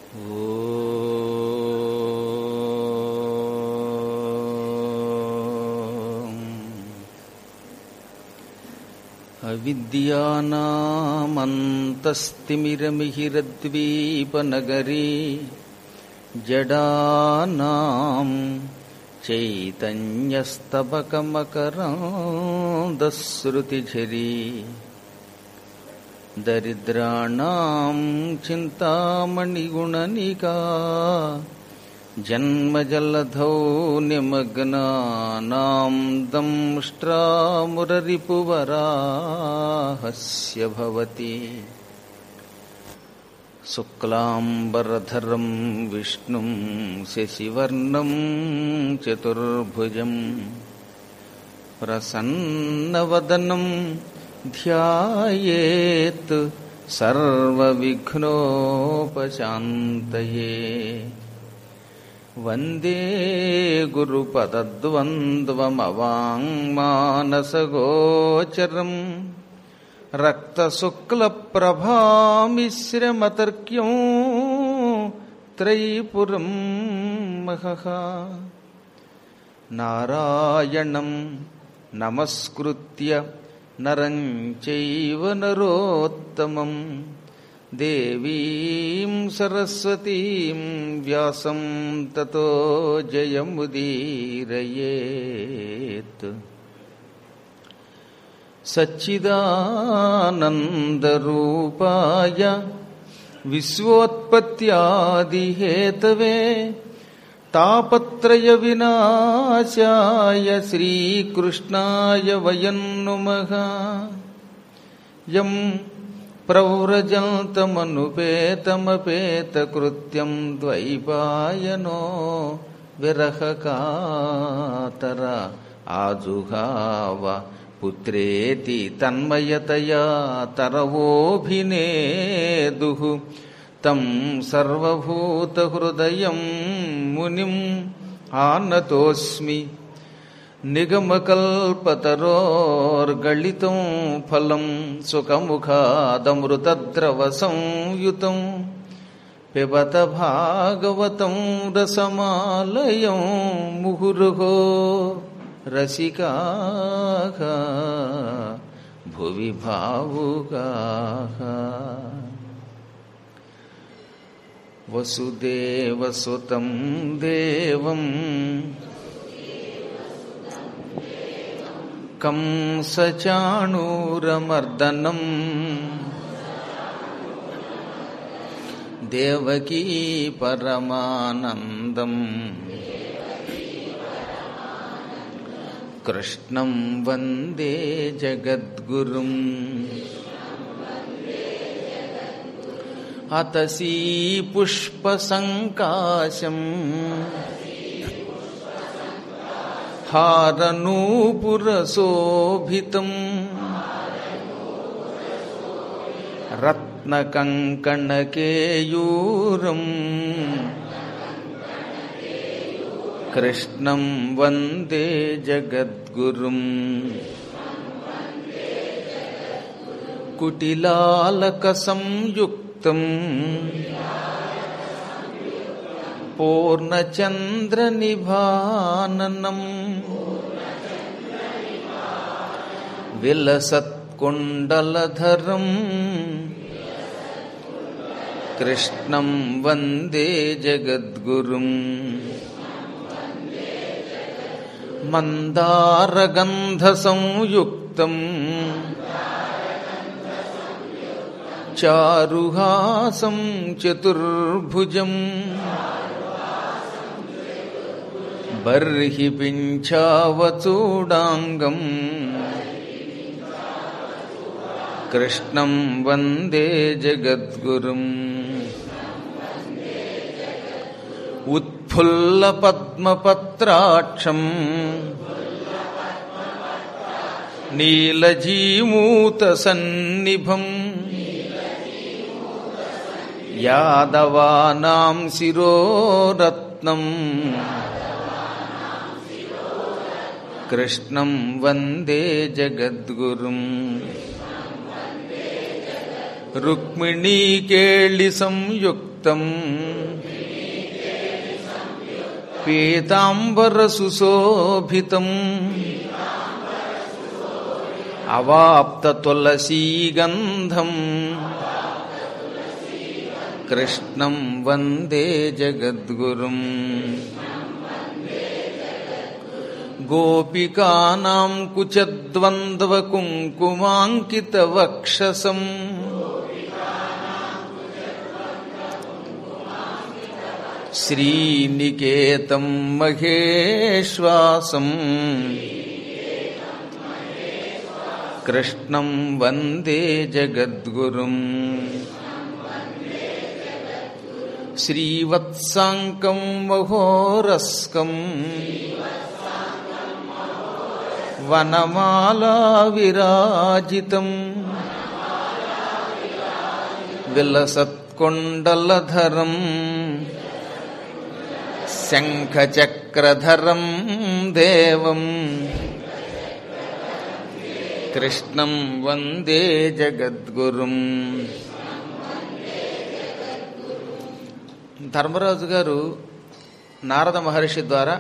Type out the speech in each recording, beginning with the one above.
అవిద్యానామంతస్తిమిరమిహిరద్వీపనగరీ జడానాం చైతన్యస్తబకమకరాందశ్రుతిఝరీ దరిద్రాణం చింతామణిగుణనికా జన్మజలధౌ నిమగ్నానాం దంష్ట్రామురరిపువరాహస్య భవతి శుక్లాంబరధరం విష్ణుం శశివర్ణం చతుర్భుజం ప్రసన్నవదనం ధ్యాయేత్ సర్వవిఘ్నోపశాంతయే వందే గురుపదద్వంద్వమవాङ्మానసగోచరం రక్తశుక్లప్రభామిశ్రమతర్క్యం త్రైపురం మహః నారాయణం నమస్కృత్య నరం చైవ నరోత్తమం దేవీం సరస్వతీం వ్యాసం తతో జయముదీరయేత్ సచ్చిదానందరూపాయ విశ్వోత్పత్యాదిహేతవే తాపత్రయ వినాశాయ శ్రీకృష్ణాయ వయం నుమః యం ప్రవ్రజంతమనుపేతమపేతకృత్యం ద్వైపాయనో విరహకాతర ఆజుహావ పుత్రేతి తన్మయతయా తరవోభినేదు తం సర్వభూతహృదయం మునిం ఆనతోస్మి నిగమకల్పతరోర్గళితం ఫలం సుఖముఖాదమృతద్రవ సంయుతం పిబత భాగవతం రసమాలయం ముహురుహో రసికా భువి భావుగా వసుదేవసుతం దేవం కంసచాణూరమర్దనం దేవకీ పరమానందం కృష్ణం వందే జగద్గురుం అతసీ పుష్పసంకాశం హారనూపురశోభితం రత్నకంకణకేయూరం కృష్ణం వందే జగద్గురుం కుటిలాలక సంయుక్తం పూర్ణచంద్రనిభాననం విలసత్కుండలధరం కృష్ణం వందే జగద్గురుం మందారగంధసంయుక్తం చారుహాసం చతుర్భుజం బర్హి పింఛావచూడాంగం కృష్ణం వందే జగద్గురుం ఉత్ఫుల్లపద్మపత్రాక్షం నీలజీమూతసన్నిభం యాదవానాం శిరోరత్నం కృష్ణం వందే జగద్గురుం రుక్మిణీకేళి సంయుక్త సంయుక్తం పీతాంబరసుశోభితం అవాప్త తులసీగంధం కృష్ణం వందే జగద్గురుం గోపికానాం కుచద్వంద్వకుంకుమాంకితవక్షసం శ్రీనికేతం మహేశ్వాసం కృష్ణం వందే జగద్గురుం శ్రీవత్సాంకం మహోరస్కం వనమాలా విరాజితం విలసత్కొండలధరం శంఖచక్రధరం దేవం కృష్ణం వందే జగద్గురుం ధర్మరాజు గారు నారద మహర్షి ద్వారా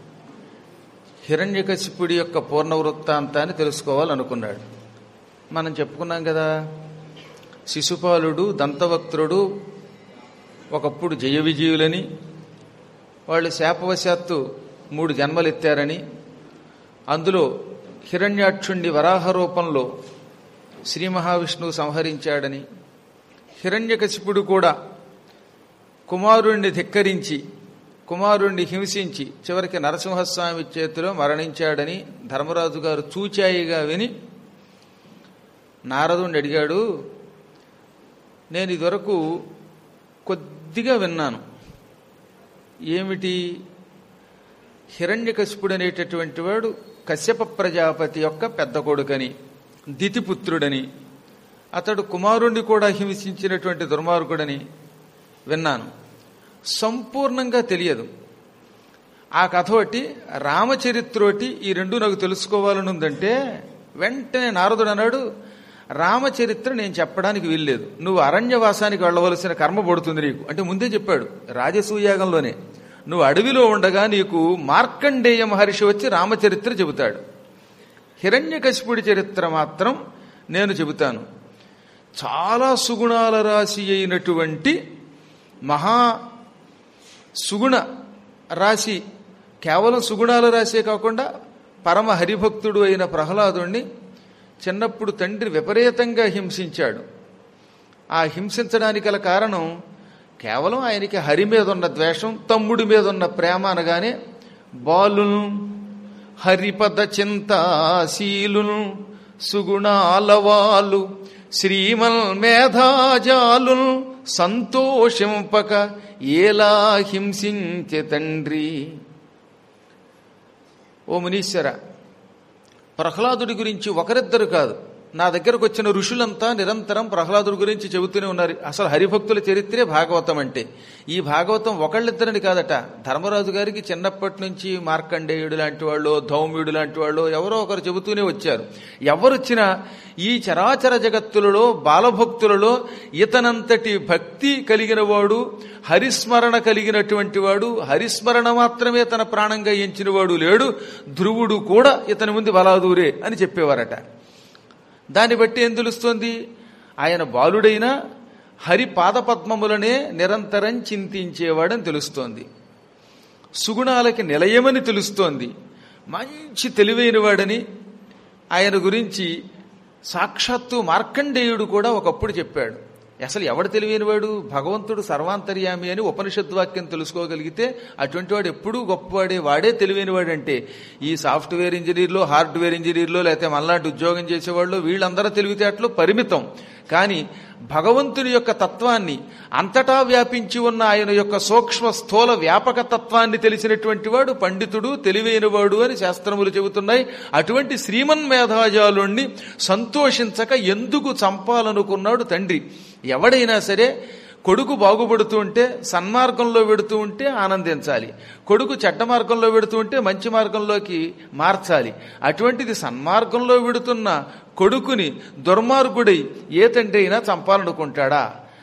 హిరణ్యకశిపుడి యొక్క పూర్ణ వృత్తాంతాన్ని తెలుసుకోవాలనుకున్నాడు మనం చెప్పుకున్నాం కదా శిశుపాలుడు దంతవక్త్రుడు ఒకప్పుడు జయ విజయులని వాళ్ళు శాపవశాత్తు మూడు జన్మలు ఎత్తారని అందులో హిరణ్యాక్షుణ్ణి వరాహ రూపంలో శ్రీ మహావిష్ణువు సంహరించాడని హిరణ్యకశిపుడు కూడా కుమారుణ్ణి ధిక్కరించి కుమారుణ్ణి హింసించి చివరికి నరసింహస్వామి చేతిలో మరణించాడని ధర్మరాజు గారు చూచాయిగా విని నారదుణ్ణి అడిగాడు నేను ఇదివరకు కొద్దిగా విన్నాను ఏమిటి హిరణ్యకశిపుడు అనేటటువంటి వాడు కశ్యప ప్రజాపతి యొక్క పెద్ద కొడుకని దితిపుత్రుడని అతడు కుమారుణ్ణి కూడా హింసించినటువంటి దుర్మార్గుడని విన్నాను సంపూర్ణంగా తెలియదు ఆ కథ ఒకటి రామచరిత్రోటి ఈ రెండు నాకు తెలుసుకోవాలని ఉందంటే వెంటనే నారదుడు అన్నాడు రామచరిత్ర నేను చెప్పడానికి వీల్లేదు నువ్వు అరణ్యవాసానికి వెళ్ళవలసిన కర్మ పడుతుంది నీకు అంటే ముందే చెప్పాడు రాజసూయాగంలోనే నువ్వు అడవిలో ఉండగా నీకు మార్కండేయ మహర్షి వచ్చి రామచరిత్ర చెబుతాడు హిరణ్యకశిపుడి చరిత్ర మాత్రం నేను చెబుతాను చాలా సుగుణాల రాశి అయినటువంటి మహా సుగుణ రాశి కేవలం సుగుణాల రాశే కాకుండా పరమ హరిభక్తుడు అయిన ప్రహ్లాదుణ్ణి చిన్నప్పుడు తండ్రి విపరీతంగా హింసించాడు ఆ హింసించడానికి గల కారణం కేవలం ఆయనకి హరి మీద ఉన్న ద్వేషం తమ్ముడి మీద ఉన్న ప్రేమ అనగానే బాలును హరిపద చింతాశీలును సుగుణాలవాలు శ్రీమల్ మేధాజాలును సంతోషింపక ఏలా హింసించే తండ్రి ఓ మునీశ్వర ప్రహ్లాదుడి గురించి ఒకరిద్దరు కాదు నా దగ్గరకు వచ్చిన ఋషులంతా నిరంతరం ప్రహ్లాదుడి గురించి చెబుతూనే ఉన్నారు అసలు హరిభక్తుల చరిత్రే భాగవతం అంటే ఈ భాగవతం ఒకళ్ళిద్దరని కాదట ధర్మరాజు గారికి చిన్నప్పటి నుంచి మార్కండేయుడు లాంటి వాళ్ళు ధౌమ్యుడు లాంటి వాళ్ళు ఎవరో ఒకరు చెబుతూనే వచ్చారు ఎవరొచ్చినా ఈ చరాచర జగత్తులలో బాలభక్తులలో ఇతనంతటి భక్తి కలిగిన వాడు హరిస్మరణ కలిగినటువంటి వాడు హరిస్మరణ మాత్రమే తన ప్రాణంగా ఎంచిన వాడు లేడు ధ్రువుడు కూడా ఇతని ముందు బలాదూరే అని చెప్పేవారట దాన్ని బట్టి ఏం తెలుస్తోంది ఆయన బాలుడైనా హరి పాదపద్మములనే నిరంతరం చింతించేవాడని తెలుస్తోంది సుగుణాలకి నిలయమని తెలుస్తోంది మంచి తెలివైనవాడని ఆయన గురించి సాక్షాత్తు మార్కండేయుడు కూడా ఒకప్పుడు చెప్పాడు అసలు ఎవడు తెలివైనవాడు భగవంతుడు సర్వాంతర్యామి అని ఉపనిషత్ వాక్యం తెలుసుకోగలిగితే అటువంటి వాడు ఎప్పుడూ గొప్పవాడే వాడే తెలివైనవాడు అంటే ఈ సాఫ్ట్వేర్ ఇంజనీర్లు హార్డ్వేర్ ఇంజనీర్లు లేకపోతే మళ్ళాంటి ఉద్యోగం చేసేవాళ్ళు వీళ్ళందరూ తెలివితేటలు పరిమితం కానీ భగవంతుని యొక్క తత్వాన్ని అంతటా వ్యాపించి ఉన్న ఆయన యొక్క సూక్ష్మ స్థూల వ్యాపక తత్వాన్ని తెలిసినటువంటి వాడు పండితుడు తెలివైనవాడు అని శాస్త్రములు చెబుతున్నాయి అటువంటి శ్రీమన్ మేధాజాలుణ్ణి సంతోషించక ఎందుకు చంపాలనుకున్నాడు తండ్రి ఎవడైనా సరే కొడుకు బాగుపడుతూ ఉంటే సన్మార్గంలో వెడుతూ ఉంటే ఆనందించాలి కొడుకు చెడ్డ మార్గంలో వెడుతూ ఉంటే మంచి మార్గంలోకి మార్చాలి అటువంటిది సన్మార్గంలో వెడుతున్న కొడుకుని దుర్మార్గుడై ఏ తండ్రి అయినా చంపాలనుకుంటాడా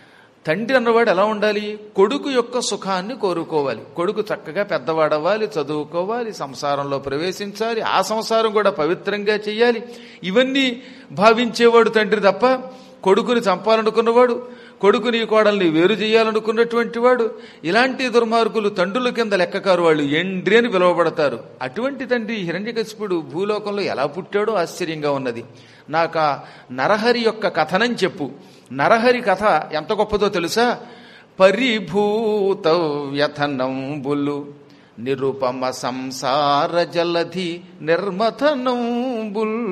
తండ్రి అన్నవాడు ఎలా ఉండాలి కొడుకు యొక్క సుఖాన్ని కోరుకోవాలి కొడుకు చక్కగా పెద్దవాడవ్వాలి చదువుకోవాలి సంసారంలో ప్రవేశించాలి ఆ సంసారం కూడా పవిత్రంగా చెయ్యాలి ఇవన్నీ భావించేవాడు తండ్రి తప్ప కొడుకుని చంపాలనుకున్నవాడు కొడుకుని కోడల్ని వేరు చేయాలనుకున్నటువంటి వాడు ఇలాంటి దుర్మార్గులు తండ్రుల కింద లెక్కకారు వాళ్ళు ఎండ్రి అని పిలువబడతారు అటువంటి తండ్రి హిరణ్యకశిపుడు భూలోకంలో ఎలా పుట్టాడో ఆశ్చర్యంగా ఉన్నది నాకు ఆ నరహరి యొక్క కథనం చెప్పు నరహరి కథ ఎంత గొప్పదో తెలుసా పరిభూత వ్యథనంబులు నిరుపమ సంసార జలధి నిర్మథనంబుల్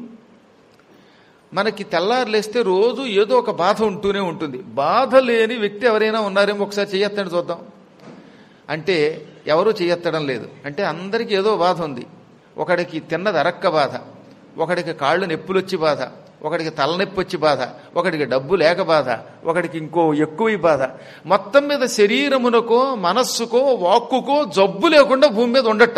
మనకి తెల్లారులేస్తే రోజు ఏదో ఒక బాధ ఉంటూనే ఉంటుంది బాధ లేని వ్యక్తి ఎవరైనా ఉన్నారేమో ఒకసారి చెయ్యొత్తండి చూద్దాం అంటే ఎవరూ చెయ్యెత్తడం లేదు అంటే అందరికీ ఏదో బాధ ఉంది ఒకడికి తిన్నది అరక్క బాధ ఒకడికి కాళ్ళు నొప్పులొచ్చి బాధ ఒకడికి తలనొప్పి వచ్చి బాధ ఒకడికి డబ్బు లేక బాధ ఒకడికి ఇంకో ఎక్కువ బాధ మొత్తం మీద శరీరమునకో మనస్సుకో వాక్కుకో జబ్బు లేకుండా భూమి మీద ఉండట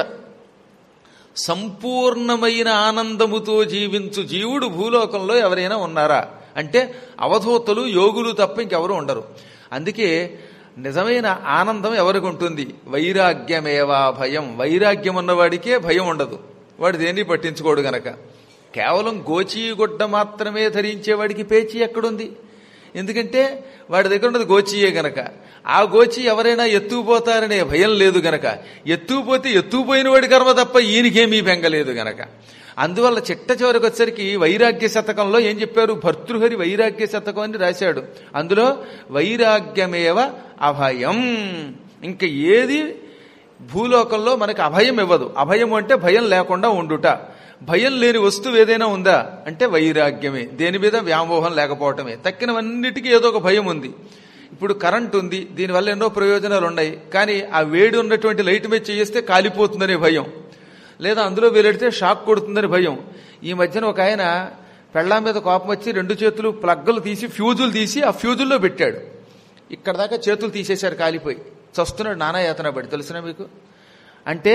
సంపూర్ణమైన ఆనందముతో జీవించు జీవుడు భూలోకంలో ఎవరైనా ఉన్నారా అంటే అవధూతలు యోగులు తప్ప ఇంకెవరు ఉండరు అందుకే నిజమైన ఆనందం ఎవరికి ఉంటుంది వైరాగ్యమేవా భయం వైరాగ్యం ఉన్నవాడికే భయం ఉండదు వాడు దేన్ని పట్టించుకోడు గనక కేవలం గోచీగుడ్డ మాత్రమే ధరించేవాడికి పేచీ ఎక్కడుంది ఎందుకంటే వాడి దగ్గర ఉన్నది గోచియే గనక ఆ గోచి ఎవరైనా ఎత్తుకుపోతారనే భయం లేదు గనక ఎత్తుకుపోతే ఎత్తుకుపోయిన వాడి కర్మ తప్ప ఈయనకేమీ బెంగలేదు గనక అందువల్ల చిట్ట చివరికి వచ్చరికి వైరాగ్య శతకంలో ఏం చెప్పారు భర్తృహరి వైరాగ్య శతకం అని రాశాడు అందులో వైరాగ్యమేవ అభయం ఇంక ఏది భూలోకంలో మనకి అభయం ఇవ్వదు అభయం అంటే భయం లేకుండా ఉండుట భయం లేని వస్తువు ఏదైనా ఉందా అంటే వైరాగ్యమే దేని మీద వ్యామోహం లేకపోవటమే తక్కినవన్నిటికీ ఏదో ఒక భయం ఉంది ఇప్పుడు కరెంట్ ఉంది దీనివల్ల ఎన్నో ప్రయోజనాలు ఉన్నాయి కానీ ఆ వేడి ఉన్నటువంటి లైట్ మీద చేస్తే కాలిపోతుందనే భయం లేదా అందులో వేలెడితే షాక్ కొడుతుందని భయం ఈ మధ్యన ఒక ఆయన పెళ్ళాం మీద కోపం వచ్చి రెండు చేతులు ప్లగ్గులు తీసి ఫ్యూజులు తీసి ఆ ఫ్యూజుల్లో పెట్టాడు ఇక్కడ దాకా చేతులు తీసేశారు కాలిపోయి చస్తున్నాడు నానా యాతన పడి తెలిసిన మీకు అంటే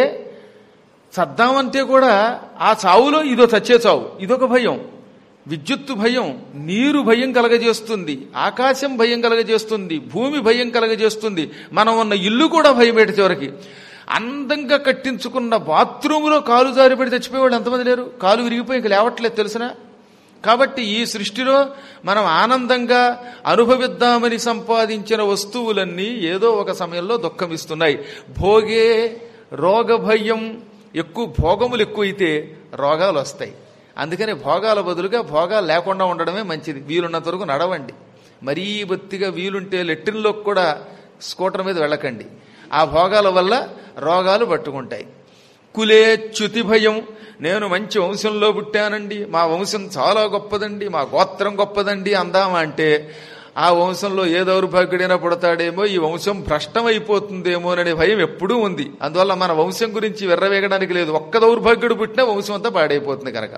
చద్దామంటే కూడా ఆ చావులో ఇదో చచ్చే చావు ఇదొక భయం విద్యుత్తు భయం నీరు భయం కలగజేస్తుంది ఆకాశం భయం కలగజేస్తుంది భూమి భయం కలగజేస్తుంది మనం ఉన్న ఇల్లు కూడా భయమేట చివరికి అందంగా కట్టించుకున్న బాత్రూములో కాలు జారిపడి చచ్చిపోయేవాళ్ళు ఎంతమంది లేరు కాలు విరిగిపోయి ఇంక లేవట్లేదు తెలిసినా కాబట్టి ఈ సృష్టిలో మనం ఆనందంగా అనుభవిద్దామని సంపాదించిన వస్తువులన్నీ ఏదో ఒక సమయంలో దుఃఖమిస్తున్నాయి భోగే రోగ భయం ఎక్కువ భోగములు ఎక్కువైతే రోగాలు వస్తాయి అందుకని భోగాల బదులుగా భోగాలు లేకుండా ఉండడమే మంచిది వీలున్నంత వరకు నడవండి మరీ బొత్తిగా వీలుంటే లెట్రిన్లోకి కూడా స్కూటర్ మీద వెళ్ళకండి ఆ భోగాల వల్ల రోగాలు పట్టుకుంటాయి కులే చ్యుతి భయం నేను మంచి వంశంలో పుట్టానండి మా వంశం చాలా గొప్పదండి మా గోత్రం గొప్పదండి అందామా అంటే ఆ వంశంలో ఏ దౌర్భాగ్యుడైనా పుడతాడేమో ఈ వంశం భ్రష్టమైపోతుందేమో అనే భయం ఎప్పుడూ ఉంది అందువల్ల మన వంశం గురించి వెర్రవేగడానికి లేదు ఒక్క దౌర్భాగ్యుడు పుట్టినా వంశం అంతా పాడైపోతుంది కనుక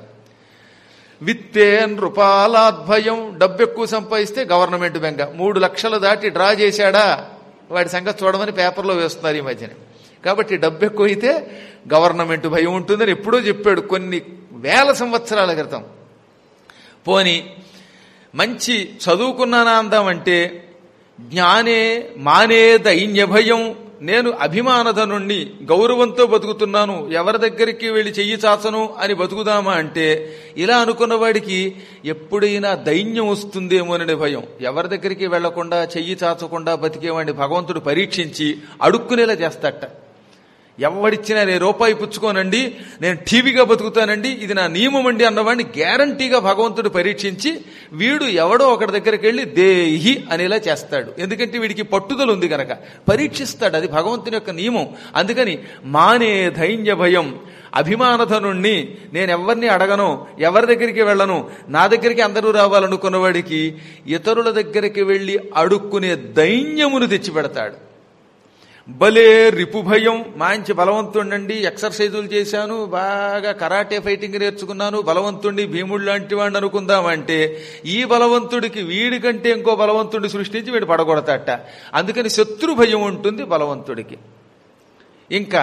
విత్తే నృపాలాద్భయం డబ్బు ఎక్కువ సంపాదిస్తే గవర్నమెంట్ బెంగ మూడు లక్షలు దాటి డ్రా చేశాడా వాడి సంగతి చూడమని పేపర్లో వేస్తున్నారు ఈ మధ్యన కాబట్టి డబ్బు ఎక్కువ అయితే గవర్నమెంట్ భయం ఉంటుందని ఎప్పుడో చెప్పాడు కొన్ని వేల సంవత్సరాల క్రితం పోని మంచి చదువుకున్నానా అందామంటే జ్ఞానే మానే దైన్య భయం నేను అభిమానధనుణ్ణి గౌరవంతో బతుకుతున్నాను ఎవరి దగ్గరికి వెళ్ళి చెయ్యి చాచను అని బతుకుదామా అంటే ఇలా అనుకున్న వాడికి ఎప్పుడైనా దైన్యం వస్తుందేమోననే భయం ఎవరి దగ్గరికి వెళ్లకుండా చెయ్యి చాచకుండా బతికేవాడిని భగవంతుడు పరీక్షించి అడుక్కునేలా చేస్తాట ఎవడిచ్చినా నేను రూపాయి పుచ్చుకోనండి నేను టీవీగా బతుకుతానండి ఇది నా నియమం అండి అన్నవాడిని గ్యారంటీగా భగవంతుడు పరీక్షించి వీడు ఎవడో ఒకటి దగ్గరికి వెళ్ళి దేహి అనేలా చేస్తాడు ఎందుకంటే వీడికి పట్టుదల ఉంది గనక పరీక్షిస్తాడు అది భగవంతుని యొక్క నియమం అందుకని మానే ధైన్య భయం అభిమానధనుణ్ణి నేను ఎవరిని అడగను ఎవరి దగ్గరికి వెళ్ళను నా దగ్గరికి అందరూ రావాలనుకున్న వాడికి ఇతరుల దగ్గరికి వెళ్ళి అడుక్కునే దైన్యమును తెచ్చిపెడతాడు భలే రిపు భయం మంచి బలవంతుండండి ఎక్సర్సైజులు చేశాను బాగా కరాటే ఫైటింగ్ నేర్చుకున్నాను బలవంతుణ్ణి భీముడు లాంటి వాడిని అనుకుందామంటే ఈ బలవంతుడికి వీడికంటే ఇంకో బలవంతుడిని సృష్టించి వీడు పడగొడతాట అందుకని శత్రు భయం ఉంటుంది బలవంతుడికి ఇంకా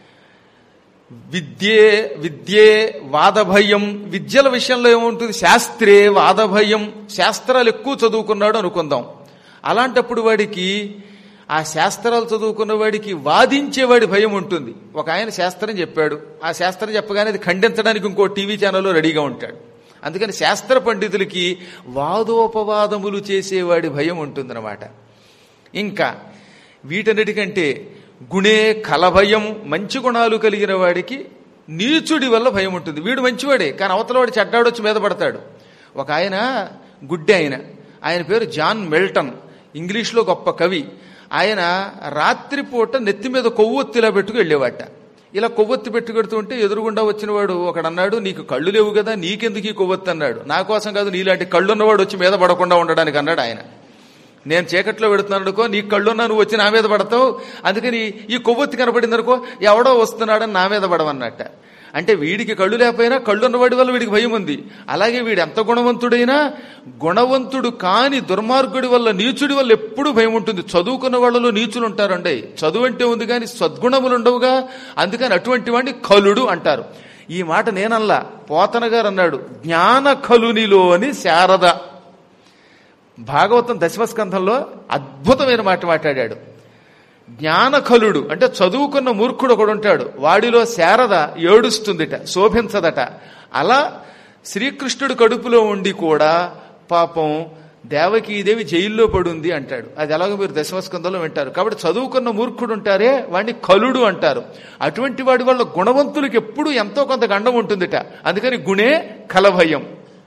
విద్యే విద్యే వాదభయం విద్యల విషయంలో ఏముంటుంది శాస్త్రే వాదభయం శాస్త్రాలు ఎక్కువ చదువుకున్నాడు అనుకుందాం అలాంటప్పుడు వాడికి ఆ శాస్త్రాలు చదువుకున్న వాడికి వాదించేవాడి భయం ఉంటుంది ఒక ఆయన శాస్త్రం చెప్పాడు ఆ శాస్త్రం చెప్పగానే అది ఖండించడానికి ఇంకో టీవీ ఛానల్లో రెడీగా ఉంటాడు అందుకని శాస్త్ర పండితులకి వాదోపవాదములు చేసేవాడి భయం ఉంటుందన్నమాట ఇంకా వీటన్నిటికంటే గుణే కలభయం మంచి గుణాలు కలిగిన వాడికి నీచుడి వల్ల భయం ఉంటుంది వీడు మంచివాడే కానీ అవతలవాడు చెడ్డాడొచ్చి మీద పడతాడు ఒక ఆయన గుడ్డి ఆయన ఆయన పేరు జాన్ మెల్టన్ ఇంగ్లీష్లో గొప్ప కవి ఆయన రాత్రిపూట నెత్తి మీద కొవ్వొత్తిలా పెట్టుకు వెళ్ళేవాట ఇలా కొవ్వొత్తి పెట్టుకెడుతూ ఉంటే ఎదురుగుండా వచ్చిన వాడు ఒకడన్నాడు నీకు కళ్ళు లేవు కదా నీకెందుకు ఈ కొవ్వొత్తి అన్నాడు నా కోసం కాదు నీలాంటి కళ్ళు ఉన్నవాడు వచ్చి మీద పడకుండా ఉండడానికి అన్నాడు ఆయన నేను చీకట్లో పెడుతున్నాను అనుకో నీ కళ్ళున్నా నువ్వు వచ్చి నా మీద పడతావు అందుకని ఈ కొవ్వొత్తి కనపడింది అనుకో ఎవడో వస్తున్నాడని నా మీద పడవన్నట్ట అంటే వీడికి కళ్ళు లేకపోయినా కళ్ళున్నవాడి వల్ల వీడికి భయం ఉంది అలాగే వీడు ఎంత గుణవంతుడైనా గుణవంతుడు కాని దుర్మార్గుడి వల్ల నీచుడి వల్ల ఎప్పుడూ భయం ఉంటుంది చదువుకున్న వాళ్ళలో నీచులు ఉంటారండి చదువు అంటే ఉంది కానీ సద్గుణములు ఉండవుగా అందుకని అటువంటి వాడిని కలుడు అంటారు ఈ మాట నేనల్లా పోతన గారు అన్నాడు జ్ఞాన కలునిలోని శారద భాగవతం దశమస్కంధంలో అద్భుతమైన మాట మాట్లాడాడు జ్ఞానకలుడు అంటే చదువుకున్న మూర్ఖుడు ఒకడు ఉంటాడు వాడిలో శారద ఏడుస్తుందిట శోభించదట అలా శ్రీకృష్ణుడు కడుపులో ఉండి కూడా పాపం దేవకీదేవి జైల్లో పడుంది అంటాడు అది ఎలాగో మీరు దశమస్కంధంలో వింటారు కాబట్టి చదువుకున్న మూర్ఖుడు ఉంటారే వాడిని కలుడు అంటారు అటువంటి వాడి వల్ల గుణవంతులకి ఎప్పుడూ ఎంతో కొంత గండం ఉంటుందిట అందుకని గుణే కలభయం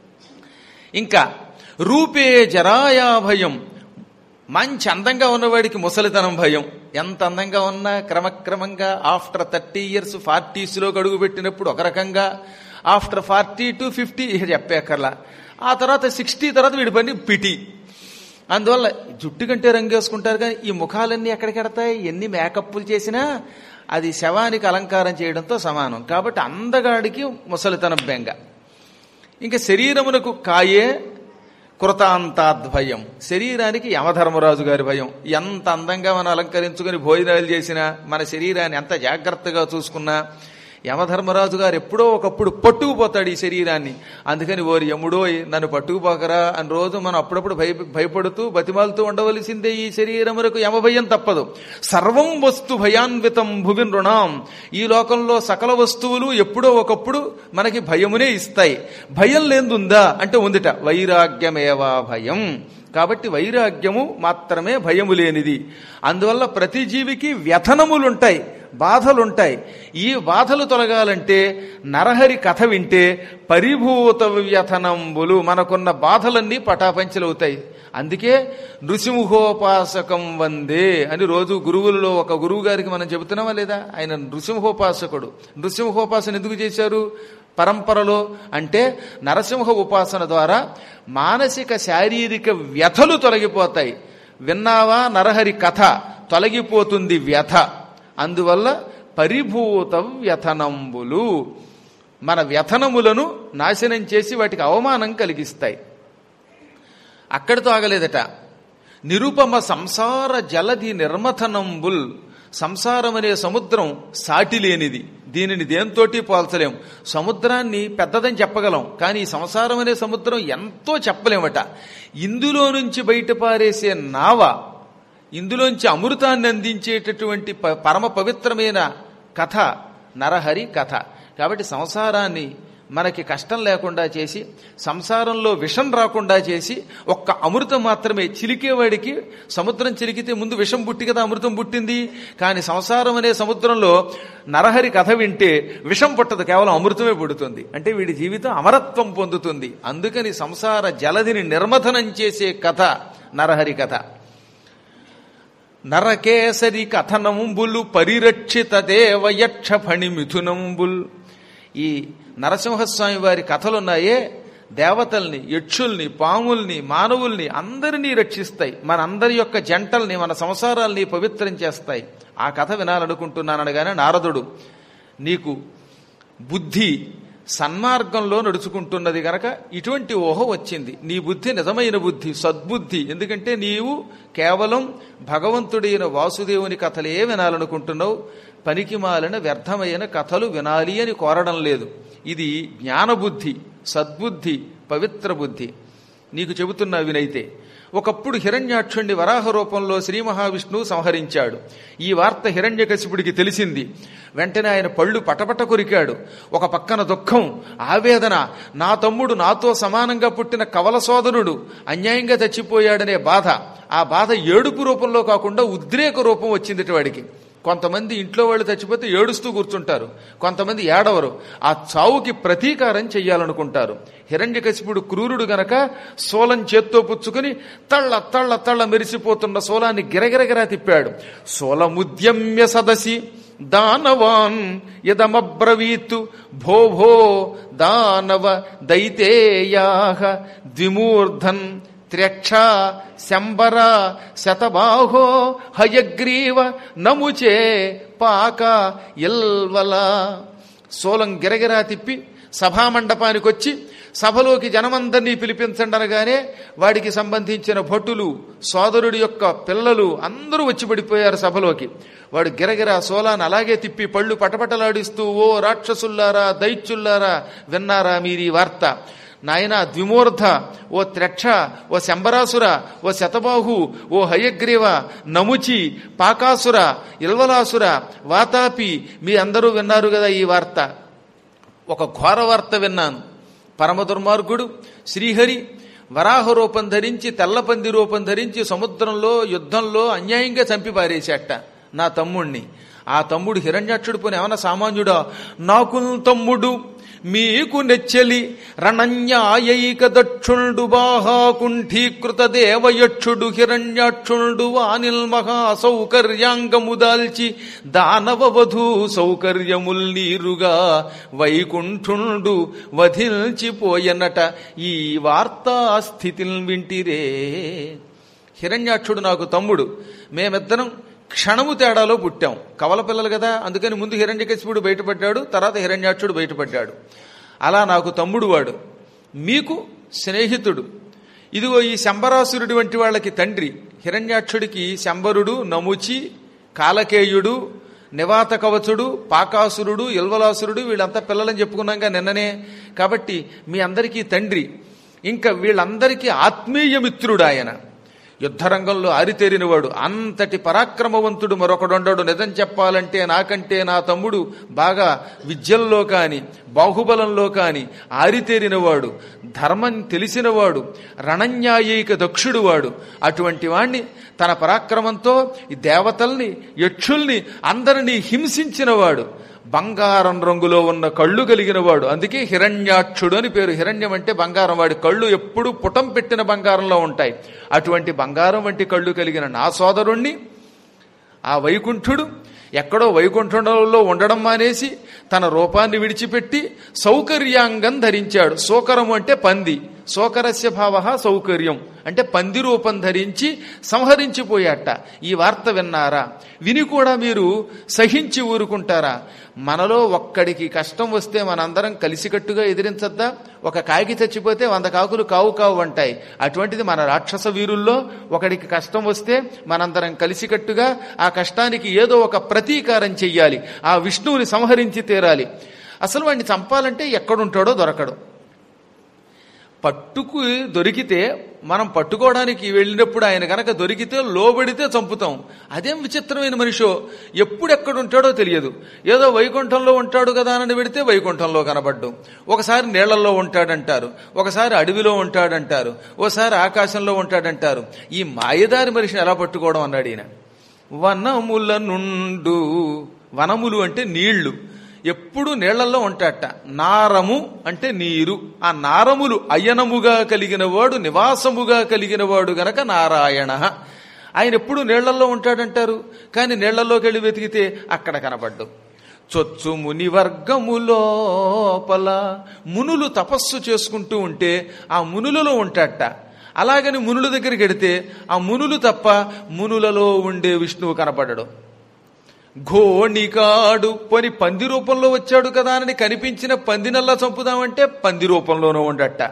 ఇంకా రూపే జరాయా భయం మంచి అందంగా ఉన్నవాడికి ముసలితనం భయం ఎంత అందంగా ఉన్నా క్రమక్రమంగా ఆఫ్టర్ థర్టీ ఇయర్స్ ఫార్టీస్లో అడుగు పెట్టినప్పుడు ఒక రకంగా ఆఫ్టర్ ఫార్టీ టు ఫిఫ్టీ చెప్పేకర్లా ఆ తర్వాత సిక్స్టీ తర్వాత వీడి పని పిటి అందువల్ల జుట్టు కంటే రంగు వేసుకుంటారు కానీ ఈ ముఖాలన్నీ ఎక్కడికెడతాయి ఎన్ని మేకప్లు చేసినా అది శవానికి అలంకారం చేయడంతో సమానం కాబట్టి అందగాడికి ముసలితనం బెంగ ఇంకా శరీరమునకు కాయే కృతాంతాద్భయం శరీరానికి యమధర్మరాజు గారి భయం ఎంత అందంగా మనం అలంకరించుకుని భోజనాలు చేసినా మన శరీరాన్ని ఎంత జాగ్రత్తగా చూసుకున్నా యమధర్మరాజు గారు ఎప్పుడో ఒకప్పుడు పట్టుకుపోతాడు ఈ శరీరాన్ని అందుకని ఓరి యముడో నన్ను పట్టుకుపోకరా అని రోజు మనం అప్పుడప్పుడు భయ భయపడుతూ బతిమాలుతూ ఉండవలసిందే ఈ శరీరములకు యమభయం తప్పదు సర్వం వస్తు భయాన్వితం భువి నృణాం ఈ లోకంలో సకల వస్తువులు ఎప్పుడో ఒకప్పుడు మనకి భయమునే ఇస్తాయి భయం లేదుందా అంటే ఉందిట వైరాగ్యమేవా భయం కాబట్టి వైరాగ్యము మాత్రమే భయము లేనిది అందువల్ల ప్రతి జీవికి వ్యథనములుంటాయి బాధలుంటాయి ఈ బాధలు తొలగాలంటే నరహరి కథ వింటే పరిభూత వ్యథనంబులు మనకున్న బాధలన్నీ పటాపంచలవుతాయి అందుకే నృసింహోపాసకం వందే అని రోజు గురువులలో ఒక గురువు గారికి మనం చెబుతున్నామా లేదా ఆయన నృసింహోపాసకుడు నృసింహోపాసన ఎందుకు చేశారు పరంపరలో అంటే నరసింహ ఉపాసన ద్వారా మానసిక శారీరక వ్యథలు తొలగిపోతాయి విన్నావా నరహరి కథ తొలగిపోతుంది వ్యథ అందువల్ల పరిభూత వ్యథనంబులు మన వ్యథనములను నాశనం చేసి వాటికి అవమానం కలిగిస్తాయి అక్కడితో ఆగలేదట నిరుపమ సంసార జలధి నిర్మథనంబుల్ సంసారం అనే సముద్రం సాటి లేనిది దీనిని దేంతోటి పోల్చలేం సముద్రాన్ని పెద్దదని చెప్పగలం కానీ ఈ సంసారం అనే సముద్రం ఎంతో చెప్పలేమట ఇందులో నుంచి బయట పారేసే నావ ఇందులోంచి అమృతాన్ని అందించేటటువంటి ప- పరమ పవిత్రమైన కథ నరహరి కథ కాబట్టి సంసారాన్ని మనకి కష్టం లేకుండా చేసి సంసారంలో విషం రాకుండా చేసి ఒక్క అమృతం మాత్రమే చిలికేవాడికి సముద్రం చిలికితే ముందు విషం పుట్టి కదా అమృతం పుట్టింది కానీ సంసారం అనే సముద్రంలో నరహరి కథ వింటే విషం పుట్టదు కేవలం అమృతమే పుడుతుంది అంటే వీడి జీవితం అమరత్వం పొందుతుంది అందుకని సంసార జలధిని నిర్మథనం చేసే కథ నరహరి కథ నరకేసరి కథనంబులు పరిరక్షిత దేవయక్ష ఫణి మిథునంబుల్ ఈ నరసింహస్వామి వారి కథలున్నాయే దేవతల్ని యక్షుల్ని పాముల్ని మానవుల్ని అందరినీ రక్షిస్తాయి మన అందరి యొక్క జంటల్ని మన సంసారాల్ని పవిత్రం చేస్తాయి ఆ కథ వినాలనుకుంటున్నాననగానే నారదుడు నీకు బుద్ధి సన్మార్గంలో నడుచుకుంటున్నది గనక ఇటువంటి ఊహ వచ్చింది నీ బుద్ధి నిజమైన బుద్ధి సద్బుద్ధి ఎందుకంటే నీవు కేవలం భగవంతుడైన వాసుదేవుని కథలే వినాలనుకుంటున్నావు పనికి మాలిన వ్యర్థమైన కథలు వినాలి అని కోరడం లేదు ఇది జ్ఞానబుద్ధి సద్బుద్ధి పవిత్ర బుద్ధి నీకు చెబుతున్నా వినైతే ఒకప్పుడు హిరణ్యాక్షుణ్ణి వరాహ రూపంలో శ్రీ మహావిష్ణువు సంహరించాడు ఈ వార్త హిరణ్యకశిపుడికి తెలిసింది వెంటనే ఆయన పళ్ళు పటపట కొరికాడు ఒక పక్కన దుఃఖం ఆవేదన నా తమ్ముడు నాతో సమానంగా పుట్టిన కవల సోదరుడు అన్యాయంగా చచ్చిపోయాడనే బాధ ఆ బాధ ఏడుపు రూపంలో కాకుండా ఉద్రేక రూపం వచ్చింది వాడికి కొంతమంది ఇంట్లో వాళ్ళు చచ్చిపోతే ఏడుస్తూ కూర్చుంటారు కొంతమంది ఏడవరు ఆ చావుకి ప్రతీకారం చెయ్యాలనుకుంటారు హిరణ్యకశిపుడు క్రూరుడు గనక సోలం చేత్తో పుచ్చుకుని తళ్ళ తళ్ళ తళ్ళ మెరిసిపోతున్న సోలాన్ని గిరగిరగిరా తిప్పాడు సోలముద్యమ్య సదసి దానవాన్ యదమబ్రవీత్ భో భో దానవ దైతేయాహ ద్విమూర్ధన్ త్ర్యక్ష శంబర శతబాహో హయగ్రీవ నముచే పాక ఇల్వల సోలం గిరగిరా తిప్పి సభామండపానికి వచ్చి సభలోకి జనమందరినీ పిలిపించండి అనగానే వాడికి సంబంధించిన భటులు సోదరుడి యొక్క పిల్లలు అందరూ వచ్చి పడిపోయారు సభలోకి వాడు గిరగిరా సోలాన్ని అలాగే తిప్పి పళ్ళు పటపటలాడిస్తూ ఓ రాక్షసుల్లారా దైత్యుల్లారా విన్నారా మీరీ వార్త నాయన ద్విమూర్ధ ఓ త్రక్ష ఓ శంబరాసుర ఓ శతబాహు ఓ హయగ్రీవ నముచి పాకాసుర ఇల్వలాసుర వాతాపి మీ అందరూ విన్నారు కదా ఈ వార్త ఒక ఘోర వార్త విన్నాను పరమ దుర్మార్గుడు శ్రీహరి వరాహ రూపం ధరించి తెల్లపంది రూపం ధరించి సముద్రంలో యుద్ధంలో అన్యాయంగా చంపి పారేశాట నా తమ్ముణ్ణి ఆ తమ్ముడు హిరణ్యాక్షుడు పోని ఏమన్నా సామాన్యుడా నాకు తమ్ముడు మీకు నెచ్చెలి రణన్యాయైక దక్షుణుడు బాహాకుంఠీకృత దేవయక్షుడు హిరణ్యాక్షుణుడు వానిల్ మహా సౌకర్యాంగము దాల్చి దానవ వధూ సౌకర్యముల్ నీరుగా వైకుంఠుండు వధిల్చిపోయనట ఈ వార్తా స్థితిని వింటిరే హిరణ్యాక్షుడు నాకు తమ్ముడు మేమిద్దరం క్షణము తేడాలో పుట్టాం కవల పిల్లలు కదా అందుకని ముందు హిరణ్యకశిపుడు బయటపడ్డాడు తర్వాత హిరణ్యాక్షుడు బయటపడ్డాడు అలా నాకు తమ్ముడు వాడు మీకు స్నేహితుడు ఇదిగో ఈ శంబరాసురుడి వంటి వాళ్ళకి తండ్రి హిరణ్యాక్షుడికి శంబరుడు నముచి కాలకేయుడు నివాత కవచుడు పాకాసురుడు ఇల్వలాసురుడు వీళ్ళంతా పిల్లలని చెప్పుకున్నాగా నిన్ననే కాబట్టి మీ అందరికీ తండ్రి ఇంకా వీళ్ళందరికీ ఆత్మీయ మిత్రుడు ఆయన యుద్ధరంగంలో ఆరితేరినవాడు అంతటి పరాక్రమవంతుడు మరొకడుండడు నిజం చెప్పాలంటే నాకంటే నా తమ్ముడు బాగా విద్యల్లో కాని బాహుబలంలో కాని ఆరితేరినవాడు ధర్మం తెలిసినవాడు రణన్యాయైక దక్షుడు వాడు అటువంటి వాణ్ణి తన పరాక్రమంతో ఈ దేవతల్ని యక్షుల్ని అందరినీ హింసించినవాడు బంగారం రంగులో ఉన్న కళ్ళు కలిగిన వాడు అందుకే హిరణ్యాక్షుడు అని పేరు హిరణ్యం అంటే బంగారం వాడి కళ్ళు ఎప్పుడూ పుటం పెట్టిన బంగారంలో ఉంటాయి అటువంటి బంగారం వంటి కళ్ళు కలిగిన నా సోదరుణ్ణి ఆ వైకుంఠుడు ఎక్కడో వైకుంఠంలో ఉండడం మానేసి తన రూపాన్ని విడిచిపెట్టి సౌకర్యాంగం ధరించాడు సోకరము అంటే పంది సోకరస్య భావ సౌకర్యం అంటే పంది రూపం ధరించి సంహరించిపోయాట ఈ వార్త విన్నారా విని కూడా మీరు సహించి ఊరుకుంటారా మనలో ఒక్కడికి కష్టం వస్తే మనందరం కలిసికట్టుగా ఎదిరించద్దా ఒక కాకి చచ్చిపోతే వంద కాకులు కావు కావు అంటాయి అటువంటిది మన రాక్షస వీరుల్లో ఒకడికి కష్టం వస్తే మనందరం కలిసికట్టుగా ఆ కష్టానికి ఏదో ఒక ప్రతీకారం చెయ్యాలి ఆ విష్ణువుని సంహరించి తీరాలి అసలు వాడిని చంపాలంటే ఎక్కడుంటాడో దొరకడు పట్టుకు దొరికితే మనం పట్టుకోవడానికి వెళ్ళినప్పుడు ఆయన గనక దొరికితే లోబడితే చంపుతాం అదేం విచిత్రమైన మనిషో ఎప్పుడెక్కడుంటాడో తెలియదు ఏదో వైకుంఠంలో ఉంటాడు కదా అని పెడితే వైకుంఠంలో కనబడ్డు ఒకసారి నీళ్లలో ఉంటాడంటారు ఒకసారి అడవిలో ఉంటాడంటారు ఓసారి ఆకాశంలో ఉంటాడంటారు ఈ మాయదారి మనిషిని ఎలా పట్టుకోవడం అన్నాడు ఈయన వనముల నుండు వనములు అంటే నీళ్లు ఎప్పుడు నీళ్లలో ఉంటాట నారము అంటే నీరు ఆ నారములు అయనముగా కలిగిన వాడు నివాసముగా కలిగిన వాడు గనక నారాయణ ఆయన ఎప్పుడు నీళ్లలో ఉంటాడంటారు కానీ నీళ్లలోకి వెళ్ళి వెతికితే అక్కడ కనబడ్డు చొచ్చు ముని వర్గము లోపల మునులు తపస్సు చేసుకుంటూ ఉంటే ఆ మునులలో ఉంటాట అలాగని మునుల దగ్గరికి వెడితే ఆ మునులు తప్ప మునులలో ఉండే విష్ణువు కనపడడు ఘోణికాడు పోని పంది రూపంలో వచ్చాడు కదా అని కనిపించిన పందినల్లా చంపుదామంటే పంది రూపంలోనూ ఉండట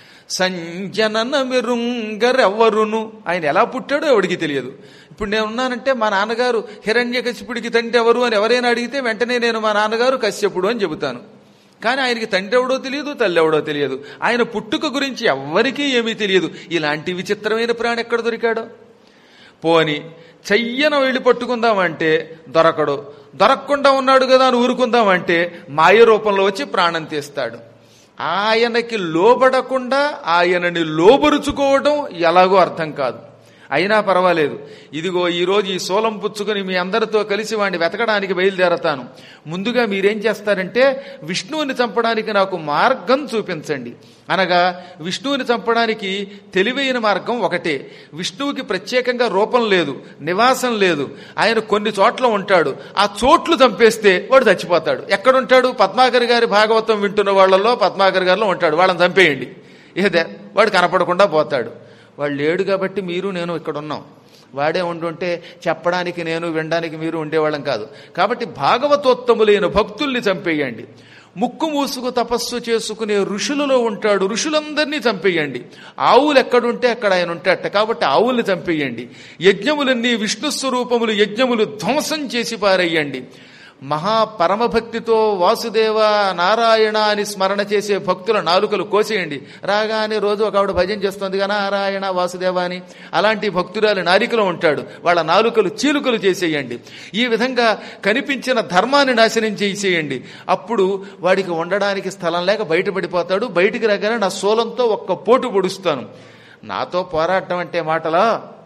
సంజనన మెరుంగరెవ్వరును ఆయన ఎలా పుట్టాడో ఎవడికి తెలియదు ఇప్పుడు నేను ఉన్నానంటే మా నాన్నగారు హిరణ్య కశ్యపుడికి తండ్రి ఎవరు అని ఎవరైనా అడిగితే వెంటనే నేను మా నాన్నగారు కశ్యపుడు అని చెబుతాను కానీ ఆయనకి తండ్రి ఎవడో తెలియదు తల్లి ఎవడో తెలియదు ఆయన పుట్టుక గురించి ఎవ్వరికీ ఏమీ తెలియదు ఇలాంటి విచిత్రమైన ప్రాణి ఎక్కడ దొరికాడో పోని చెయ్యన వెళ్ళి పట్టుకుందామంటే దొరకడు దొరకకుండా ఉన్నాడు కదా అని ఊరుకుందామంటే మాయ రూపంలో వచ్చి ప్రాణం తీస్తాడు ఆయనకి లోబడకుండా ఆయనని లోబరుచుకోవడం ఎలాగో అర్థం కాదు అయినా పర్వాలేదు ఇదిగో ఈరోజు ఈ సోలం పుచ్చుకొని మీ అందరితో కలిసి వాడిని వెతకడానికి బయలుదేరతాను ముందుగా మీరేం చేస్తారంటే విష్ణువుని చంపడానికి నాకు మార్గం చూపించండి అనగా విష్ణువుని చంపడానికి తెలివైన మార్గం ఒకటే విష్ణువుకి ప్రత్యేకంగా రూపం లేదు నివాసం లేదు ఆయన కొన్ని చోట్ల ఉంటాడు ఆ చోట్లు చంపేస్తే వాడు చచ్చిపోతాడు ఎక్కడుంటాడు పద్మాకర్ గారి భాగవతం వింటున్న వాళ్ళలో పద్మాకర్ గారిలో ఉంటాడు వాళ్ళని చంపేయండి ఏదే వాడు కనపడకుండా పోతాడు వాడు లేడు కాబట్టి మీరు నేను ఇక్కడ ఉన్నాం వాడే ఉండుంటే చెప్పడానికి నేను వినడానికి మీరు ఉండేవాళ్ళం కాదు కాబట్టి భాగవతోత్తములైన భక్తుల్ని చంపేయండి ముక్కు మూసుకు తపస్సు చేసుకునే ఋషులలో ఉంటాడు ఋషులందరినీ చంపేయండి ఆవులు ఎక్కడుంటే అక్కడ ఆయన ఉంటాడట కాబట్టి ఆవుల్ని చంపేయండి యజ్ఞములన్నీ విష్ణు స్వరూపములు యజ్ఞములు ధ్వంసం చేసి పారేయండి మహా పరమభక్తితో వాసుదేవ నారాయణ అని స్మరణ చేసే భక్తుల నాలుకలు కోసేయండి రాగానే రోజు ఒక ఆవిడ భజన చేస్తుంది కదా నారాయణ వాసుదేవ అని అలాంటి భక్తురాలు నారికలో ఉంటాడు వాళ్ళ నాలుకలు చీలుకలు చేసేయండి ఈ విధంగా కనిపించిన ధర్మాన్ని నాశనం చేసేయండి అప్పుడు వాడికి ఉండడానికి స్థలం లేక బయటపడిపోతాడు బయటికి రాగానే నా సోలంతో ఒక్క పోటు పొడుస్తాను నాతో పోరాటం అంటే మాటలా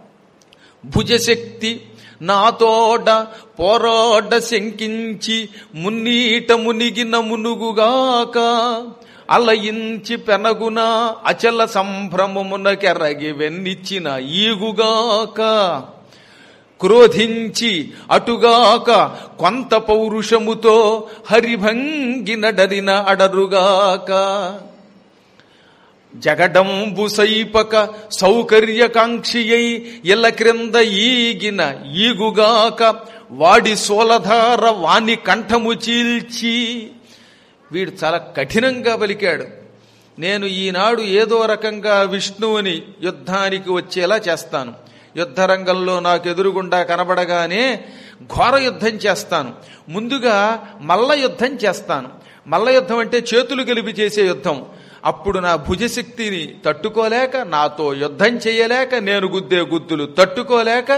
భుజశక్తి నాతోడ పోరాడ శంకించి మున్నీట మునిగిన మునుగుగాక అలయించి పెనగున అచల సంభ్రమమున కెరగి వెన్నిచ్చిన ఈగుగాక క్రోధించి అటుగాక కొంత పౌరుషముతో హరిభంగి నడరిన అడరుగాక జగడంబు సైపక సౌకర్యకాంక్షియై ఎల్ల క్రింద ఈగిన ఈగుగాక వాడి సోలధార వాని కంఠము చీల్చి వీడు చాలా కఠినంగా పలికాడు నేను ఈనాడు ఏదో రకంగా విష్ణువుని యుద్ధానికి వచ్చేలా చేస్తాను యుద్ధరంగంలో నాకు ఎదురుగుండా కనబడగానే ఘోర యుద్ధం చేస్తాను ముందుగా మల్ల యుద్ధం చేస్తాను మల్ల యుద్ధం అంటే చేతులు గెలిపి చేసే యుద్ధం అప్పుడు నా భుజశక్తిని తట్టుకోలేక నాతో యుద్ధం చేయలేక నేను గుద్దే గుద్దులు తట్టుకోలేక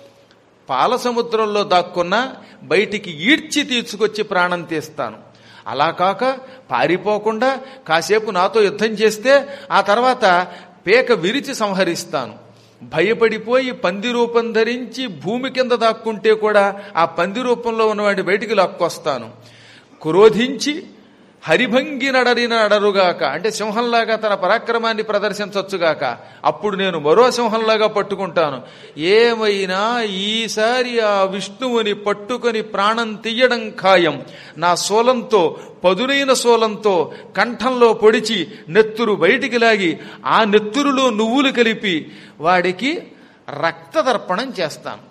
పాల సముద్రంలో దాక్కున్న బయటికి ఈడ్చి తీసుకొచ్చి ప్రాణం తీస్తాను అలా కాక పారిపోకుండా కాసేపు నాతో యుద్ధం చేస్తే ఆ తర్వాత పేక విరిచి సంహరిస్తాను భయపడిపోయి పంది రూపం ధరించి భూమి కింద దాక్కుంటే కూడా ఆ పంది రూపంలో ఉన్నవాడిని బయటికి లాక్కొస్తాను క్రోధించి హరిభంగి నడరిన నడరుగాక అంటే సింహంలాగా తన పరాక్రమాన్ని ప్రదర్శించవచ్చుగాక అప్పుడు నేను మరో సింహంలాగా పట్టుకుంటాను ఏమైనా ఈసారి ఆ విష్ణువుని పట్టుకొని ప్రాణం తీయడం ఖాయం నా సోలంతో పదునైన సోలంతో కంఠంలో పొడిచి నెత్తురు బయటికి లాగి ఆ నెత్తురులో నువ్వులు కలిపి వాడికి రక్తదర్పణం చేస్తాను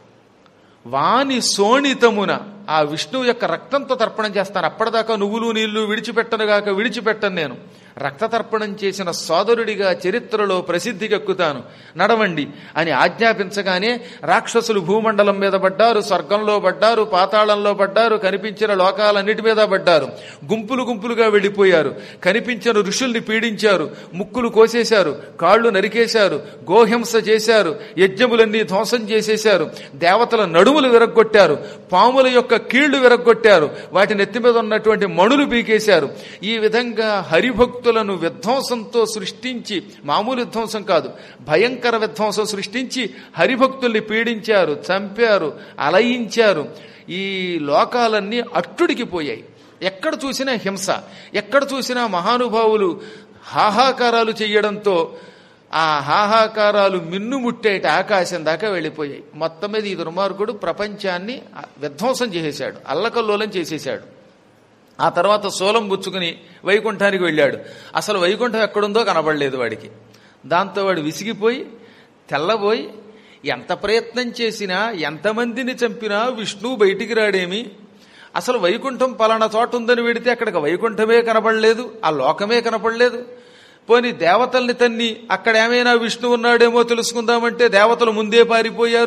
వాని సోణితమున ఆ విష్ణువు యొక్క రక్తంతో తర్పణం చేస్తాను అప్పటిదాకా నువ్వులు నీళ్లు విడిచిపెట్టనుగాక విడిచిపెట్టను నేను రక్త తర్పణం చేసిన సోదరుడిగా చరిత్రలో ప్రసిద్ధికెక్కుతాను నడవండి అని ఆజ్ఞాపించగానే రాక్షసులు భూమండలం మీద పడ్డారు స్వర్గంలో పడ్డారు పాతాళంలో పడ్డారు కనిపించిన లోకాలన్నిటి మీద పడ్డారు గుంపులు గుంపులుగా వెళ్ళిపోయారు కనిపించిన ఋషుల్ని పీడించారు ముక్కులు కోసేశారు కాళ్ళు నరికేశారు గోహింస చేశారు యజ్ఞములన్నీ ధ్వంసం చేసేశారు దేవతల నడుములు విరగ్గొట్టారు పాముల యొక్క కీళ్లు విరగ్గొట్టారు వాటి నెత్తి మీద ఉన్నటువంటి మణులు పీకేశారు ఈ విధంగా హరిభక్తులను విధ్వంసంతో సృష్టించి మామూలు విధ్వంసం కాదు భయంకర విధ్వంసం సృష్టించి హరిభక్తుల్ని పీడించారు చంపారు అలయించారు ఈ లోకాలన్నీ అట్టుడికి పోయాయి ఎక్కడ చూసినా హింస ఎక్కడ చూసినా మహానుభావులు హాహాకారాలు చెయ్యడంతో ఆ హాహాకారాలు మిన్నుముట్టేట ఆకాశం దాకా వెళ్ళిపోయాయి మొత్తం మీద ఈ దుర్మార్గుడు ప్రపంచాన్ని విధ్వంసం చేసేశాడు అల్లకల్లోలం చేసేశాడు ఆ తర్వాత సోలం పుచ్చుకుని వైకుంఠానికి వెళ్ళాడు అసలు వైకుంఠం ఎక్కడుందో కనబడలేదు వాడికి దాంతో వాడు విసిగిపోయి తెల్లబోయి ఎంత ప్రయత్నం చేసినా ఎంతమందిని చంపినా విష్ణువు బయటికి రాడేమి అసలు వైకుంఠం పలానా చోట ఉందని వెడితే అక్కడికి వైకుంఠమే కనపడలేదు ఆ లోకమే కనపడలేదు పోని దేవతల్ని తన్ని అక్కడ ఏమైనా విష్ణు ఉన్నాడేమో తెలుసుకుందామంటే దేవతలు ముందే పారిపోయారు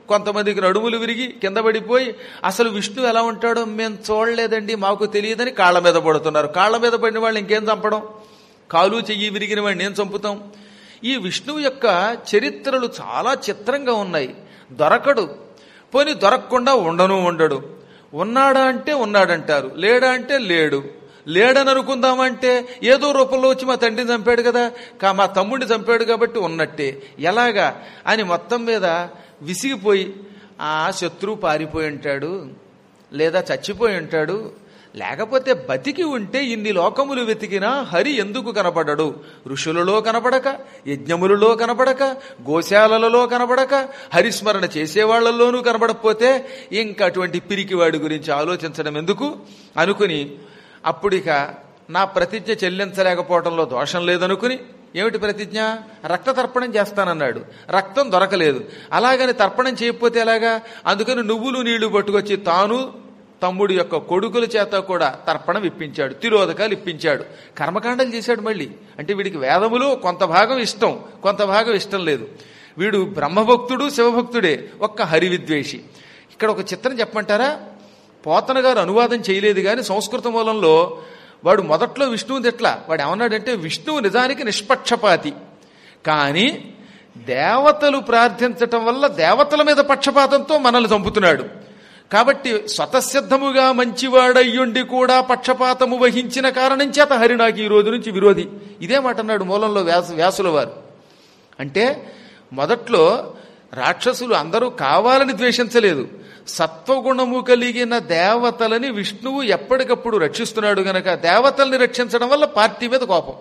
కొంతమందికి నడుములు విరిగి కింద పడిపోయి అసలు విష్ణు ఎలా ఉంటాడో మేము చూడలేదండి మాకు తెలియదని కాళ్ళ మీద పడుతున్నారు కాళ్ళ మీద పడిన వాళ్ళు ఇంకేం చంపడం కాలు చెయ్యి విరిగిన వాడిని ఏం చంపుతాం ఈ విష్ణువు యొక్క చరిత్రలు చాలా చిత్రంగా ఉన్నాయి దొరకడు పోని దొరకకుండా ఉండను ఉండడు ఉన్నాడా అంటే ఉన్నాడంటారు లేడా అంటే లేడు లేడని అనుకుందామంటే ఏదో రూపంలో వచ్చి మా తండ్రిని చంపాడు కదా కా మా తమ్ముడిని చంపాడు కాబట్టి ఉన్నట్టే ఎలాగా అని మొత్తం మీద విసిగిపోయి ఆ శత్రువు పారిపోయి ఉంటాడు లేదా చచ్చిపోయి ఉంటాడు లేకపోతే బతికి ఉంటే ఇన్ని లోకములు వెతికినా హరి ఎందుకు కనపడడు ఋషులలో కనపడక యజ్ఞములలో కనపడక గోశాలలలో కనపడక హరిస్మరణ చేసేవాళ్లలోనూ కనపడకపోతే ఇంకా అటువంటి పిరికివాడి గురించి ఆలోచించడం ఎందుకు అనుకుని అప్పుడిక నా ప్రతిజ్ఞ చెల్లించలేకపోవడంలో దోషం లేదనుకుని ఏమిటి ప్రతిజ్ఞ రక్త తర్పణం చేస్తానన్నాడు రక్తం దొరకలేదు అలాగని తర్పణం చేయకపోతే ఎలాగా అందుకని నువ్వులు నీళ్లు పట్టుకొచ్చి తాను తమ్ముడి యొక్క కొడుకుల చేత కూడా తర్పణం ఇప్పించాడు తిరోధకాలు ఇప్పించాడు కర్మకాండలు చేశాడు మళ్ళీ అంటే వీడికి వేదములో కొంత భాగం ఇష్టం కొంత భాగం ఇష్టం లేదు వీడు బ్రహ్మభక్తుడు శివభక్తుడే ఒక్క హరివిద్వేషి ఇక్కడ ఒక చిత్రం చెప్పమంటారా పోతన గారు అనువాదం చేయలేదు కానీ సంస్కృత మూలంలో వాడు మొదట్లో విష్ణువు తిట్ల వాడు ఏమన్నాడంటే విష్ణువు నిజానికి నిష్పక్షపాతి కానీ దేవతలు ప్రార్థించటం వల్ల దేవతల మీద పక్షపాతంతో మనల్ని చంపుతున్నాడు కాబట్టి స్వతసిద్ధముగా మంచివాడయ్యుండి కూడా పక్షపాతము వహించిన కారణం చేత హరి నాకు ఈ రోజు నుంచి విరోధి ఇదే మాట అన్నాడు మూలంలో వ్యాస వ్యాసుల వారు అంటే మొదట్లో రాక్షసులు అందరూ కావాలని ద్వేషించలేదు సత్వగుణము కలిగిన దేవతలని విష్ణువు ఎప్పటికప్పుడు రక్షిస్తున్నాడు గనక దేవతల్ని రక్షించడం వల్ల పార్టీ మీద కోపం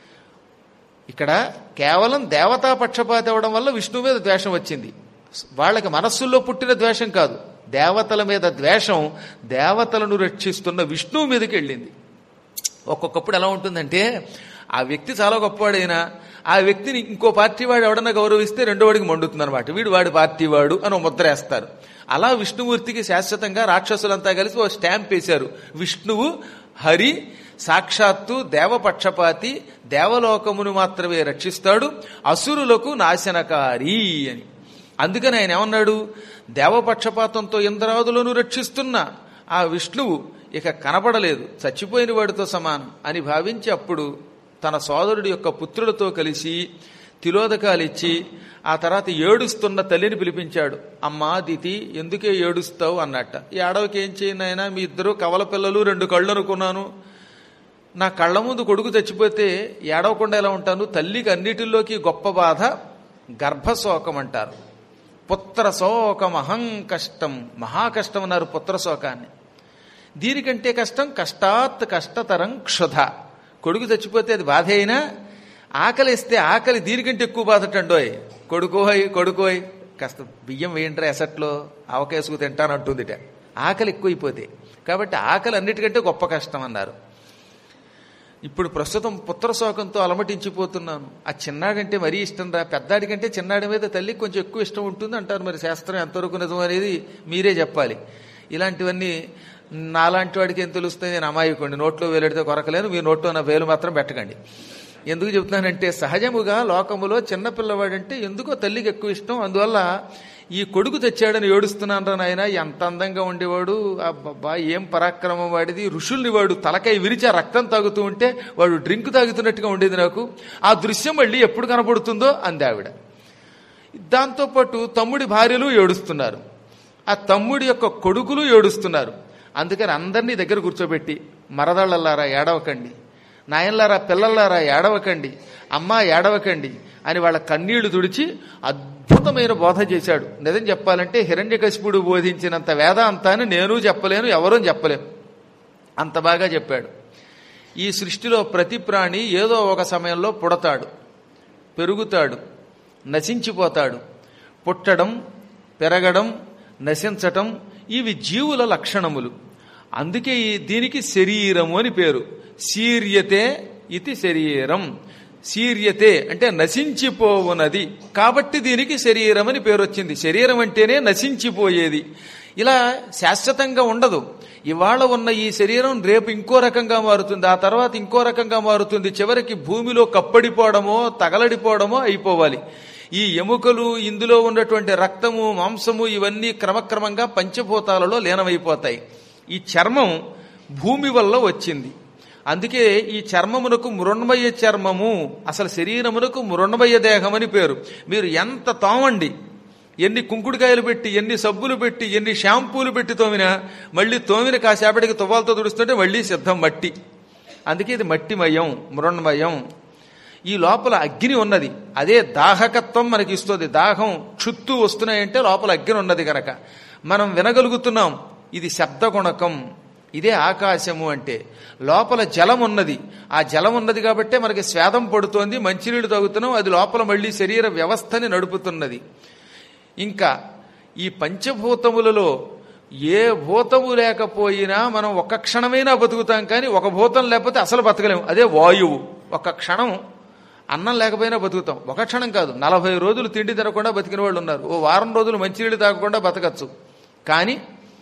ఇక్కడ కేవలం దేవతా పక్షపాతి అవ్వడం వల్ల విష్ణువు మీద ద్వేషం వచ్చింది వాళ్ళకి మనస్సుల్లో పుట్టిన ద్వేషం కాదు దేవతల మీద ద్వేషం దేవతలను రక్షిస్తున్న విష్ణువు మీదకి వెళ్ళింది ఒక్కొక్కప్పుడు ఎలా ఉంటుందంటే ఆ వ్యక్తి చాలా గొప్పవాడైనా ఆ వ్యక్తిని ఇంకో పార్టీ వాడు ఎవడన్నా గౌరవిస్తే రెండో వాడికి మండుతుంది అనమాట వీడు వాడి పార్టీ వాడు అని ఒక ముద్ర వేస్తారు అలా విష్ణుమూర్తికి శాశ్వతంగా రాక్షసులంతా కలిసి ఓ స్టాంప్ వేశారు విష్ణువు హరి సాక్షాత్తు దేవపక్షపాతి దేవలోకమును మాత్రమే రక్షిస్తాడు అసురులకు నాశనకారి అని అందుకని ఆయన ఏమన్నాడు దేవపక్షపాతంతో ఇంద్రాదులను రక్షిస్తున్న ఆ విష్ణువు ఇక కనపడలేదు చచ్చిపోయిన వాడితో సమానం అని భావించి అప్పుడు తన సోదరుడి యొక్క పుత్రులతో కలిసి తిలోదకాలిచ్చి ఆ తర్వాత ఏడుస్తున్న తల్లిని పిలిపించాడు అమ్మా దితి ఎందుకే ఏడుస్తావు అన్నట్ట ఈ ఆడవకి ఏం చేయనైనా మీ ఇద్దరు కవల పిల్లలు రెండు కళ్ళు అనుకున్నాను నా కళ్ళ ముందు కొడుకు చచ్చిపోతే ఏడవకుండా ఎలా ఉంటాను తల్లికి అన్నిటిలోకి గొప్ప బాధ గర్భశోకం అంటారు పుత్ర శోకం అహం కష్టం మహాకష్టం అన్నారు పుత్ర శోకాన్ని దీనికంటే కష్టం కష్టాత్ కష్టతరం క్షుధ కొడుకు చచ్చిపోతే అది బాధ అయినా ఆకలి ఇస్తే ఆకలి దీనికంటే ఎక్కువ బాధటండోయ్ కొడుకోయ్ కొడుకోయ్ కాస్త బియ్యం వేయంట్రా ఎసట్లో ఆవకేసుకు తింటానంటుందిట ఆకలి ఎక్కువైపోతే కాబట్టి ఆకలి అన్నిటికంటే గొప్ప కష్టం అన్నారు ఇప్పుడు ప్రస్తుతం పుత్ర శోకంతో అలమటించిపోతున్నాను ఆ చిన్నాడంటే మరీ ఇష్టం రా పెద్దాడి కంటే చిన్నాడి మీద తల్లికి కొంచెం ఎక్కువ ఇష్టం ఉంటుంది అంటారు మరి శాస్త్రం ఎంతవరకు నిజం అనేది మీరే చెప్పాలి ఇలాంటివన్నీ నాలాంటి వాడికి ఏం తెలుస్తాయి నేను అమాయకండి నోట్లో వేలెడితే కొరకలేను మీ నోట్లో నా వేలు మాత్రం పెట్టకండి ఎందుకు చెప్తున్నానంటే సహజముగా లోకములో చిన్నపిల్లవాడంటే ఎందుకో తల్లికి ఎక్కువ ఇష్టం అందువల్ల ఈ కొడుకు తెచ్చాడని ఏడుస్తున్నాను నాయన ఎంత అందంగా ఉండేవాడు అబ్బబ్బా ఏం పరాక్రమం వాడిది ఋషుల్ని వాడు తలకై విరిచి ఆ రక్తం తాగుతూ ఉంటే వాడు డ్రింక్ తాగుతున్నట్టుగా ఉండేది నాకు ఆ దృశ్యం మళ్ళీ ఎప్పుడు కనపడుతుందో అంది ఆవిడ దాంతోపాటు తమ్ముడి భార్యలు ఏడుస్తున్నారు ఆ తమ్ముడి యొక్క కొడుకులు ఏడుస్తున్నారు అందుకని అందరినీ దగ్గర కూర్చోబెట్టి మరదళ్ళలారా ఏడవకండి నాయనలారా పిల్లలారా ఏడవకండి అమ్మ ఏడవకండి అని వాళ్ళ కన్నీళ్లు తుడిచి అద్భుతమైన బోధ చేశాడు నిజం చెప్పాలంటే హిరణ్యకశిపుడు బోధించినంత వేదాంతాన్ని నేను చెప్పలేను ఎవరూ చెప్పలేము అంత బాగా చెప్పాడు ఈ సృష్టిలో ప్రతి ప్రాణి ఏదో ఒక సమయంలో పుడతాడు పెరుగుతాడు నశించిపోతాడు పుట్టడం పెరగడం నశించటం ఇవి జీవుల లక్షణములు అందుకే ఈ దీనికి శరీరము అని పేరు శీర్యతే ఇది శరీరం శీర్యతే అంటే నశించిపోవునది కాబట్టి దీనికి శరీరం అని పేరు వచ్చింది శరీరం అంటేనే నశించిపోయేది ఇలా శాశ్వతంగా ఉండదు ఇవాళ ఉన్న ఈ శరీరం రేపు ఇంకో రకంగా మారుతుంది ఆ తర్వాత ఇంకో రకంగా మారుతుంది చివరికి భూమిలో కప్పడిపోవడమో తగలడిపోవడమో అయిపోవాలి ఈ ఎముకలు ఇందులో ఉన్నటువంటి రక్తము మాంసము ఇవన్నీ క్రమక్రమంగా పంచభూతాలలో లీనమైపోతాయి ఈ చర్మం భూమి వల్ల వచ్చింది అందుకే ఈ చర్మమునకు మృణ్మయ చర్మము అసలు శరీరమునకు మృణ్మయ దేహమని పేరు మీరు ఎంత తోమండి ఎన్ని కుంకుడుకాయలు పెట్టి ఎన్ని సబ్బులు పెట్టి ఎన్ని షాంపూలు పెట్టి తోమినా మళ్ళీ తోమిన కాసేపటికి తువ్వాలతో తుడుస్తుంటే మళ్ళీ సిద్ధం మట్టి అందుకే ఇది మట్టిమయం మృణ్మయం ఈ లోపల అగ్ని ఉన్నది అదే దాహకత్వం మనకి ఇస్తుంది దాహం చుట్టూ వస్తున్నాయంటే లోపల అగ్ని ఉన్నది కనుక మనం వినగలుగుతున్నాం ఇది శబ్దగుణకం ఇదే ఆకాశము అంటే లోపల జలం ఉన్నది ఆ జలం ఉన్నది కాబట్టే మనకి స్వేదం పడుతోంది మంచినీళ్ళు తాగుతున్నాం అది లోపల మళ్ళీ శరీర వ్యవస్థని నడుపుతున్నది ఇంకా ఈ పంచభూతములలో ఏ భూతము లేకపోయినా మనం ఒక క్షణమైనా బతుకుతాం కానీ ఒక భూతం లేకపోతే అసలు బతకలేము అదే వాయువు ఒక క్షణం అన్నం లేకపోయినా బతుకుతాం ఒక క్షణం కాదు నలభై రోజులు తిండి తినకుండా బతికిన వాళ్ళు ఉన్నారు ఓ వారం రోజులు మంచినీళ్ళు తాగకుండా బతకచ్చు కానీ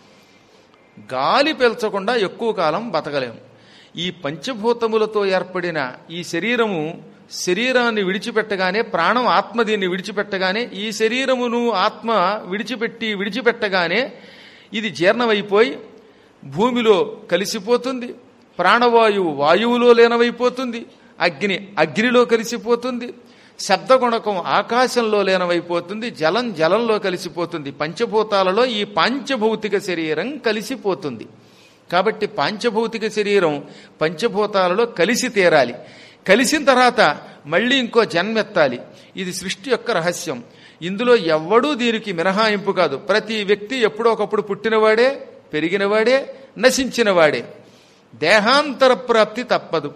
గాలి పీల్చకుండా ఎక్కువ కాలం బతకలేము ఈ పంచభూతములతో ఏర్పడిన ఈ శరీరము శరీరాన్ని విడిచిపెట్టగానే ప్రాణం ఆత్మ దీన్ని విడిచిపెట్టగానే ఈ శరీరమును ఆత్మ విడిచిపెట్టి విడిచిపెట్టగానే ఇది జీర్ణమైపోయి భూమిలో కలిసిపోతుంది ప్రాణవాయువు వాయువులో లీనమైపోతుంది అగ్ని అగ్నిలో కలిసిపోతుంది శబ్దగుణకం ఆకాశంలో లీనమైపోతుంది జలం జలంలో కలిసిపోతుంది పంచభూతాలలో ఈ పాంచభౌతిక శరీరం కలిసిపోతుంది కాబట్టి పాంచభౌతిక శరీరం పంచభూతాలలో కలిసి తీరాలి కలిసిన తర్వాత మళ్ళీ ఇంకో జన్మెత్తాలి ఇది సృష్టి యొక్క రహస్యం ఇందులో ఎవ్వడూ దీనికి మినహాయింపు కాదు ప్రతి వ్యక్తి ఎప్పుడో ఒకప్పుడు పుట్టినవాడే పెరిగినవాడే నశించినవాడే దేహాంతర ప్రాప్తి తప్పదు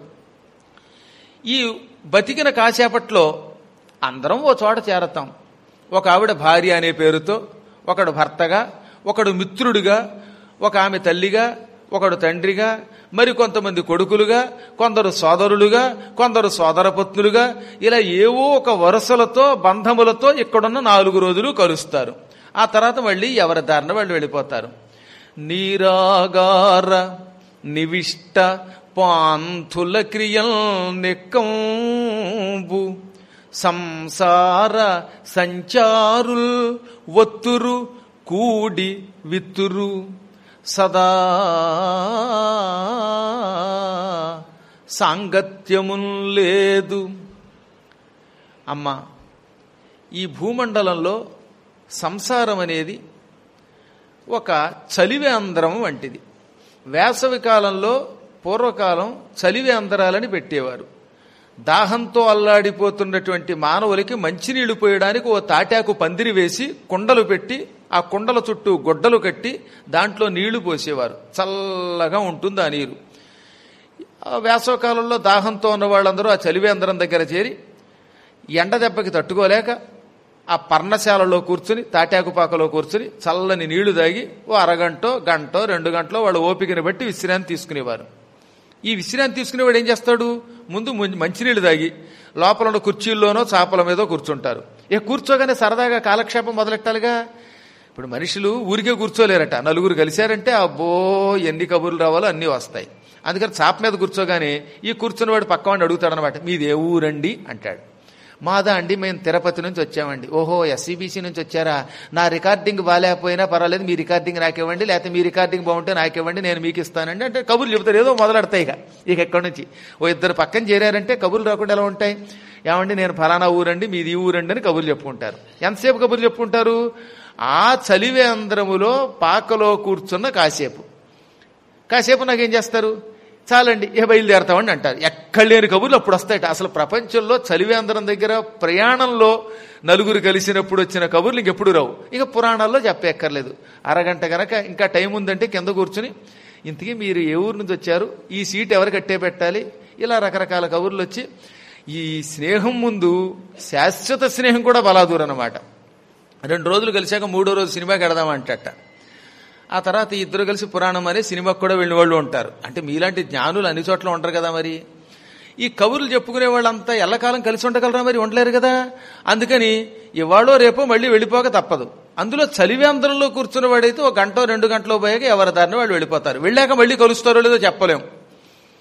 ఈ బతికిన కాసేపట్లో అందరం ఓ చోట చేరతాం ఒక ఆవిడ భార్య అనే పేరుతో ఒకడు భర్తగా ఒకడు మిత్రుడిగా ఒక ఆమె తల్లిగా ఒకడు తండ్రిగా మరి కొంతమంది కొడుకులుగా కొందరు సోదరులుగా కొందరు సోదరపత్నులుగా ఇలా ఏవో ఒక వరుసలతో బంధములతో ఇక్కడున్న నాలుగు రోజులు కలుస్తారు ఆ తర్వాత మళ్ళీ ఎవరి దారిన వాళ్ళు వెళ్ళిపోతారు నీరాగార నివిష్ట పాంథుల క్రియల్ నెక్కంబు సంసార సంచారుల్ ఒత్తురు కూడి విత్తురు సదా సాంగత్యమున్ లేదు అమ్మ ఈ భూమండలంలో సంసారం అనేది ఒక చలివేంద్రం వంటిది వేసవి కాలంలో పూర్వకాలం చలివేంద్రాలని పెట్టేవారు దాహంతో అల్లాడిపోతున్నటువంటి మానవులకి మంచినీళ్లు పోయడానికి ఓ తాటాకు పందిరి వేసి కుండలు పెట్టి ఆ కుండల చుట్టూ గొడ్డలు కట్టి దాంట్లో నీళ్లు పోసేవారు చల్లగా ఉంటుంది ఆ నీరు ఆ వేసవకాలంలో దాహంతో ఉన్న వాళ్ళందరూ ఆ చలివేంద్రం దగ్గర చేరి ఎండ దెబ్బకి తట్టుకోలేక ఆ పర్ణశాలలో కూర్చుని తాటాకుపాకలో కూర్చుని చల్లని నీళ్లు తాగి ఓ అరగంటో గంటో రెండు గంటలో వాళ్ళ ఓపికని బట్టి విశ్రాంతి తీసుకునేవారు ఈ విశ్రాంతి తీసుకునేవాడు ఏం చేస్తాడు ముందు ము- మంచినీళ్లు తాగి లోపల ఉన్న కుర్చీల్లోనో చాపల మీదో కూర్చుంటారు ఇక కూర్చోగానే సరదాగా కాలక్షేపం మొదలెట్టాలిగా ఇప్పుడు మనుషులు ఊరికే కూర్చోలేరట నలుగురు కలిశారంటే అబ్బో ఎన్ని కబుర్లు రావాలో అన్నీ వస్తాయి అందుకని చాప మీద కూర్చోగానే ఈ కూర్చున్నవాడు పక్కవాడిని అడుగుతాడనమాట మీది ఏ ఊరండి అంటాడు మాదా అండి మేము తిరుపతి నుంచి వచ్చామండి ఓహో ఎస్సీబీసీ నుంచి వచ్చారా నా రికార్డింగ్ బాగాలేకపోయినా పర్వాలేదు మీ రికార్డింగ్ నాకివ్వండి లేకపోతే మీ రికార్డింగ్ బాగుంటే నాకివ్వండి నేను మీకు ఇస్తానండి అంటే కబుర్లు చెబుతారు ఏదో మొదలెడతాయి ఇక ఇక ఎక్కడి నుంచి ఓ ఇద్దరు పక్కన చేరారంటే కబుర్లు రాకుండా ఎలా ఉంటాయి ఏమండి నేను ఫలానా ఊరండి మీది ఈ ఊరండి అని కబుర్లు చెప్పుకుంటారు ఎంతసేపు కబుర్లు చెప్పుకుంటారు ఆ చలివేంద్రములో పాకలో కూర్చున్న కాసేపు కాసేపు నాకేం చేస్తారు చాలండి ఇక బయలుదేరతామని అంటారు ఎక్కడ లేని కబుర్లు అప్పుడు వస్తాయట అసలు ప్రపంచంలో చలివేంద్రం దగ్గర ప్రయాణంలో నలుగురు కలిసినప్పుడు వచ్చిన కబుర్లు ఇంకెప్పుడు రావు ఇక పురాణాల్లో చెప్పక్కర్లేదు అరగంట గనక ఇంకా టైం ఉందంటే కింద కూర్చుని ఇంతకీ మీరు ఏ ఊరు నుంచి వచ్చారు ఈ సీట్ ఎవరు కట్టే పెట్టాలి ఇలా రకరకాల కబుర్లు వచ్చి ఈ స్నేహం ముందు శాశ్వత స్నేహం కూడా బలాదూర్ అన్నమాట రెండు రోజులు కలిశాక మూడో రోజు సినిమాకి వెడదామంటట ఆ తర్వాత ఈ ఇద్దరు కలిసి పురాణం అనే సినిమాకి కూడా వెళ్ళిన వాళ్ళు ఉంటారు అంటే మీలాంటి జ్ఞానులు అన్ని చోట్ల ఉంటారు కదా మరి ఈ కబుర్లు చెప్పుకునే వాళ్ళంతా ఎల్లకాలం కలిసి ఉండగలరా మరి ఉండలేరు కదా అందుకని ఇవాళో రేపో మళ్ళీ వెళ్ళిపోక తప్పదు అందులో చలివేంద్రంలో కూర్చున్న వాడైతే ఒక గంట రెండు గంటలో పోయాక ఎవరి దారిని వాళ్ళు వెళ్ళిపోతారు వెళ్ళాక మళ్ళీ కలుస్తారో లేదో చెప్పలేం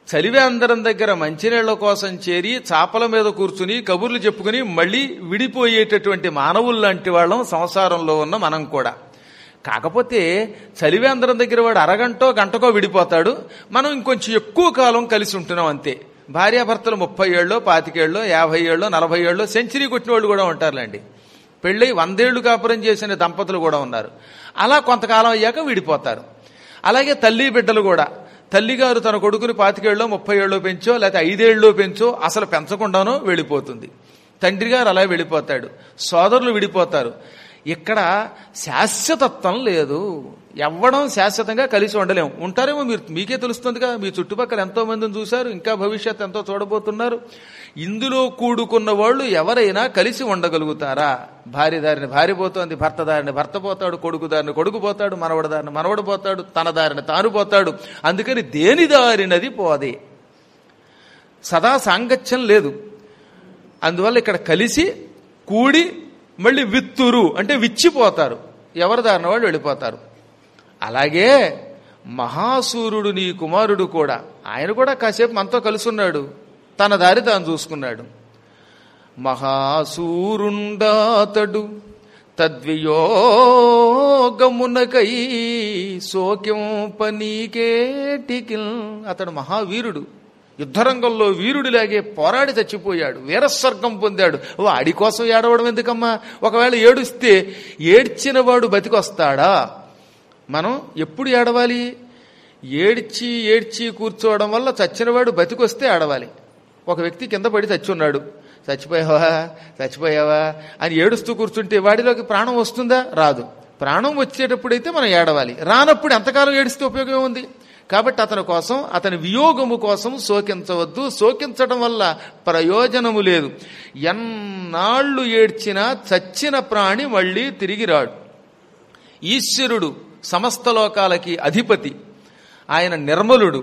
చలివేందరం దగ్గర మంచినీళ్ల కోసం చేరి చాపల మీద కూర్చుని కబుర్లు చెప్పుకుని మళ్ళీ విడిపోయేటటువంటి మానవులు లాంటి వాళ్ళం సంసారంలో ఉన్న మనం కూడా కాకపోతే చలివేందరం దగ్గర వాడు అరగంటో గంటకో విడిపోతాడు మనం ఇంకొంచెం ఎక్కువ కాలం కలిసి ఉంటున్నాం అంతే భార్యాభర్తలు ముప్పై ఏళ్ళు పాతికేళ్ళు యాభై ఏళ్ళు నలభై ఏళ్ళు సెంచరీ కొట్టిన వాళ్ళు కూడా ఉంటారులేండి పెళ్ళై వందేళ్లు కాపురం చేసిన దంపతులు కూడా ఉన్నారు అలా కొంతకాలం అయ్యాక విడిపోతారు అలాగే తల్లి బిడ్డలు కూడా తల్లిగారు తన కొడుకుని పాతికేళ్ళలో ముప్పై ఏళ్ళలో పెంచో లేకపోతే ఐదేళ్ళలో పెంచో అసలు పెంచకుండానో వెళ్ళిపోతుంది తండ్రి గారు అలా వెళ్ళిపోతాడు సోదరులు విడిపోతారు ఇక్కడ శాశ్వతత్వం లేదు ఎవ్వడం శాశ్వతంగా కలిసి ఉండలేము ఉంటారేమో మీరు మీకే తెలుస్తుందిగా మీ చుట్టుపక్కల ఎంతో మందిని చూశారు ఇంకా భవిష్యత్ ఎంతో చూడబోతున్నారు ఇందులో కూడుకున్న వాళ్ళు ఎవరైనా కలిసి ఉండగలుగుతారా భార్య దారిని భార్య పోతోంది భర్త దారిని భర్త పోతాడు కొడుకు దారిని కొడుకు పోతాడు మనవడి దారిని మనవడు పోతాడు తన దారిని తాను పోతాడు అందుకని దేని దారినది పోదే సదా సాంగత్యం లేదు అందువల్ల ఇక్కడ కలిసి కూడి మళ్ళీ విత్తురు అంటే విచ్చిపోతారు ఎవరి దారిన వాళ్ళు వెళ్ళిపోతారు అలాగే మహాసూర్యుడు నీ కుమారుడు కూడా ఆయన కూడా కాసేపు మనతో కలుసున్నాడు తన దారి తాను చూసుకున్నాడు మహాసూరుండాతడు తద్వియోగమునకై సోక్యం పనీకేటికిల్ అతడు మహావీరుడు యుద్ధరంగంలో వీరుడిలాగే పోరాడి చచ్చిపోయాడు వీరస్వర్గం పొందాడు ఓ ఆడి కోసం ఏడవడం ఎందుకమ్మా ఒకవేళ ఏడుస్తే ఏడ్చిన వాడు బతికొస్తాడా మనం ఎప్పుడు ఏడవాలి ఏడ్చి ఏడ్చి కూర్చోవడం వల్ల చచ్చినవాడు బతికొస్తే ఏడవాలి ఒక వ్యక్తి కింద పడి చచ్చున్నాడు చచ్చిపోయావా చచ్చిపోయావా అని ఏడుస్తూ కూర్చుంటే వాడిలోకి ప్రాణం వస్తుందా రాదు ప్రాణం వచ్చేటప్పుడైతే మనం ఏడవాలి రానప్పుడు ఎంతకాలం ఏడిస్తే ఉపయోగం ఉంది కాబట్టి అతని కోసం అతని వియోగము కోసం శోకించవద్దు శోకించడం వల్ల ప్రయోజనము లేదు ఎన్నాళ్ళు ఏడ్చినా చచ్చిన ప్రాణి మళ్ళీ తిరిగి రాడు ఈశ్వరుడు సమస్త లోకాలకి అధిపతి ఆయన నిర్మలుడు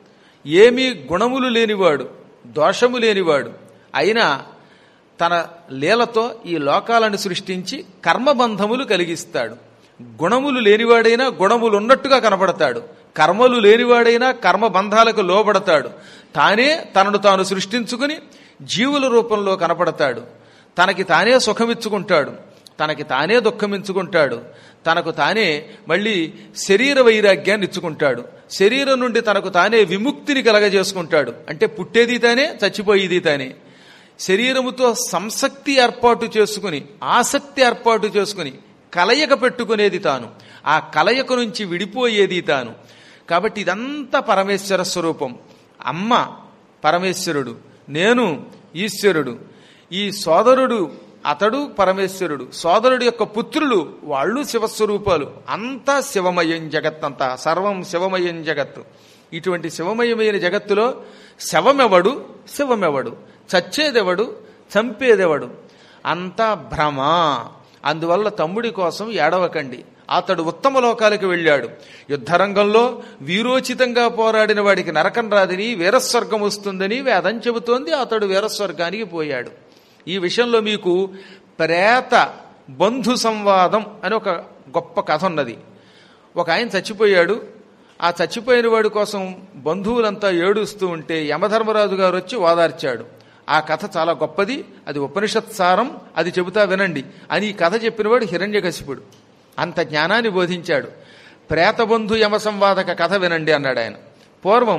ఏమీ గుణములు లేనివాడు దోషము లేనివాడు అయినా తన లీలతో ఈ లోకాలను సృష్టించి కర్మబంధములు కలిగిస్తాడు గుణములు లేనివాడైనా గుణములు ఉన్నట్టుగా కనపడతాడు కర్మలు లేనివాడైనా కర్మబంధాలకు లోబడతాడు తానే తనను తాను సృష్టించుకుని జీవుల రూపంలో కనపడతాడు తనకి తానే సుఖమిచ్చుకుంటాడు తనకి తానే దుఃఖమించుకుంటాడు తనకు తానే మళ్ళీ శరీర వైరాగ్యాన్ని ఇచ్చుకుంటాడు శరీరం నుండి తనకు తానే విముక్తిని కలగజేసుకుంటాడు అంటే పుట్టేది తానే చచ్చిపోయేది తానే శరీరముతో సంసక్తి ఏర్పాటు చేసుకుని ఆసక్తి ఏర్పాటు చేసుకుని కలయిక పెట్టుకునేది తాను ఆ కలయిక నుంచి విడిపోయేది తాను కాబట్టి ఇదంతా పరమేశ్వర స్వరూపం అమ్మ పరమేశ్వరుడు నేను ఈశ్వరుడు ఈ సోదరుడు అతడు పరమేశ్వరుడు సోదరుడు యొక్క పుత్రులు వాళ్ళు శివస్వరూపాలు అంతా శివమయం జగత్ అంతా సర్వం శివమయం జగత్తు ఇటువంటి శివమయమైన జగత్తులో శవమెవడు శివమెవడు చచ్చేదెవడు చంపేదెవడు అంతా భ్రమ అందువల్ల తమ్ముడి కోసం ఏడవకండి అతడు ఉత్తమ లోకాలకు వెళ్ళాడు యుద్ధరంగంలో వీరోచితంగా పోరాడిన వాడికి నరకం రాదని వీరస్వర్గం వస్తుందని వేదం చెబుతోంది అతడు వీరస్వర్గానికి పోయాడు ఈ విషయంలో మీకు ప్రేత బంధు సంవాదం అని ఒక గొప్ప కథ ఉన్నది ఒక ఆయన చచ్చిపోయాడు ఆ చచ్చిపోయిన వాడి కోసం బంధువులంతా ఏడుస్తూ ఉంటే యమధర్మరాజు గారు వచ్చి ఓదార్చాడు ఆ కథ చాలా గొప్పది అది ఉపనిషత్ సారం అది చెబుతా వినండి అని ఈ కథ చెప్పినవాడు హిరణ్యకశిపుడు అంత జ్ఞానాన్ని బోధించాడు ప్రేతబంధు యమ సంవాదక కథ వినండి అన్నాడు ఆయన పూర్వం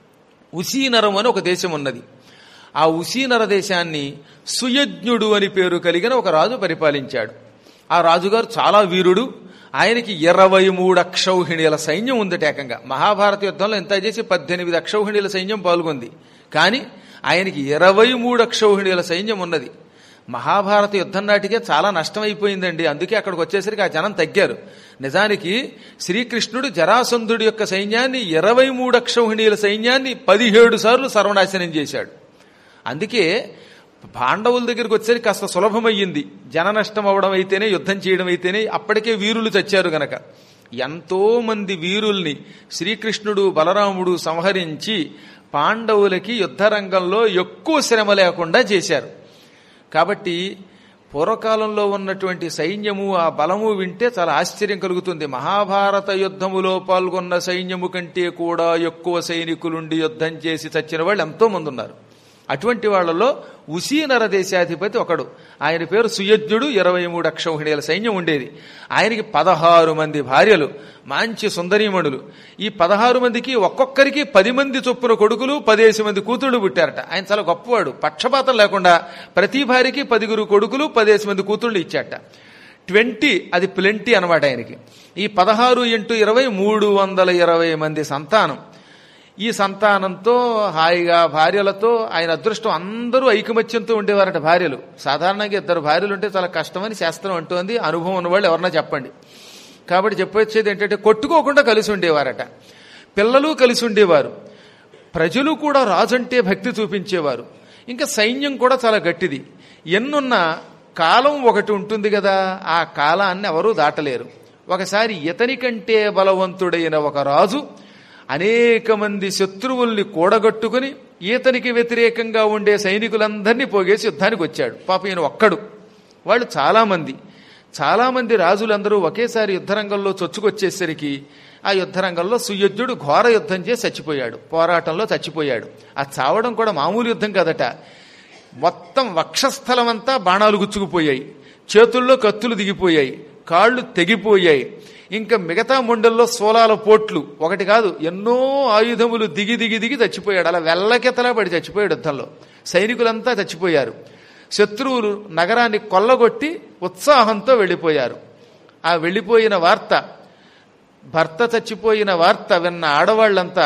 ఉసీనరం అని ఒక దేశం ఉన్నది ఆ ఉసీనర దేశాన్ని సుయజ్ఞుడు అని పేరు కలిగిన ఒక రాజు పరిపాలించాడు ఆ రాజుగారు చాలా వీరుడు ఆయనకి ఇరవై మూడు అక్షౌహిణీల సైన్యం ఉందట ఏకంగా మహాభారత యుద్ధంలో ఎంత చేసి పద్దెనిమిది అక్షౌహిణీల సైన్యం పాల్గొంది కానీ ఆయనకి ఇరవై మూడు అక్షౌహిణీల సైన్యం ఉన్నది మహాభారత యుద్ధం నాటికే చాలా నష్టమైపోయిందండి అందుకే అక్కడికి వచ్చేసరికి ఆ జనం తగ్గారు నిజానికి శ్రీకృష్ణుడు జరాసంధుడి యొక్క సైన్యాన్ని ఇరవై మూడు అక్షౌహిణీల సైన్యాన్ని పదిహేడు సార్లు సర్వనాశనం చేశాడు అందుకే పాండవుల దగ్గరికి వచ్చేసరికి కాస్త సులభమయ్యింది జన నష్టం అవడం అయితేనే యుద్ధం చేయడం అయితేనే అప్పటికే వీరులు చచ్చారు గనక ఎంతో మంది వీరుల్ని శ్రీకృష్ణుడు బలరాముడు సంహరించి పాండవులకి యుద్ధరంగంలో ఎక్కువ శ్రమ లేకుండా చేశారు కాబట్టి పూర్వకాలంలో ఉన్నటువంటి సైన్యము ఆ బలము వింటే చాలా ఆశ్చర్యం కలుగుతుంది మహాభారత యుద్ధములో పాల్గొన్న సైన్యము కంటే కూడా ఎక్కువ సైనికులుండి యుద్ధం చేసి చచ్చిన వాళ్ళు ఎంతో మంది ఉన్నారు అటువంటి వాళ్ళలో ఉసీనర దేశాధిపతి ఒకడు ఆయన పేరు సుయజ్ఞుడు ఇరవై మూడు అక్షౌహిణీల సైన్యం ఉండేది ఆయనకి పదహారు మంది భార్యలు మంచి సుందరీమణులు ఈ పదహారు మందికి ఒక్కొక్కరికి పది మంది చొప్పున కొడుకులు పదేసి మంది కూతుళ్ళు పుట్టారట ఆయన చాలా గొప్పవాడు పక్షపాతం లేకుండా ప్రతి భార్యకి పదిగురు కొడుకులు పదేసి మంది కూతుళ్ళు ఇచ్చాట ట్వంటీ అది ప్లెంటీ అనమాట ఆయనకి ఈ పదహారు ఇంటూ ఇరవై మూడు వందల ఇరవై మంది సంతానం ఈ సంతానంతో హాయిగా భార్యలతో ఆయన అదృష్టం అందరూ ఐకమత్యంతో ఉండేవారట భార్యలు సాధారణంగా ఇద్దరు భార్యలు ఉంటే చాలా కష్టమని శాస్త్రం అంటోంది అనుభవం ఉన్నవాళ్ళు ఎవరన్నా చెప్పండి కాబట్టి చెప్పొచ్చేది ఏంటంటే కొట్టుకోకుండా కలిసి ఉండేవారట పిల్లలు కలిసి ఉండేవారు ప్రజలు కూడా రాజంటే భక్తి చూపించేవారు ఇంకా సైన్యం కూడా చాలా గట్టిది ఎన్నున్న కాలం ఒకటి ఉంటుంది కదా ఆ కాలాన్ని ఎవరూ దాటలేరు ఒకసారి ఇతని కంటే బలవంతుడైన ఒక రాజు అనేక మంది శత్రువుల్ని కూడగట్టుకుని ఈతనికి వ్యతిరేకంగా ఉండే సైనికులందరినీ పోగేసి యుద్ధానికి వచ్చాడు పాప ఈయన ఒక్కడు వాళ్ళు చాలామంది చాలామంది రాజులందరూ ఒకేసారి యుద్ధరంగంలో చొచ్చుకొచ్చేసరికి ఆ యుద్ధరంగంలో సుయుద్ధుడు ఘోర యుద్ధం చేసి చచ్చిపోయాడు పోరాటంలో చచ్చిపోయాడు ఆ చావడం కూడా మామూలు యుద్ధం కదట మొత్తం వక్షస్థలం అంతా బాణాలు గుచ్చుకుపోయాయి చేతుల్లో కత్తులు దిగిపోయాయి కాళ్ళు తెగిపోయాయి ఇంకా మిగతా ముండల్లో సోలాల పోట్లు ఒకటి కాదు ఎన్నో ఆయుధములు దిగి దిగి దిగి చచ్చిపోయాడు అలా వెల్లకెతలా పడి చచ్చిపోయాడు యుద్ధంలో సైనికులంతా చచ్చిపోయారు శత్రువులు నగరాన్ని కొల్లగొట్టి ఉత్సాహంతో వెళ్ళిపోయారు ఆ వెళ్ళిపోయిన వార్త భర్త చచ్చిపోయిన వార్త విన్న ఆడవాళ్లంతా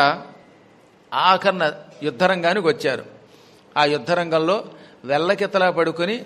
ఆఖరణ యుద్ధరంగానికి వచ్చారు ఆ యుద్ధరంగంలో వెల్లకెతలా పడుకొని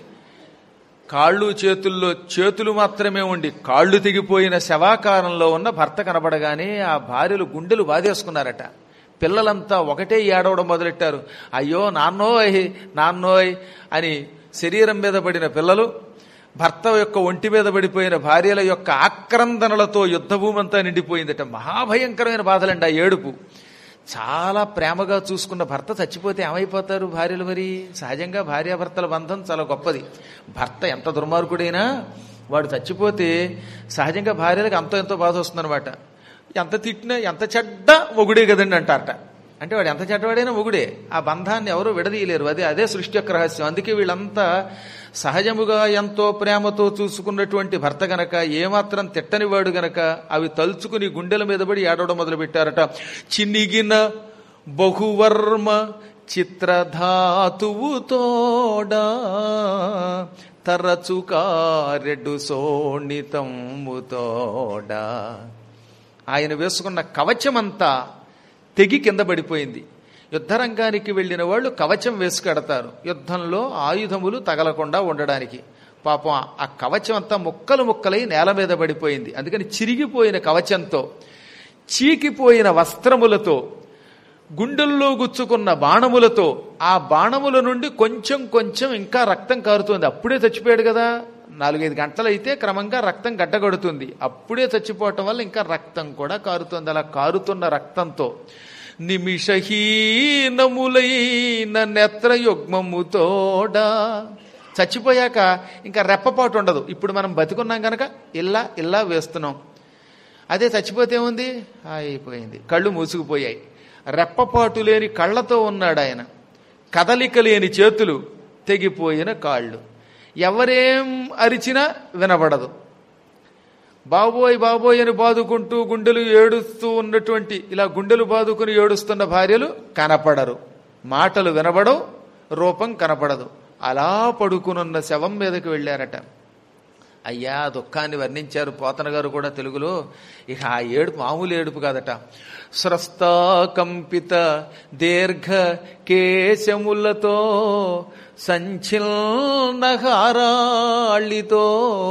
కాళ్ళు చేతుల్లో చేతులు మాత్రమే ఉండి కాళ్ళు తెగిపోయిన శవాకారంలో ఉన్న భర్త కనబడగానే ఆ భార్యలు గుండెలు బాధేసుకున్నారట పిల్లలంతా ఒకటే ఏడవడం మొదలెట్టారు అయ్యో నాన్నోయ్ నాన్నోయ్ అని శరీరం మీద పడిన పిల్లలు భర్త యొక్క ఒంటి మీద పడిపోయిన భార్యల యొక్క ఆక్రందనలతో యుద్ధభూమంతా నిండిపోయిందట మహాభయంకరమైన బాధలండి ఆ ఏడుపు చాలా ప్రేమగా చూసుకున్న భర్త చచ్చిపోతే ఏమైపోతారు భార్యలు మరి సహజంగా భార్యాభర్తల బంధం చాలా గొప్పది భర్త ఎంత దుర్మార్గుడైనా వాడు చచ్చిపోతే సహజంగా భార్యలకు అంతో ఎంతో బాధ వస్తుందన్నమాట ఎంత తిట్టినా ఎంత చెడ్డ మొగుడే కదండి అంటారట అంటే వాడు ఎంత చెడ్డవాడైనా మొగుడే ఆ బంధాన్ని ఎవరు విడదీయలేరు అదే అదే సృష్టి యొక్క రహస్యం అందుకే వీళ్ళంతా సహజముగా ఎంతో ప్రేమతో చూసుకున్నటువంటి భర్త గనక ఏమాత్రం తిట్టనివాడు గనక అవి తలుచుకుని గుండెల మీద పడి ఏడవడం మొదలుపెట్టారట చిన్నిగిన బహువర్మ చిత్రధాతువు తోడా తరచుకారెడ్డు సోణితముతోడా ఆయన వేసుకున్న కవచమంతా తెగి కింద పడిపోయింది యుద్ధరంగానికి వెళ్లిన వాళ్ళు కవచం వేసుకెడతారు యుద్ధంలో ఆయుధములు తగలకుండా ఉండడానికి పాపం ఆ కవచం అంతా ముక్కలు ముక్కలై నేల మీద పడిపోయింది అందుకని చిరిగిపోయిన కవచంతో చీకిపోయిన వస్త్రములతో గుండెల్లో గుచ్చుకున్న బాణములతో ఆ బాణముల నుండి కొంచెం కొంచెం ఇంకా రక్తం కారుతోంది అప్పుడే చచ్చిపోయాడు కదా నాలుగైదు గంటలైతే క్రమంగా రక్తం గడ్డగడుతుంది అప్పుడే చచ్చిపోవటం వల్ల ఇంకా రక్తం కూడా కారుతోంది అలా కారుతున్న రక్తంతో నిమిషహీనములైన నేత్రయుగ్మముతోడా చచ్చిపోయాక ఇంకా రెప్పపాటు ఉండదు ఇప్పుడు మనం బతికున్నాం గనక ఇల్లా ఇల్లా వేస్తున్నాం అదే చచ్చిపోతే ఉంది అయిపోయింది కళ్ళు మూసుకుపోయాయి రెప్పపాటు లేని కళ్ళతో ఉన్నాడు ఆయన కదలిక లేని చేతులు తెగిపోయిన కాళ్ళు ఎవరేం అరిచినా వినబడదు బాబోయ్ బాబోయ్ అని బాదుకుంటూ గుండెలు ఏడుస్తూ ఉన్నటువంటి ఇలా గుండెలు బాదుకుని ఏడుస్తున్న భార్యలు కనపడరు మాటలు వినబడవు రూపం కనపడదు అలా పడుకునున్న శవం మీదకి వెళ్ళారట అయ్యా దుఃఖాన్ని వర్ణించారు పోతన గారు కూడా తెలుగులో ఇక ఆ ఏడుపు మామూలు ఏడుపు కాదట స్రస్తాకంపిత దీర్ఘ కేశములతో సంచిల్నహారాళితో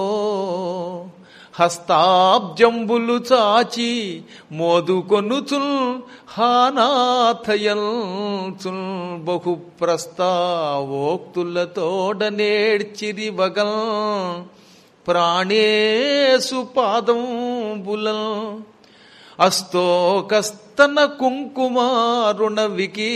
హస్తాబ్జంబులు చాచి మోదుకొనుచుల్ హానాథయల్చుల్ బహు ప్రస్తావోక్తులతోడ నేడ్చిరి బగల్ ప్రాణేసు పాదంబులం అస్తోకస్తన కుంకుమారుణ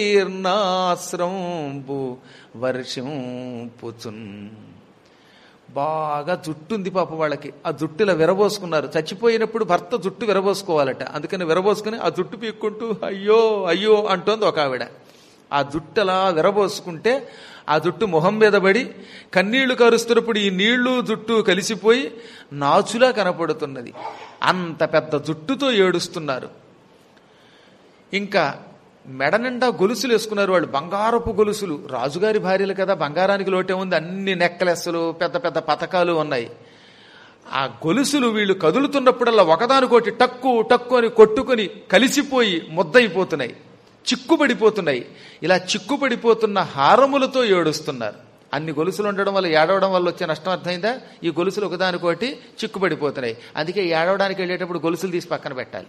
వికీర్ణాశ్రంబు వర్షంపుచున్ బాగా జుట్టు ఉంది పాప వాళ్ళకి ఆ జుట్టు ఇలా విరబోసుకున్నారు చచ్చిపోయినప్పుడు భర్త జుట్టు విరబోసుకోవాలట అందుకని విరబోసుకుని ఆ జుట్టు పీక్కుంటూ అయ్యో అయ్యో అంటోంది ఒక ఆవిడ ఆ జుట్టు అలా విరబోసుకుంటే ఆ జుట్టు మొహం మీద పడి కన్నీళ్లు కరుస్తున్నప్పుడు ఈ నీళ్లు జుట్టు కలిసిపోయి నాచులా కనపడుతున్నది అంత పెద్ద జుట్టుతో ఏడుస్తున్నారు ఇంకా మెడ నిండా గొలుసులు వేసుకున్నారు వాళ్ళు బంగారపు గొలుసులు రాజుగారి భార్యలు కదా బంగారానికి లోటే ఉంది అన్ని నెక్లెస్లు పెద్ద పెద్ద పథకాలు ఉన్నాయి ఆ గొలుసులు వీళ్ళు కదులుతున్నప్పుడల్లా ఒకదానికోటి టక్కు టక్కు అని కొట్టుకుని కలిసిపోయి ముద్దయిపోతున్నాయి చిక్కుపడిపోతున్నాయి ఇలా చిక్కుపడిపోతున్న హారములతో ఏడుస్తున్నారు అన్ని గొలుసులు ఉండడం వల్ల ఏడవడం వల్ల వచ్చే నష్టం అర్థమైందా ఈ గొలుసులు ఒకదానికోటి చిక్కుపడిపోతున్నాయి అందుకే ఏడవడానికి వెళ్ళేటప్పుడు గొలుసులు తీసి పక్కన పెట్టాలి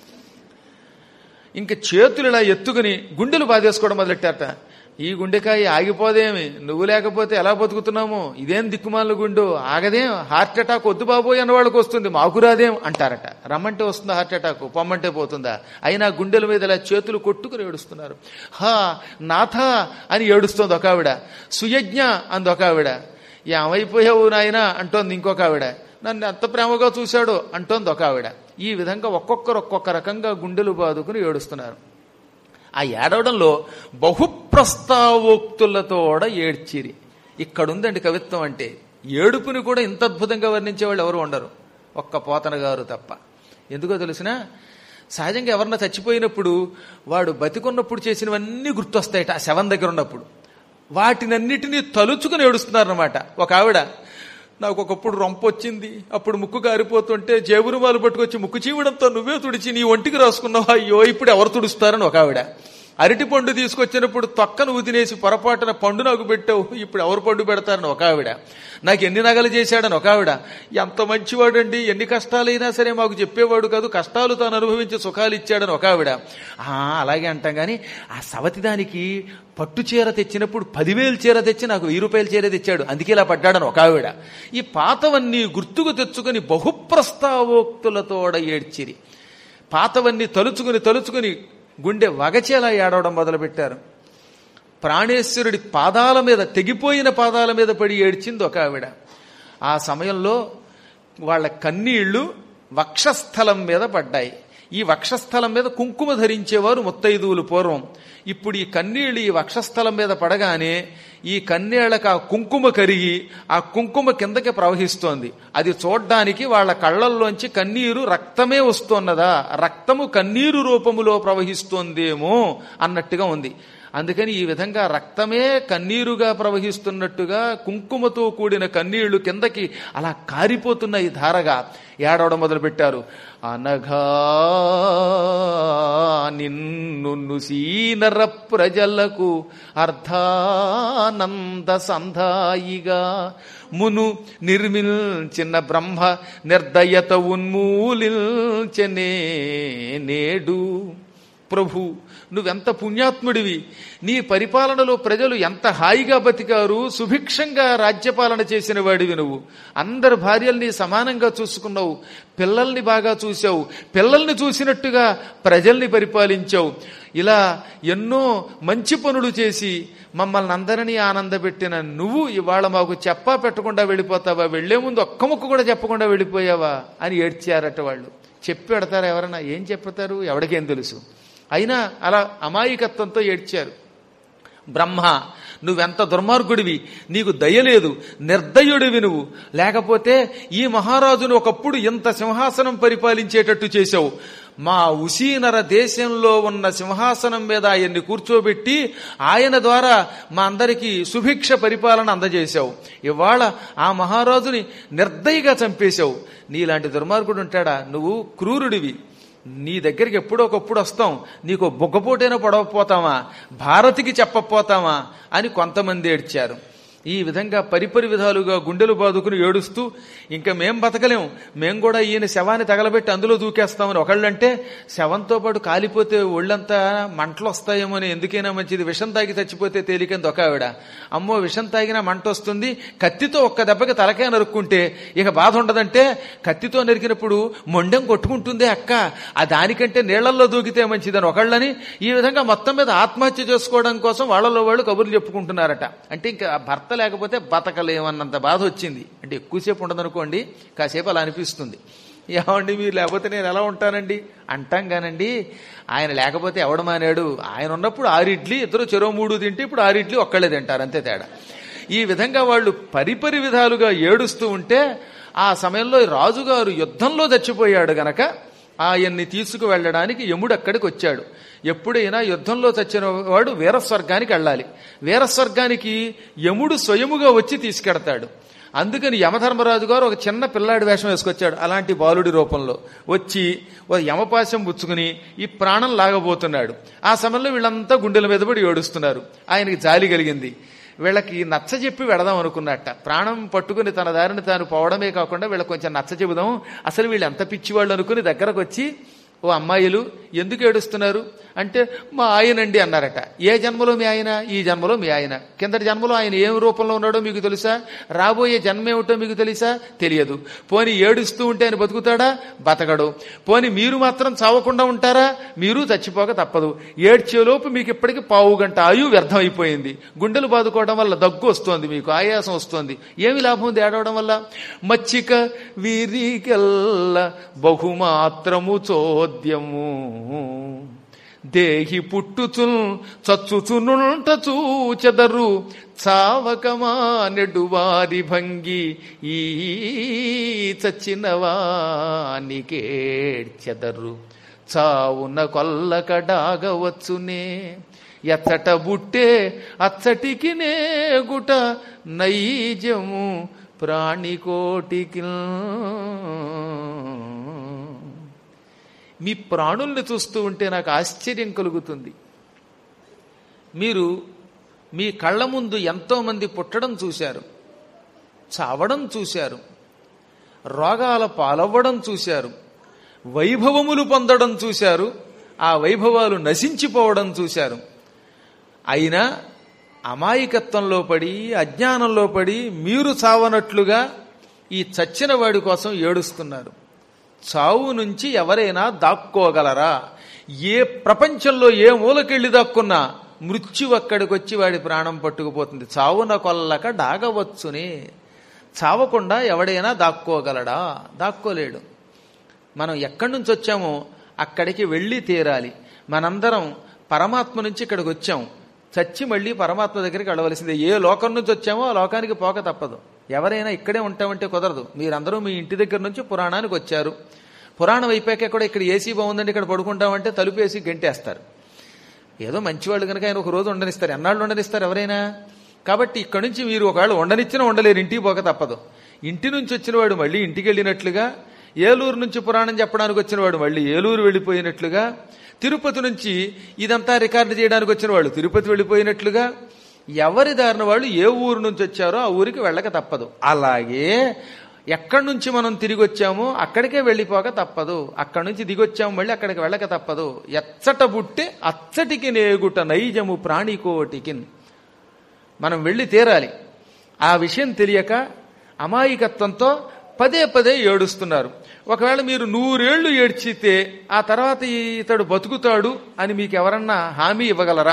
ఇంక చేతులు ఇలా ఎత్తుకుని గుండెలు బాధేసుకోవడం మొదలెట్టారట ఈ గుండెకాయ ఆగిపోదేమి నువ్వు లేకపోతే ఎలా బతుకుతున్నాము ఇదేం దిక్కుమాల గుండు ఆగదేం హార్ట్ అటాక్ వద్దు బాబోయ్ అన్న వాళ్ళకి వస్తుంది మాకు రాదేం అంటారట రమ్మంటే వస్తుందా హార్ట్ అటాక్ పొమ్మంటే పోతుందా అయినా గుండెల మీద ఇలా చేతులు కొట్టుకుని ఏడుస్తున్నారు హా నాథ అని ఏడుస్తోంది ఒక ఆవిడ సుయజ్ఞ అంది ఒక ఆవిడ ఏమైపోయావు నాయన అంటోంది ఇంకొక ఆవిడ నన్ను ఎంత ప్రేమగా చూశాడో అంటోంది ఒక ఆవిడ ఈ విధంగా ఒక్కొక్కరు ఒక్కొక్క రకంగా గుండెలు బాదుకుని ఏడుస్తున్నారు ఆ ఏడవడంలో బహుప్రస్తావోక్తులతోడ ఏడ్చిరి ఇక్కడుందండి కవిత్వం అంటే ఏడుపుని కూడా ఇంత అద్భుతంగా వర్ణించేవాళ్ళు ఎవరు ఉండరు ఒక్క పోతన గారు తప్ప ఎందుకో తెలిసిన సహజంగా ఎవరన్నా చచ్చిపోయినప్పుడు వాడు బతికున్నప్పుడు చేసినవన్నీ గుర్తొస్తాయట ఆ శవం దగ్గర ఉన్నప్పుడు వాటినన్నిటినీ తలుచుకుని ఏడుస్తున్నారనమాట ఒక ఆవిడ నాకు ఒకప్పుడు రొంప వచ్చింది అప్పుడు ముక్కు కారిపోతుంటే జేబురు వాళ్ళు పట్టుకొచ్చి ముక్కు చీవడంతో నువ్వే తుడిచి నీ ఒంటికి రాసుకున్నావు అయ్యో ఇప్పుడు ఎవరు తుడుస్తారని ఒక ఆవిడ అరటి పండు తీసుకొచ్చినప్పుడు తొక్క నువ్వు తినేసి పొరపాటున పండు నాకు పెట్టావు ఇప్పుడు ఎవరు పండు పెడతారని ఒక ఆవిడ నాకు ఎన్ని నగలు చేశాడని ఒక ఆవిడ ఎంత మంచివాడండి ఎన్ని కష్టాలైనా సరే మాకు చెప్పేవాడు కాదు కష్టాలు తాను అనుభవించి సుఖాలు ఇచ్చాడని ఒక ఆవిడ ఆ, అలాగే అంటాం కానీ ఆ సవతి దానికి పట్టు చీర తెచ్చినప్పుడు పదివేలు చీర తెచ్చి నాకు వెయ్యి రూపాయల చీర తెచ్చాడు అందుకే ఇలా పడ్డాడని ఒక ఆవిడ ఈ పాతవన్నీ గుర్తుకు తెచ్చుకుని బహుప్రస్తావోక్తులతోడ ఏడ్చిరి పాతవన్నీ తలుచుకుని తలుచుకుని గుండె వగచేలా ఏడవడం మొదలుపెట్టారు ప్రాణేశ్వరుడి పాదాల మీద తెగిపోయిన పాదాల మీద పడి ఏడ్చింది ఒక ఆవిడ ఆ సమయంలో వాళ్ళ కన్నీళ్లు వక్షస్థలం మీద పడ్డాయి ఈ వక్షస్థలం మీద కుంకుమ ధరించేవారు ముత్తైదువులు పూర్వం ఇప్పుడు ఈ కన్నీళ్లు ఈ వక్షస్థలం మీద పడగానే ఈ కన్నీళ్లకు ఆ కుంకుమ కరిగి ఆ కుంకుమ కిందకి ప్రవహిస్తోంది అది చూడ్డానికి వాళ్ళ కళ్ళల్లోంచి కన్నీరు రక్తమే వస్తున్నదా రక్తము కన్నీరు రూపములో ప్రవహిస్తోందేమో అన్నట్టుగా ఉంది అందుకని ఈ విధంగా రక్తమే కన్నీరుగా ప్రవహిస్తున్నట్టుగా కుంకుమతో కూడిన కన్నీళ్లు కిందకి అలా కారిపోతున్న ఈ ధారగా ఏడవడం మొదలుపెట్టారు అనఘా నిన్ను నుసీనర ప్రజలకు అర్ధానంద సంధాయిగా మును నిర్మిల్చిన బ్రహ్మ నిర్దయత ఉన్మూలించనే నేడు ప్రభు నువ్వెంత పుణ్యాత్ముడివి నీ పరిపాలనలో ప్రజలు ఎంత హాయిగా బతికారు సుభిక్షంగా రాజ్యపాలన చేసిన వాడివి నువ్వు అందరు భార్యల్ని సమానంగా చూసుకున్నావు పిల్లల్ని బాగా చూశావు పిల్లల్ని చూసినట్టుగా ప్రజల్ని పరిపాలించావు ఇలా ఎన్నో మంచి పనులు చేసి మమ్మల్ని అందరినీ ఆనందపెట్టిన నువ్వు ఇవాళ మాకు చెప్పా పెట్టకుండా వెళ్ళిపోతావా వెళ్లే ముందు ఒక్క ముక్క కూడా చెప్పకుండా వెళ్ళిపోయావా అని ఏడ్చారట వాళ్ళు చెప్పి పెడతారా ఎవరన్నా ఏం చెప్తారు ఎవడికేం తెలుసు అయినా అలా అమాయకత్వంతో ఏడ్చారు బ్రహ్మ నువ్వెంత దుర్మార్గుడివి నీకు దయలేదు నిర్దయుడివి నువ్వు లేకపోతే ఈ మహారాజును ఒకప్పుడు ఇంత సింహాసనం పరిపాలించేటట్టు చేశావు మా ఉసీనర దేశంలో ఉన్న సింహాసనం మీద ఆయన్ని కూర్చోబెట్టి ఆయన ద్వారా మా అందరికీ సుభిక్ష పరిపాలన అందజేశావు ఇవాళ ఆ మహారాజుని నిర్దయగా చంపేశావు నీలాంటి దుర్మార్గుడు ఉంటాడా నువ్వు క్రూరుడివి నీ దగ్గరికి ఎప్పుడో ఒకప్పుడు వస్తాం నీకు బొగ్గపోటైనా పడవపోతామా భారతికి చెప్పపోతామా అని కొంతమంది ఏడ్చారు ఈ విధంగా పరిపరి విధాలుగా గుండెలు బాదుకుని ఏడుస్తూ ఇంకా మేం బతకలేం మేం కూడా ఈయన శవాన్ని తగలబెట్టి అందులో దూకేస్తామని ఒకళ్ళంటే శవంతో పాటు కాలిపోతే ఒళ్ళంతా మంటలు వస్తాయేమో అని ఎందుకైనా మంచిది విషం తాగి చచ్చిపోతే తేలికంది ఒక ఆవిడ అమ్మో విషం తాగినా మంట వస్తుంది కత్తితో ఒక్క దెబ్బకి తలకే నరుక్కుంటే ఇక బాధ ఉండదంటే కత్తితో నరికినప్పుడు మొండెం కొట్టుకుంటుందే అక్క ఆ దానికంటే నీళ్లలో దూకితే మంచిదని ఒకళ్ళని ఈ విధంగా మొత్తం మీద ఆత్మహత్య చేసుకోవడం కోసం వాళ్ళలో వాళ్ళు కబుర్లు చెప్పుకుంటున్నారట అంటే ఇంకా భర్త లేకపోతే బతకలేమన్నంత బాధ వచ్చింది అంటే ఎక్కువసేపు ఉండదనుకోండి కాసేపు అలా అనిపిస్తుంది ఏమండి మీరు లేకపోతే నేను ఎలా ఉంటానండి అంటాం కానండి ఆయన లేకపోతే ఎవడు మానాడు ఆయన ఉన్నప్పుడు ఆరు ఇడ్లీ ఇద్దరు చెరో మూడు తింటే ఇప్పుడు ఆరు ఇడ్లీ ఒక్కళ్ళే తింటారు అంతే తేడా ఈ విధంగా వాళ్ళు పరిపరి విధాలుగా ఏడుస్తూ ఉంటే ఆ సమయంలో రాజుగారు యుద్ధంలో చచ్చిపోయాడు గనక ఆయన్ని తీసుకువెళ్ళడానికి యముడు అక్కడికి వచ్చాడు ఎప్పుడైనా యుద్ధంలో చచ్చిన వాడు వీరస్వర్గానికి వెళ్ళాలి వీరస్వర్గానికి యముడు స్వయముగా వచ్చి తీసుకెడతాడు అందుకని యమధర్మరాజు గారు ఒక చిన్న పిల్లాడి వేషం వేసుకొచ్చాడు అలాంటి బాలుడి రూపంలో వచ్చి ఓ యమపాశం పుచ్చుకుని ఈ ప్రాణం లాగబోతున్నాడు ఆ సమయంలో వీళ్ళంతా గుండెల మీద పడి ఏడుస్తున్నారు ఆయనకి జాలి కలిగింది వీళ్ళకి నచ్చ చెప్పి వెడదాం అనుకున్నట్ట ప్రాణం పట్టుకుని తన దారిని తాను పోవడమే కాకుండా వీళ్ళకి కొంచెం నచ్చ చెబుదాం అసలు వీళ్ళు ఎంత పిచ్చివాళ్ళు అనుకుని దగ్గరకు వచ్చి ఓ అమ్మాయిలు ఎందుకు ఏడుస్తున్నారు అంటే మా ఆయనండి అన్నారట ఏ జన్మలో మీ ఆయన ఈ జన్మలో మీ ఆయన కిందటి జన్మలో ఆయన ఏం రూపంలో ఉన్నాడో మీకు తెలుసా రాబోయే జన్మ ఏమిటో మీకు తెలుసా తెలియదు పోని ఏడుస్తూ ఉంటే ఆయన బతుకుతాడా బతకడు పోని మీరు మాత్రం చావకుండా ఉంటారా మీరు చచ్చిపోక తప్పదు ఏడ్చేలోపు మీకు ఇప్పటికి పావు గంట ఆయు వ్యర్థం అయిపోయింది గుండెలు బాదుకోవడం వల్ల దగ్గు వస్తోంది మీకు ఆయాసం వస్తోంది ఏమి లాభం ఉంది ఏడవడం వల్ల మచ్చిక వీరికెల్ల బహుమాత్రము చోద్యము దేహి పుట్టుచున్ చచ్చుచునుంట చూచెదరు చావకమా నెడువారి భంగి ఈ చచ్చినవానికేడ్చెదరు చావున కొల్లకడాగవచ్చునే ఎచ్చట బుట్టే అచ్చటికి నేగుట నైజము ప్రాణికోటికి మీ ప్రాణుల్ని చూస్తూ ఉంటే నాకు ఆశ్చర్యం కలుగుతుంది మీరు మీ కళ్ళ ముందు ఎంతోమంది పుట్టడం చూశారు చావడం చూశారు రోగాల పాలవ్వడం చూశారు వైభవములు పొందడం చూశారు ఆ వైభవాలు నశించిపోవడం చూశారు అయినా అమాయకత్వంలో పడి అజ్ఞానంలో పడి మీరు చావనట్లుగా ఈ చచ్చిన వాడి కోసం ఏడుస్తున్నారు చావు నుంచి ఎవరైనా దాక్కోగలరా ఏ ప్రపంచంలో ఏ మూలకెళ్ళి దాక్కున్నా మృత్యు అక్కడికి వచ్చి వాడి ప్రాణం పట్టుకుపోతుంది చావున కొల్లక డాగవచ్చునే చావకుండా ఎవడైనా దాక్కోగలడా దాక్కోలేడు మనం ఎక్కడి నుంచి వచ్చామో అక్కడికి వెళ్ళి తీరాలి మనందరం పరమాత్మ నుంచి ఇక్కడికి వచ్చాం చచ్చి మళ్ళీ పరమాత్మ దగ్గరికి వెళ్ళవలసిందే ఏ లోకం నుంచి వచ్చామో ఆ లోకానికి పోక తప్పదు ఎవరైనా ఇక్కడే ఉంటామంటే కుదరదు మీరందరూ మీ ఇంటి దగ్గర నుంచి పురాణానికి వచ్చారు పురాణం అయిపోయాక కూడా ఇక్కడ ఏసీ బాగుందండి ఇక్కడ పడుకుంటామంటే తలుపు వేసి గంటేస్తారు ఏదో మంచివాళ్ళు కనుక ఆయన ఒక రోజు ఉండనిస్తారు ఎన్నాళ్ళు ఉండనిస్తారు ఎవరైనా కాబట్టి ఇక్కడ నుంచి మీరు ఒకవేళ ఉండనిచ్చినా ఉండలేరు ఇంటికి పోక తప్పదు ఇంటి నుంచి వచ్చిన వాడు మళ్ళీ ఇంటికి వెళ్ళినట్లుగా ఏలూరు నుంచి పురాణం చెప్పడానికి వచ్చిన వాడు మళ్ళీ ఏలూరు వెళ్ళిపోయినట్లుగా తిరుపతి నుంచి ఇదంతా రికార్డు చేయడానికి వచ్చిన వాళ్ళు తిరుపతి వెళ్ళిపోయినట్లుగా ఎవరి దారిన వాళ్ళు ఏ ఊరు నుంచి వచ్చారో ఆ ఊరికి వెళ్ళక తప్పదు అలాగే ఎక్కడి నుంచి మనం తిరిగి వచ్చామో అక్కడికే వెళ్ళిపోక తప్పదు అక్కడి నుంచి దిగొచ్చాము మళ్ళీ అక్కడికి వెళ్ళక తప్పదు ఎచ్చట బుట్టే అచ్చటికి నేగుట నైజము ప్రాణికోటికిన్ మనం వెళ్ళి తీరాలి ఆ విషయం తెలియక అమాయకత్వంతో పదే పదే ఏడుస్తున్నారు ఒకవేళ మీరు నూరేళ్లు ఏడ్చితే ఆ తర్వాత ఇతడు బతుకుతాడు అని మీకు ఎవరన్నా హామీ ఇవ్వగలరా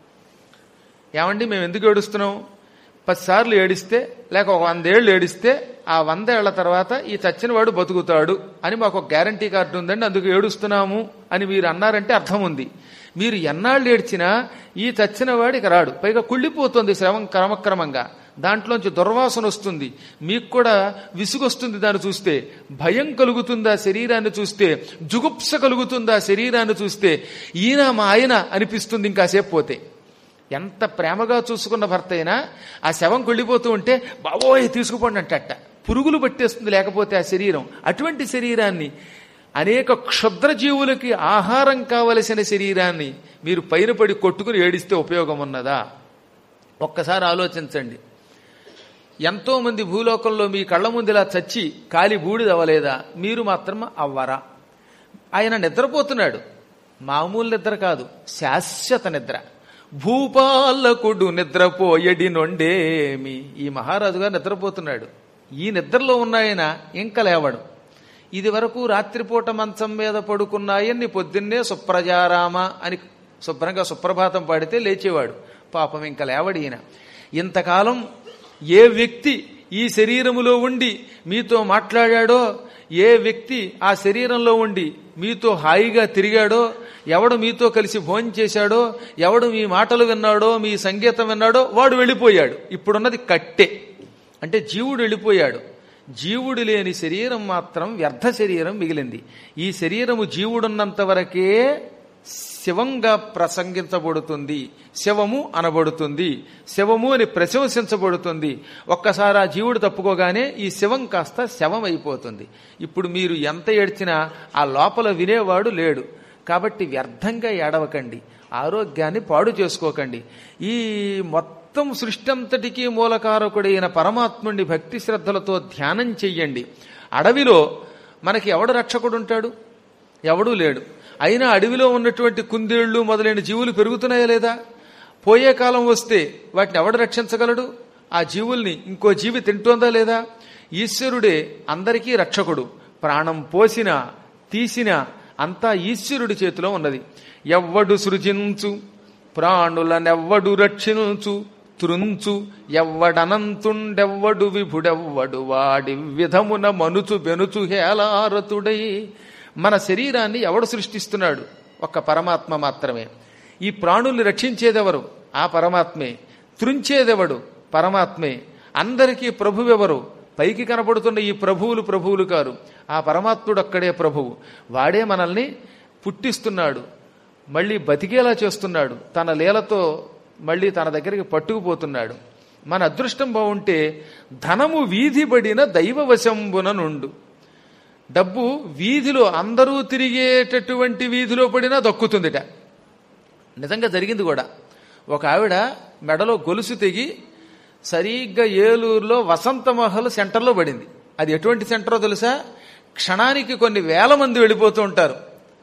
ఏమండి మేము ఎందుకు ఏడుస్తున్నాం పదిసార్లు ఏడిస్తే లేక ఒక వందేళ్లు ఏడిస్తే ఆ వంద ఏళ్ల తర్వాత ఈ చచ్చినవాడు బతుకుతాడు అని మాకు ఒక గ్యారంటీ కార్డు ఉందండి అందుకు ఏడుస్తున్నాము అని మీరు అన్నారంటే అర్థం ఉంది మీరు ఎన్నాళ్ళు ఏడ్చినా ఈ చచ్చినవాడు ఇక రాడు పైగా కుళ్ళిపోతుంది శ్రమం క్రమక్రమంగా దాంట్లోంచి దుర్వాసన వస్తుంది మీకు కూడా విసుగొస్తుంది దాన్ని చూస్తే భయం కలుగుతుందా శరీరాన్ని చూస్తే జుగుప్స కలుగుతుందా శరీరాన్ని చూస్తే ఈయన మా ఆయన అనిపిస్తుంది ఇంకాసేపు పోతే ఎంత ప్రేమగా చూసుకున్న భర్త అయినా ఆ శవం కొళ్ళిపోతూ ఉంటే బాబోయ్ తీసుకుపోండి అంటట పురుగులు పట్టేస్తుంది లేకపోతే ఆ శరీరం అటువంటి శరీరాన్ని అనేక క్షుద్ర జీవులకి ఆహారం కావలసిన శరీరాన్ని మీరు పైన పడి కొట్టుకుని ఏడిస్తే ఉపయోగం ఉన్నదా ఒక్కసారి ఆలోచించండి ఎంతో మంది భూలోకంలో మీ కళ్ళ ముందులా చచ్చి కాలి బూడిదవ్వలేదా మీరు మాత్రం అవ్వరా ఆయన నిద్రపోతున్నాడు మామూలు నిద్ర కాదు శాశ్వత నిద్ర భూపాలకుడు నిద్రపోయడి నొండేమి ఈ మహారాజు గారు నిద్రపోతున్నాడు ఈ నిద్రలో ఉన్నాయన ఇంకా లేవడు ఇది వరకు రాత్రిపూట మంచం మీద పడుకున్నాయని పొద్దున్నే సుప్రజారామ అని శుభ్రంగా సుప్రభాతం పాడితే లేచేవాడు పాపం ఇంకా లేవడు ఈయన ఇంతకాలం ఏ వ్యక్తి ఈ శరీరములో ఉండి మీతో మాట్లాడాడో ఏ వ్యక్తి ఆ శరీరంలో ఉండి మీతో హాయిగా తిరిగాడో ఎవడు మీతో కలిసి భోజనం చేశాడో ఎవడు మీ మాటలు విన్నాడో మీ సంగీతం విన్నాడో వాడు వెళ్ళిపోయాడు ఇప్పుడున్నది కట్టె అంటే జీవుడు వెళ్ళిపోయాడు జీవుడు లేని శరీరం మాత్రం వ్యర్థ శరీరం మిగిలింది ఈ శరీరము జీవుడున్నంత వరకే శివంగా ప్రసంగించబడుతుంది శవము అనబడుతుంది శవము అని ప్రశంసించబడుతుంది ఒక్కసారి ఆ జీవుడు తప్పుకోగానే ఈ శవం కాస్త శవం అయిపోతుంది ఇప్పుడు మీరు ఎంత ఏడ్చినా ఆ లోపల వినేవాడు లేడు కాబట్టి వ్యర్థంగా ఏడవకండి ఆరోగ్యాన్ని పాడు చేసుకోకండి ఈ మొత్తం సృష్టి అంతటికీ మూలకారకుడైన పరమాత్ముడి భక్తి శ్రద్ధలతో ధ్యానం చెయ్యండి అడవిలో మనకి ఎవడు రక్షకుడు ఉంటాడు ఎవడూ లేడు అయినా అడవిలో ఉన్నటువంటి కుందేళ్లు మొదలైన జీవులు పెరుగుతున్నాయా లేదా పోయే కాలం వస్తే వాటిని ఎవడు రక్షించగలడు ఆ జీవుల్ని ఇంకో జీవి తింటోందా లేదా ఈశ్వరుడే అందరికీ రక్షకుడు ప్రాణం పోసినా తీసినా అంతా ఈశ్వరుడి చేతిలో ఉన్నది ఎవ్వడు సృజించు ప్రాణులనెవ్వడు రక్షించు త్రుంచు ఎవ్వడనంతుండెవ్వడు విభుడెవ్వడు వాడి విధమున మనుచు బెనుచు హేలారతుడై మన శరీరాన్ని ఎవడు సృష్టిస్తున్నాడు ఒక్క పరమాత్మ మాత్రమే ఈ ప్రాణుల్ని రక్షించేదెవరు ఆ పరమాత్మే త్రుంచేదెవడు పరమాత్మే అందరికీ ప్రభువెవరు పైకి కనపడుతున్న ఈ ప్రభువులు ప్రభువులు కారు ఆ పరమాత్ముడు అక్కడే ప్రభువు వాడే మనల్ని పుట్టిస్తున్నాడు మళ్ళీ బతికేలా చేస్తున్నాడు తన లీలతో మళ్ళీ తన దగ్గరికి పట్టుకుపోతున్నాడు మన అదృష్టం బాగుంటే ధనము వీధిబడిన దైవవశంబున నుండు డబ్బు వీధిలో అందరూ తిరిగేటటువంటి వీధిలో పడినా దక్కుతుందిట నిజంగా జరిగింది కూడా ఒక ఆవిడ మెడలో గొలుసు తెగి సరిగ్గా ఏలూరులో వసంత మహల్ సెంటర్లో పడింది అది ఎటువంటి సెంటరో తెలుసా క్షణానికి కొన్ని వేల మంది వెళ్ళిపోతూ ఉంటారు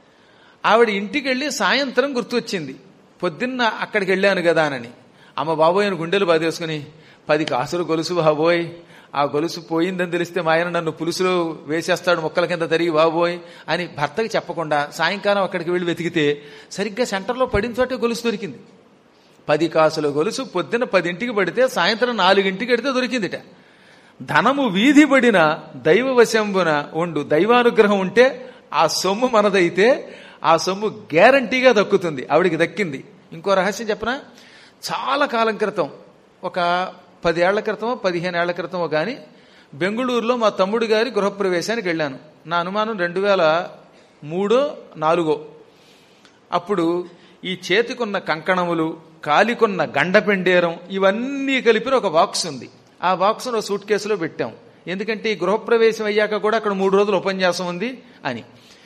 ఆవిడ ఇంటికి వెళ్ళి సాయంత్రం గుర్తొచ్చింది పొద్దున్న అక్కడికి వెళ్ళాను కదా అని అమ్మ బాబోయ్ అని గుండెలు బాధేసుకుని పది కాసులు గొలుసు బాబోయ్ ఆ గొలుసు పోయిందని తెలిస్తే మా ఆయన నన్ను పులుసులో వేసేస్తాడు మొక్కల కింద తరిగి బాబోయ్ అని భర్తకి చెప్పకుండా సాయంకాలం అక్కడికి వెళ్ళి వెతికితే సరిగ్గా సెంటర్లో పడిన చోటే గొలుసు దొరికింది పది కాసుల గొలుసు పొద్దున్న పదింటికి పడితే సాయంత్రం నాలుగింటికి పడితే దొరికిందిట ధనము వీధి పడిన దైవ వశంబున ఉండు దైవానుగ్రహం ఉంటే ఆ సొమ్ము మనదైతే ఆ సొమ్ము గ్యారంటీగా దక్కుతుంది ఆవిడికి దక్కింది ఇంకో రహస్యం చెప్పనా చాలా కాలం క్రితం ఒక పదేళ్ల క్రితమో పదిహేను ఏళ్ల క్రితమో కానీ బెంగుళూరులో మా తమ్ముడు గారి గృహప్రవేశానికి వెళ్ళాను నా అనుమానం రెండు వేల మూడో నాలుగో అప్పుడు ఈ చేతికున్న కంకణములు కాలికున్న గండపెండేరం ఇవన్నీ కలిపి ఒక బాక్స్ ఉంది ఆ బాక్స్ను సూట్ కేసులో పెట్టాం ఎందుకంటే ఈ గృహప్రవేశం అయ్యాక కూడా అక్కడ మూడు రోజులు ఉపన్యాసం ఉంది అని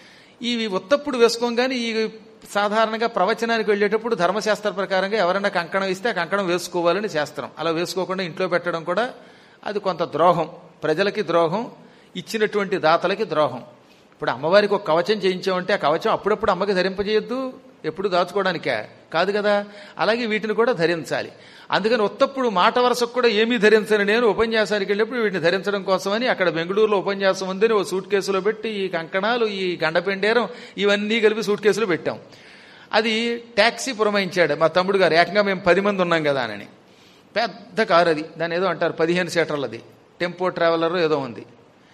ఇవి ఉత్తప్పుడు వేసుకోగానే ఈ సాధారణంగా ప్రవచనానికి వెళ్ళేటప్పుడు ధర్మశాస్త్ర ప్రకారంగా ఎవరైనా కంకణం ఇస్తే ఆ కంకణం వేసుకోవాలని శాస్త్రం అలా వేసుకోకుండా ఇంట్లో పెట్టడం కూడా అది కొంత ద్రోహం ప్రజలకి ద్రోహం ఇచ్చినటువంటి దాతలకి ద్రోహం ఇప్పుడు అమ్మవారికి ఒక కవచం చేయించామంటే ఆ కవచం అప్పుడప్పుడు అమ్మకి ధరింపజేయొద్దు ఎప్పుడు దాచుకోవడానికే కాదు కదా అలాగే వీటిని కూడా ధరించాలి అందుకని ఉత్తప్పుడు మాట వరసకు కూడా ఏమీ ధరించని నేను ఉపన్యాసానికి వెళ్ళినప్పుడు వీటిని ధరించడం కోసమని అక్కడ బెంగళూరులో ఉపన్యాసం ఉందని ఓ సూట్ కేసులో పెట్టి ఈ కంకణాలు ఈ గండపెండేరం ఇవన్నీ కలిపి సూట్ కేసులో పెట్టాం అది ట్యాక్సీ పురమాయించాడు మా తమ్ముడు గారు ఏకంగా మేము పది మంది ఉన్నాం కదా అని పెద్ద కారు అది దాని ఏదో అంటారు పదిహేను సీటర్లది టెంపో ట్రావెలర్ ఏదో ఉంది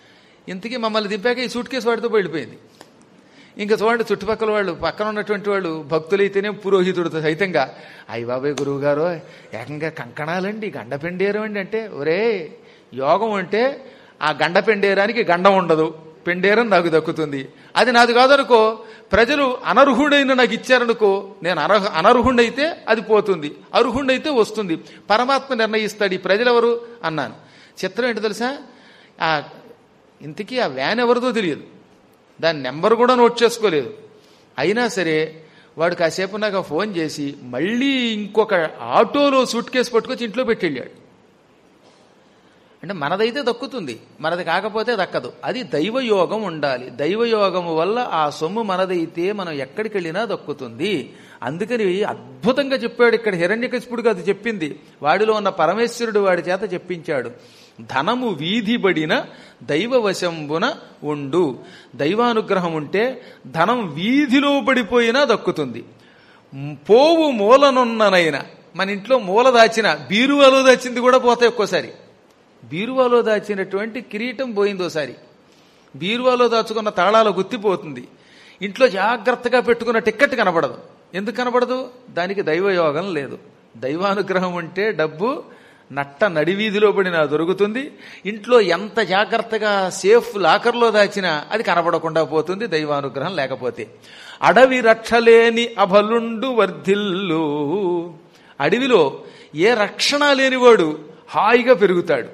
ఇంతకీ మమ్మల్ని దింపాక ఈ సూట్ కేసు వాడితో వెళ్ళిపోయింది ఇంకా చూడండి చుట్టుపక్కల వాళ్ళు పక్కన ఉన్నటువంటి వాళ్ళు భక్తులైతేనే పురోహితుడితో సైతంగా అయ్య బాబాయ్ గురువు గారు ఏకంగా కంకణాలండి గండపెండేరం అండి అంటే ఒరే యోగం అంటే ఆ గండపెండేరానికి గండం ఉండదు పెండేరం నాకు దక్కుతుంది అది నాది కాదనుకో ప్రజలు అనర్హుడైన నాకు ఇచ్చారనుకో నేను అనర్హ అనర్హుడైతే అది పోతుంది అర్హుడైతే వస్తుంది పరమాత్మ నిర్ణయిస్తాడు ఈ ప్రజలెవరు అన్నాను చిత్రం ఏంటి తెలుసా ఆ ఇంతకీ ఆ వ్యాన్ ఎవరిదో తెలియదు దాని నెంబర్ కూడా నోట్ చేసుకోలేదు అయినా సరే వాడు కాసేపు నాకు ఫోన్ చేసి మళ్ళీ ఇంకొక ఆటోలో సూట్ కేసు పట్టుకొచ్చి ఇంట్లో పెట్టి వెళ్ళాడు అంటే మనదైతే దక్కుతుంది మనది కాకపోతే దక్కదు అది దైవయోగం ఉండాలి దైవయోగము వల్ల ఆ సొమ్ము మనదైతే మనం ఎక్కడికి వెళ్ళినా దక్కుతుంది అందుకని అద్భుతంగా చెప్పాడు ఇక్కడ హిరణ్యకశిపుడికి అది చెప్పింది వాడిలో ఉన్న పరమేశ్వరుడు వాడి చేత చెప్పించాడు ధనము వీధిబడిన దైవవశంబున ఉండు దైవానుగ్రహం ఉంటే ధనం వీధిలో పడిపోయినా దక్కుతుంది పోవు మూలనున్ననైనా మన ఇంట్లో మూల దాచిన బీరువాలో దాచింది కూడా పోతాయి ఒక్కోసారి బీరువాలో దాచినటువంటి కిరీటం పోయిందోసారి బీరువాలో దాచుకున్న తాళాల గుత్తిపోతుంది ఇంట్లో జాగ్రత్తగా పెట్టుకున్న టిక్కెట్ కనబడదు ఎందుకు కనబడదు దానికి దైవయోగం లేదు దైవానుగ్రహం ఉంటే డబ్బు నట్ట నడివీధిలో పడినా దొరుకుతుంది ఇంట్లో ఎంత జాగ్రత్తగా సేఫ్ లాకర్లో దాచినా అది కనబడకుండా పోతుంది దైవానుగ్రహం లేకపోతే అడవి రక్షలేని అభలుండు వర్ధిల్లు అడవిలో ఏ రక్షణ లేనివాడు హాయిగా పెరుగుతాడు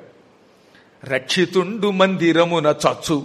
రక్షితుండు మందిరమున చచ్చు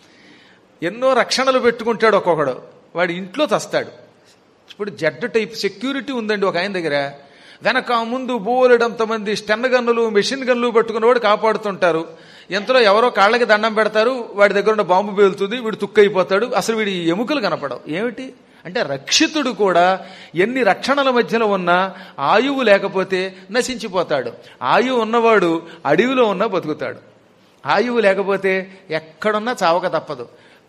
ఎన్నో రక్షణలు పెట్టుకుంటాడు ఒక్కొక్కడు వాడి ఇంట్లో తస్తాడు ఇప్పుడు జెడ్ టైప్ సెక్యూరిటీ ఉందండి ఒక ఆయన దగ్గర వెనక ముందు బోలెడంత మంది స్టెన్ గన్నులు మెషిన్ గన్నులు పెట్టుకున్నవాడు కాపాడుతుంటారు ఎంతలో ఎవరో కాళ్ళకి దండం పెడతారు వాడి దగ్గర ఉన్న బాంబు పేలుతుంది వీడు తుక్కైపోతాడు అసలు వీడి ఎముకలు కనపడవు ఏమిటి అంటే రక్షితుడు కూడా ఎన్ని రక్షణల మధ్యలో ఉన్నా ఆయువు లేకపోతే నశించిపోతాడు ఆయువు ఉన్నవాడు అడవిలో ఉన్నా బతుకుతాడు ఆయువు లేకపోతే ఎక్కడున్నా చావక తప్పదు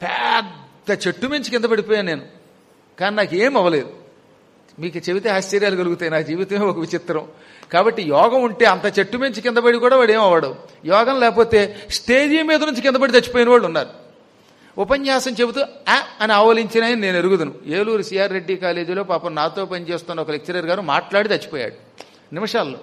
పెద్ద చెట్టు మించి కింద పడిపోయాను నేను కానీ నాకు ఏం అవ్వలేదు మీకు చెబితే ఆశ్చర్యాలు కలుగుతాయి నా జీవితమే ఒక విచిత్రం కాబట్టి యోగం ఉంటే అంత చెట్టు మించి కింద పడి కూడా వాడు ఏం అవ్వడు యోగం లేకపోతే స్టేజీ మీద నుంచి కింద పడి చచ్చిపోయిన వాళ్ళు ఉన్నారు ఉపన్యాసం చెబుతూ ఆ అని ఆవలించిన ఆయన నేను ఎరుగుదును ఏలూరు సిఆర్ రెడ్డి కాలేజీలో పాపం నాతో పనిచేస్తున్న ఒక లెక్చరర్ గారు మాట్లాడి చచ్చిపోయాడు నిమిషాల్లో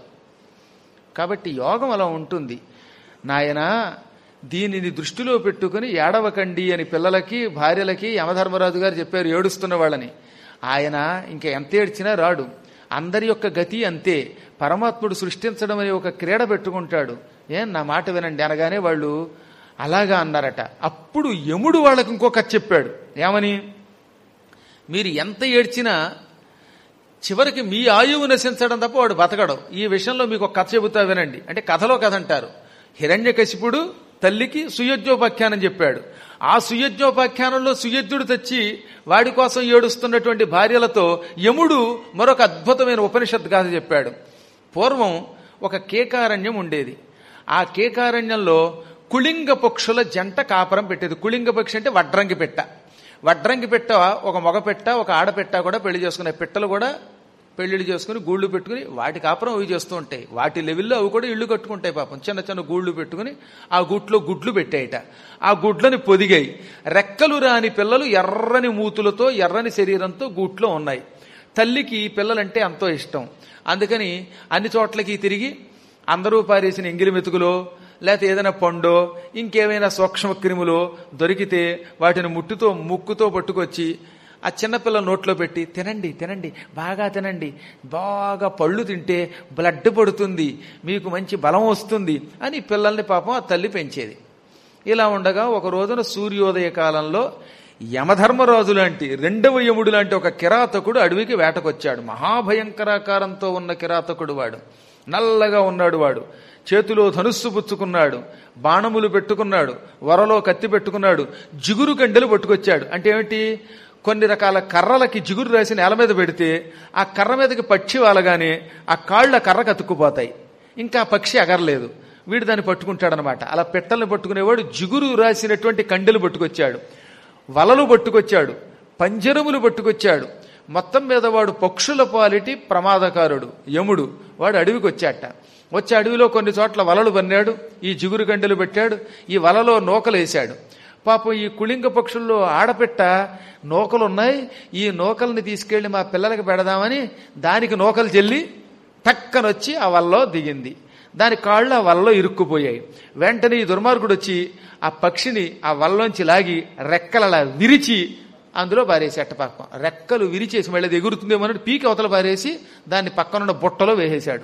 కాబట్టి యోగం అలా ఉంటుంది నాయన దీనిని దృష్టిలో పెట్టుకుని ఏడవకండి అని పిల్లలకి భార్యలకి యమధర్మరాజు గారు చెప్పారు ఏడుస్తున్న వాళ్ళని ఆయన ఇంకా ఎంత ఏడ్చినా రాడు అందరి యొక్క గతి అంతే పరమాత్ముడు సృష్టించడం అనే ఒక క్రీడ పెట్టుకుంటాడు ఏం నా మాట వినండి అనగానే వాళ్ళు అలాగా అన్నారట అప్పుడు యముడు వాళ్ళకి ఇంకో కథ చెప్పాడు ఏమని మీరు ఎంత ఏడ్చినా చివరికి మీ ఆయువు నశించడం తప్ప వాడు బతకడం ఈ విషయంలో మీకు ఒక కథ చెబుతా వినండి అంటే కథలో కథ అంటారు హిరణ్యకశిపుడు తల్లికి సుయోజ్యోపాఖ్యానం చెప్పాడు ఆ సుయోజ్యోపాఖ్యానంలో సుయోధ్యుడు తెచ్చి వాడి కోసం ఏడుస్తున్నటువంటి భార్యలతో యముడు మరొక అద్భుతమైన ఉపనిషత్ గాథ చెప్పాడు పూర్వం ఒక కేకారణ్యం ఉండేది ఆ కేకారణ్యంలో కుళింగ పక్షుల జంట కాపరం పెట్టేది కుళింగ పక్షి అంటే వడ్రంగి పెట్ట వడ్రంగి పెట్ట ఒక మగ పెట్ట ఒక ఆడపెట్ట కూడా పెళ్లి చేసుకునే పిట్టలు కూడా పెళ్లిళ్ళు చేసుకుని గూళ్ళు పెట్టుకుని వాటి కాపురం అవి చేస్తూ ఉంటాయి వాటి లెవెల్లో అవి కూడా ఇళ్ళు కట్టుకుంటాయి పాపం చిన్న చిన్న గూళ్ళు పెట్టుకుని ఆ గుట్లో గుడ్లు పెట్టాయిట ఆ గుడ్లని పొదిగాయి రెక్కలు రాని పిల్లలు ఎర్రని మూతులతో ఎర్రని శరీరంతో గూట్లో ఉన్నాయి తల్లికి పిల్లలంటే ఎంతో ఇష్టం అందుకని అన్ని చోట్లకి తిరిగి అందరూ పారేసిన ఎంగిలి మెతుకులో లేకపోతే ఏదైనా పండో ఇంకేమైనా సూక్ష్మ క్రిములో దొరికితే వాటిని ముట్టుతో ముక్కుతో పట్టుకొచ్చి ఆ చిన్నపిల్ల నోట్లో పెట్టి తినండి తినండి బాగా తినండి బాగా పళ్ళు తింటే బ్లడ్ పడుతుంది మీకు మంచి బలం వస్తుంది అని పిల్లల్ని పాపం ఆ తల్లి పెంచేది ఇలా ఉండగా ఒక రోజున సూర్యోదయ కాలంలో యమధర్మరాజు లాంటి రెండవ యముడు లాంటి ఒక కిరాతకుడు అడవికి వేటకొచ్చాడు మహాభయంకరాకారంతో ఉన్న కిరాతకుడు వాడు నల్లగా ఉన్నాడు వాడు చేతిలో ధనుస్సు పుచ్చుకున్నాడు బాణములు పెట్టుకున్నాడు వరలో కత్తి పెట్టుకున్నాడు జిగురు గండెలు పట్టుకొచ్చాడు అంటే ఏమిటి కొన్ని రకాల కర్రలకి జిగురు రాసి నేల మీద పెడితే ఆ కర్ర మీదకి పక్షి వాలగానే ఆ కాళ్ళ కర్ర కతుక్కుపోతాయి ఇంకా ఆ పక్షి ఎగరలేదు వీడు దాన్ని పట్టుకుంటాడనమాట అలా పెట్టల్ని పట్టుకునేవాడు జిగురు రాసినటువంటి కండెలు పట్టుకొచ్చాడు వలలు పట్టుకొచ్చాడు పంజరములు పట్టుకొచ్చాడు మొత్తం మీద వాడు పక్షుల పాలిటి ప్రమాదకారుడు యముడు వాడు అడవికి వచ్చాట వచ్చి అడవిలో కొన్ని చోట్ల వలలు పన్నాడు ఈ జిగురు గంటలు పెట్టాడు ఈ వలలో నూకలు వేశాడు పాపం ఈ కుళింగ పక్షుల్లో ఆడపెట్ట నూకలున్నాయి ఈ నూకల్ని తీసుకెళ్లి మా పిల్లలకి పెడదామని దానికి నూకలు చెల్లి టక్కనొచ్చి ఆ వలలో దిగింది దాని కాళ్ళు ఆ వలలో ఇరుక్కుపోయాయి వెంటనే ఈ దుర్మార్గుడు వచ్చి ఆ పక్షిని ఆ వల్లోంచి లాగి రెక్కలలా విరిచి అందులో పారేసి అట్టపాకం రెక్కలు విరిచేసి మళ్ళీ అది ఎగురుతుందేమో అన్నట్టు పీకి అవతల పారేసి దాన్ని పక్కనున్న బుట్టలో వేసేశాడు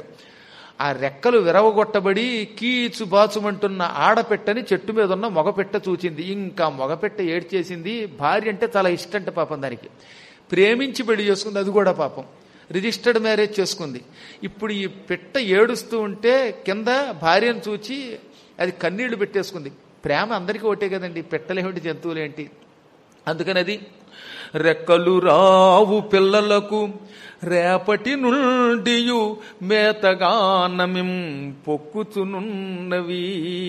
ఆ రెక్కలు విరవగొట్టబడి కీచు బాచుమంటున్న ఆడపెట్టని చెట్టు మీద ఉన్న మగపెట్ట చూచింది ఇంకా మగపెట్ట ఏడ్చేసింది భార్య అంటే చాలా ఇష్టంట పాపం దానికి ప్రేమించి పెళ్లి చేసుకుంది అది కూడా పాపం రిజిస్టర్డ్ మ్యారేజ్ చేసుకుంది ఇప్పుడు ఈ పెట్ట ఏడుస్తూ ఉంటే కింద భార్యను చూచి అది కన్నీళ్లు పెట్టేసుకుంది ప్రేమ అందరికీ ఒకటే కదండి పెట్టలేమిటి జంతువులేంటి అందుకని అది రెక్కలు రావు పిల్లలకు రేపటి నుండియు మేతగానమిం పొక్కుచునున్నవి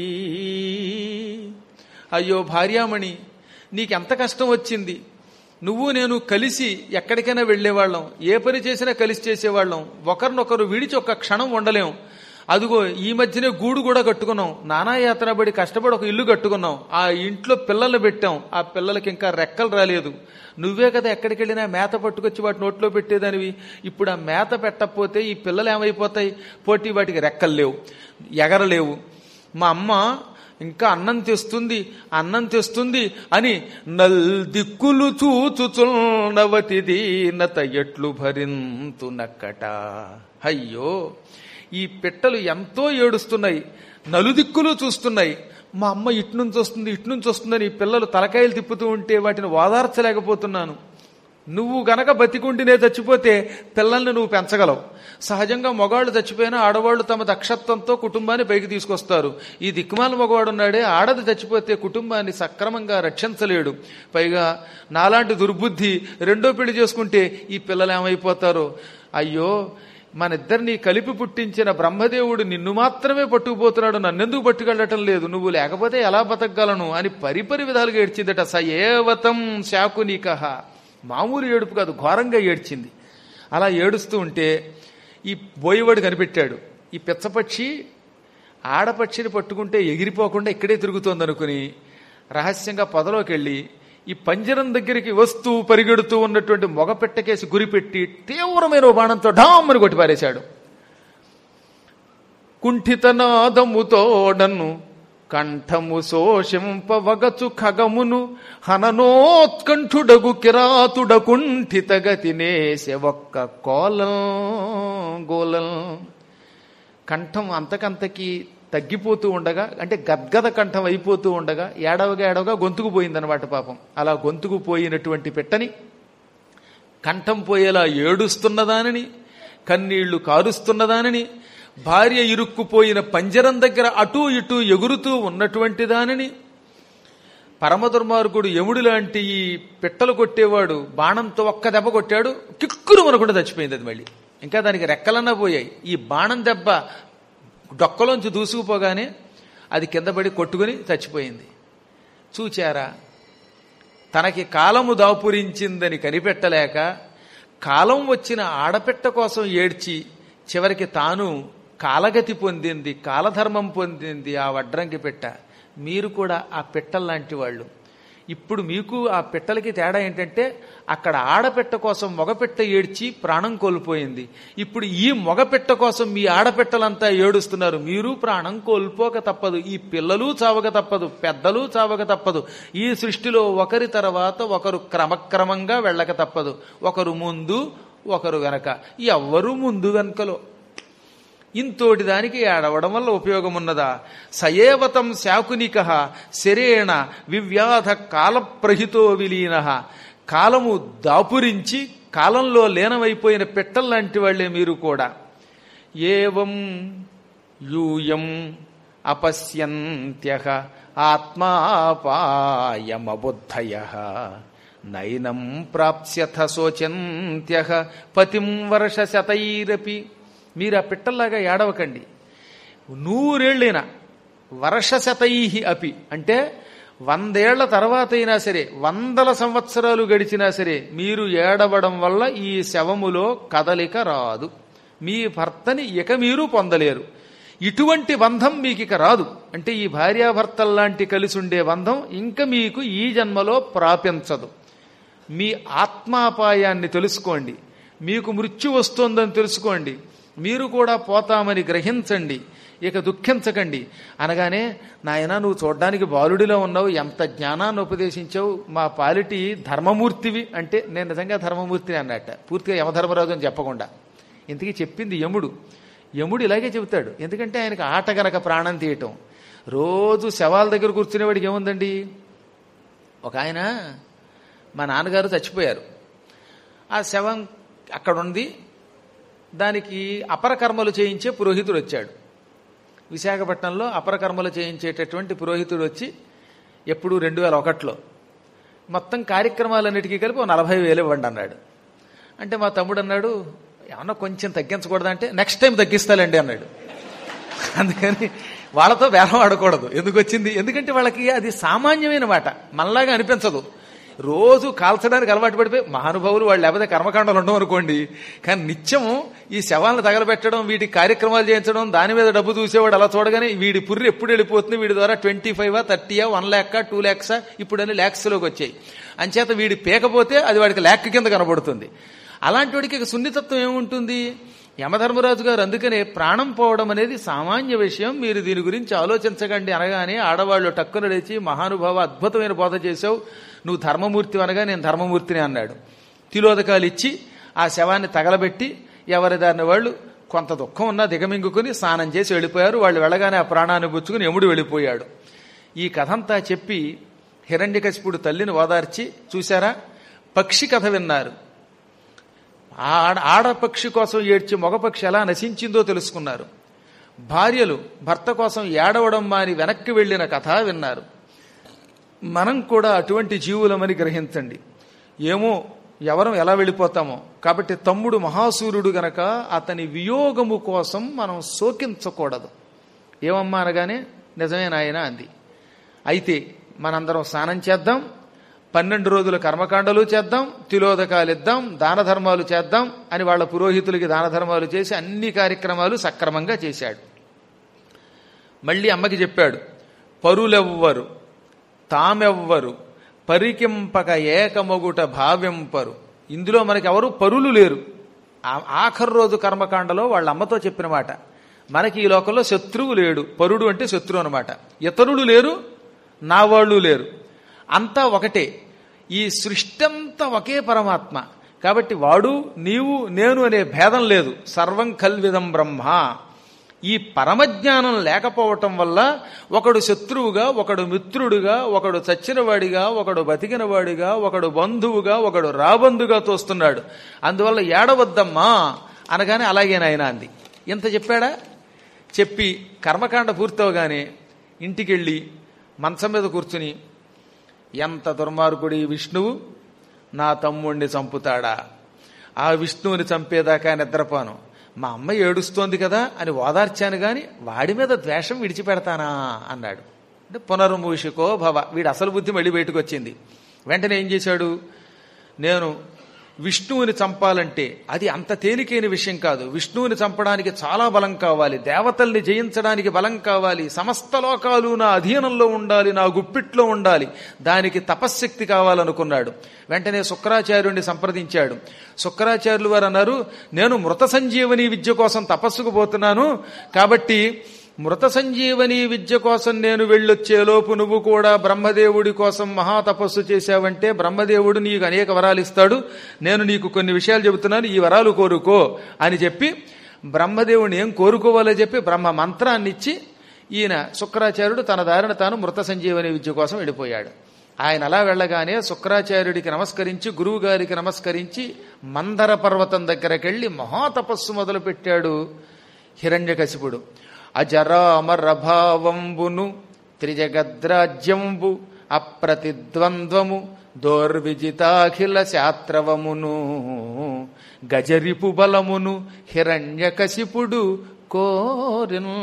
అయ్యో భార్యామణి నీకెంత కష్టం వచ్చింది నువ్వు నేను కలిసి ఎక్కడికైనా వెళ్ళేవాళ్ళం ఏ పని చేసినా కలిసి చేసేవాళ్ళం ఒకరినొకరు విడిచి ఒక్క క్షణం ఉండలేం అదిగో ఈ మధ్యనే గూడు కూడా కట్టుకున్నాం నానా యాత్ర పడి కష్టపడి ఒక ఇల్లు కట్టుకున్నాం ఆ ఇంట్లో పిల్లల్ని పెట్టాం ఆ పిల్లలకి ఇంకా రెక్కలు రాలేదు నువ్వే కదా ఎక్కడికి వెళ్ళినా మేత పట్టుకొచ్చి వాటి నోట్లో పెట్టేదానివి ఇప్పుడు ఆ మేత పెట్టకపోతే ఈ పిల్లలు ఏమైపోతాయి పోటీ వాటికి రెక్కలు లేవు ఎగరలేవు మా అమ్మ ఇంకా అన్నం తెస్తుంది అన్నం తెస్తుంది అని నల్ దిక్కులు చూచుచున్నవతి దీనత ఎట్లు భరింతునక్కట అయ్యో ఈ పిట్టలు ఎంతో ఏడుస్తున్నాయి నలుదిక్కులు చూస్తున్నాయి మా అమ్మ ఇటు నుంచి వస్తుంది ఇటు నుంచి వస్తుందని ఈ పిల్లలు తలకాయలు తిప్పుతూ ఉంటే వాటిని ఓదార్చలేకపోతున్నాను నువ్వు గనక బతికుండినే చచ్చిపోతే పిల్లల్ని నువ్వు పెంచగలవు సహజంగా మగవాళ్ళు చచ్చిపోయినా ఆడవాళ్ళు తమ దక్షత్వంతో కుటుంబాన్ని పైకి తీసుకొస్తారు ఈ దిక్కుమాల మగవాడు ఉన్నాడే ఆడది చచ్చిపోతే కుటుంబాన్ని సక్రమంగా రక్షించలేడు పైగా నాలాంటి దుర్బుద్ధి రెండో పెళ్లి చేసుకుంటే ఈ పిల్లలు ఏమైపోతారో అయ్యో మన ఇద్దరిని కలిపి పుట్టించిన బ్రహ్మదేవుడు నిన్ను మాత్రమే పట్టుకుపోతున్నాడు నన్నెందుకు పట్టుకెళ్ళటం లేదు నువ్వు లేకపోతే ఎలా బతకగలను అని పరిపరి విధాలుగా ఏడ్చిందట స ఏవతం శాకునికహ మామూలు ఏడుపు కాదు ఘోరంగా ఏడ్చింది అలా ఏడుస్తూ ఉంటే ఈ బోయవాడు కనిపెట్టాడు ఈ పిచ్చపక్షి ఆడపక్షిని పట్టుకుంటే ఎగిరిపోకుండా ఇక్కడే తిరుగుతోంది అనుకుని రహస్యంగా పొదలోకి వెళ్ళి ఈ పంజరం దగ్గరికి వస్తూ పరిగెడుతూ ఉన్నటువంటి మొగ పెట్టకేసి గురిపెట్టి తీవ్రమైన ఓ బాణంతో ఢామ్మని కొట్టి పారేశాడు కుంఠితనాదముతోడను కంఠము శోషింపవగచు ఖగమును హననోత్కంఠుడగు కిరాతుడ కుంఠితగతి నేసె ఒక్క కోలం గోలం కంఠం అంతకంతకి తగ్గిపోతూ ఉండగా అంటే గద్గద కంఠం అయిపోతూ ఉండగా ఏడవగా ఏడవగా గొంతుకు పోయిందనమాట పాపం అలా గొంతుకు పోయినటువంటి పెట్టని కంఠం పోయేలా ఏడుస్తున్నదానని కన్నీళ్లు కారుస్తున్నదానని భార్య ఇరుక్కుపోయిన పంజరం దగ్గర అటూ ఇటూ ఎగురుతూ ఉన్నటువంటి దానిని పరమ దుర్మార్గుడు యముడు లాంటి ఈ పిట్టలు కొట్టేవాడు బాణంతో ఒక్క దెబ్బ కొట్టాడు కిక్కురు మనకుండా చచ్చిపోయింది అది మళ్ళీ ఇంకా దానికి రెక్కలన్నా పోయాయి ఈ బాణం దెబ్బ డొక్కలోంచి దూసుకుపోగానే అది కింద పడి కొట్టుకుని చచ్చిపోయింది చూచారా తనకి కాలము దాపురించిందని కనిపెట్టలేక కాలం వచ్చిన ఆడపెట్ట కోసం ఏడ్చి చివరికి తాను కాలగతి పొందింది కాలధర్మం పొందింది ఆ వడ్రంగి పెట్ట మీరు కూడా ఆ పిట్టల్లాంటి వాళ్ళు ఇప్పుడు మీకు ఆ పిట్టలకి తేడా ఏంటంటే అక్కడ ఆడపెట్ట కోసం మగపెట్ట ఏడ్చి ప్రాణం కోల్పోయింది ఇప్పుడు ఈ మగపెట్ట కోసం మీ ఆడపెట్టలంతా ఏడుస్తున్నారు మీరు ప్రాణం కోల్పోక తప్పదు ఈ పిల్లలు చావక తప్పదు పెద్దలు చావక తప్పదు ఈ సృష్టిలో ఒకరి తర్వాత ఒకరు క్రమక్రమంగా వెళ్ళక తప్పదు ఒకరు ముందు ఒకరు వెనక ఎవ్వరూ ముందు వెనకలో ఇంతోటి దానికి ఏడవడం వల్ల ఉపయోగం ఉన్నదా సయేవతం శాకునిక శరేణ వివ్యాధ కాలప్రహితో విలీన కాలము దాపురించి కాలంలో లీనమైపోయిన పెట్టల్లాంటి వాళ్లే మీరు కూడా ఏవం యూయం అపశ్యంత్య ఆత్మాపాయమబుద్ధయ నైనం ప్రాప్స్యథ శోచంత్య పతిం వర్షశతైరపి మీరు ఆ పిట్టల్లాగా ఏడవకండి నూరేళ్ళైనా వర్షశతై అపి అంటే వందేళ్ల తర్వాత అయినా సరే వందల సంవత్సరాలు గడిచినా సరే మీరు ఏడవడం వల్ల ఈ శవములో కదలిక రాదు మీ భర్తని ఇక మీరు పొందలేరు ఇటువంటి బంధం మీకు ఇక రాదు అంటే ఈ భార్యాభర్తల్లాంటి కలిసి ఉండే బంధం ఇంకా మీకు ఈ జన్మలో ప్రాపించదు మీ ఆత్మాపాయాన్ని తెలుసుకోండి మీకు మృత్యు వస్తోందని తెలుసుకోండి మీరు కూడా పోతామని గ్రహించండి ఇక దుఃఖించకండి అనగానే నాయన నువ్వు చూడ్డానికి బాలుడిలో ఉన్నావు ఎంత జ్ఞానాన్ని ఉపదేశించావు మా పాలిటి ధర్మమూర్తివి అంటే నేను నిజంగా ధర్మమూర్తిని అన్నట్ట పూర్తిగా యమధర్మరాజు అని చెప్పకుండా ఇంతకీ చెప్పింది యముడు యముడు ఇలాగే చెబుతాడు ఎందుకంటే ఆయనకు ఆట గనక ప్రాణం తీయటం రోజు శవాల దగ్గర కూర్చునేవాడికి ఏముందండి ఒక ఆయన మా నాన్నగారు చచ్చిపోయారు ఆ శవం అక్కడ ఉంది దానికి అపరకర్మలు చేయించే పురోహితుడు వచ్చాడు విశాఖపట్నంలో అపరకర్మలు చేయించేటటువంటి పురోహితుడు వచ్చి ఎప్పుడు రెండు వేల ఒకటిలో మొత్తం కార్యక్రమాలన్నిటికీ కలిపి ఓ నలభై వేలు ఇవ్వండి అన్నాడు అంటే మా తమ్ముడు అన్నాడు ఏమన్నా కొంచెం తగ్గించకూడదంటే నెక్స్ట్ టైం తగ్గిస్తాలండి అన్నాడు అందుకని వాళ్ళతో బేరం ఆడకూడదు ఎందుకు వచ్చింది ఎందుకంటే వాళ్ళకి అది సామాన్యమైన మాట మనలాగా అనిపించదు రోజు కాల్చడానికి అలవాటు పడిపోయి మహానుభావులు వాళ్ళు లేకపోతే కర్మకాండాలు ఉండవు అనుకోండి కానీ నిత్యం ఈ శవాలను తగలబెట్టడం వీటి కార్యక్రమాలు చేయించడం దాని మీద డబ్బు చూసేవాడు అలా చూడగానే వీడి పుర్రి ఎప్పుడు వెళ్ళిపోతుంది వీడి ద్వారా ట్వంటీ ఫైవ్ థర్టీయా వన్ ల్యాక్ టూ ల్యాక్సా ఇప్పుడని ల్యాక్స్లోకి వచ్చాయి అంచేత వీడి పేకపోతే అది వాడికి ల్యాక్ కింద కనబడుతుంది అలాంటి వాడికి ఇక సున్నితత్వం ఏముంటుంది యమధర్మరాజు గారు అందుకనే ప్రాణం పోవడం అనేది సామాన్య విషయం మీరు దీని గురించి ఆలోచించకండి అనగానే ఆడవాళ్ళు టక్కున లేచి మహానుభావ అద్భుతమైన బోధ చేశావు నువ్వు ధర్మమూర్తి అనగా నేను ధర్మమూర్తిని అన్నాడు తిలోదకాలు ఇచ్చి ఆ శవాన్ని తగలబెట్టి ఎవరి దారిని వాళ్ళు కొంత దుఃఖం ఉన్నా దిగమింగుకుని స్నానం చేసి వెళ్ళిపోయారు వాళ్ళు వెళ్ళగానే ఆ ప్రాణాన్ని పుచ్చుకుని యముడు వెళ్ళిపోయాడు ఈ కథంతా చెప్పి హిరణ్యకశిపుడు తల్లిని ఓదార్చి చూశారా పక్షి కథ విన్నారు ఆడ ఆడపక్షి కోసం ఏడ్చి మగపక్షి ఎలా నశించిందో తెలుసుకున్నారు భార్యలు భర్త కోసం ఏడవడం మాని వెనక్కి వెళ్లిన కథ విన్నారు మనం కూడా అటువంటి జీవులమని గ్రహించండి ఏమో ఎవరం ఎలా వెళ్ళిపోతామో కాబట్టి తమ్ముడు మహాసూర్యుడు గనక అతని వియోగము కోసం మనం శోకించకూడదు ఏమమ్మా అనగానే నిజమే నాయన అంది అయితే మనందరం స్నానం చేద్దాం పన్నెండు రోజుల కర్మకాండలు చేద్దాం తిలోదకాలు ఇద్దాం దాన ధర్మాలు చేద్దాం అని వాళ్ళ పురోహితులకి దాన ధర్మాలు చేసి అన్ని కార్యక్రమాలు సక్రమంగా చేశాడు మళ్ళీ అమ్మకి చెప్పాడు పరులెవ్వరు తామెవ్వరు పరికింపక ఏకమొగుట భావ్యంపరు ఇందులో మనకి ఎవరు పరులు లేరు ఆ- ఆఖరు రోజు కర్మకాండలో వాళ్ళ అమ్మతో చెప్పిన మాట మనకి ఈ లోకంలో శత్రువు లేడు పరుడు అంటే శత్రువు అనమాట ఇతరులు లేరు నా వాళ్ళు లేరు అంతా ఒకటే ఈ సృష్టి అంతా ఒకే పరమాత్మ కాబట్టి వాడు నీవు నేను అనే భేదం లేదు సర్వం కల్విదం బ్రహ్మ ఈ పరమజ్ఞానం లేకపోవటం వల్ల ఒకడు శత్రువుగా ఒకడు మిత్రుడుగా ఒకడు చచ్చినవాడిగా ఒకడు బతికినవాడిగా ఒకడు బంధువుగా ఒకడు రాబందుగా తోస్తున్నాడు అందువల్ల ఏడవద్దమ్మా అనగానే అలాగే నాయన అంది ఇంత చెప్పాడా చెప్పి కర్మకాండ పూర్తవగానే ఇంటికెళ్ళి మంచం మీద కూర్చుని ఎంత దుర్మార్గుడి విష్ణువు నా తమ్ముణ్ణి చంపుతాడా ఆ విష్ణువుని చంపేదాకా నిద్రపోను మా అమ్మ ఏడుస్తోంది కదా అని ఓదార్చాను గాని వాడి మీద ద్వేషం విడిచిపెడతానా అన్నాడు అంటే పునర్మూషికో భవ వీడి అసలు బుద్ధి మళ్ళీ బయటకు వచ్చింది వెంటనే ఏం చేశాడు నేను విష్ణువుని చంపాలంటే అది అంత తేలికైన విషయం కాదు విష్ణువుని చంపడానికి చాలా బలం కావాలి దేవతల్ని జయించడానికి బలం కావాలి సమస్త లోకాలు నా అధీనంలో ఉండాలి నా గుప్పిట్లో ఉండాలి దానికి తపశ్శక్తి కావాలనుకున్నాడు వెంటనే శుక్రాచార్యుడిని సంప్రదించాడు శుక్రాచార్యులు వారు అన్నారు నేను మృత సంజీవని విద్య కోసం తపస్సుకు పోతున్నాను కాబట్టి మృత సంజీవని విద్య కోసం నేను వెళ్ళొచ్చేలోపు నువ్వు కూడా బ్రహ్మదేవుడి కోసం మహాతపస్సు చేశావంటే బ్రహ్మదేవుడు నీకు అనేక వరాలు ఇస్తాడు నేను నీకు కొన్ని విషయాలు చెబుతున్నాను ఈ వరాలు కోరుకో అని చెప్పి బ్రహ్మదేవుని ఏం కోరుకోవాలో చెప్పి బ్రహ్మ మంత్రాన్ని ఇచ్చి ఈయన శుక్రాచార్యుడు తన దారిన తాను మృత సంజీవని విద్య కోసం వెళ్ళిపోయాడు ఆయన అలా వెళ్ళగానే శుక్రాచార్యుడికి నమస్కరించి గురువు గారికి నమస్కరించి మందర పర్వతం దగ్గరకెళ్లి మహాతపస్సు మొదలుపెట్టాడు హిరణ్యకశిపుడు అజరామరభావంబును త్రిజగద్రాజ్యంబు అప్రతిద్వంద్వము దోర్విజితాఖిల శాత్రవమును గజరిపు బలమును హిరణ్యకశిపుడు కోరిను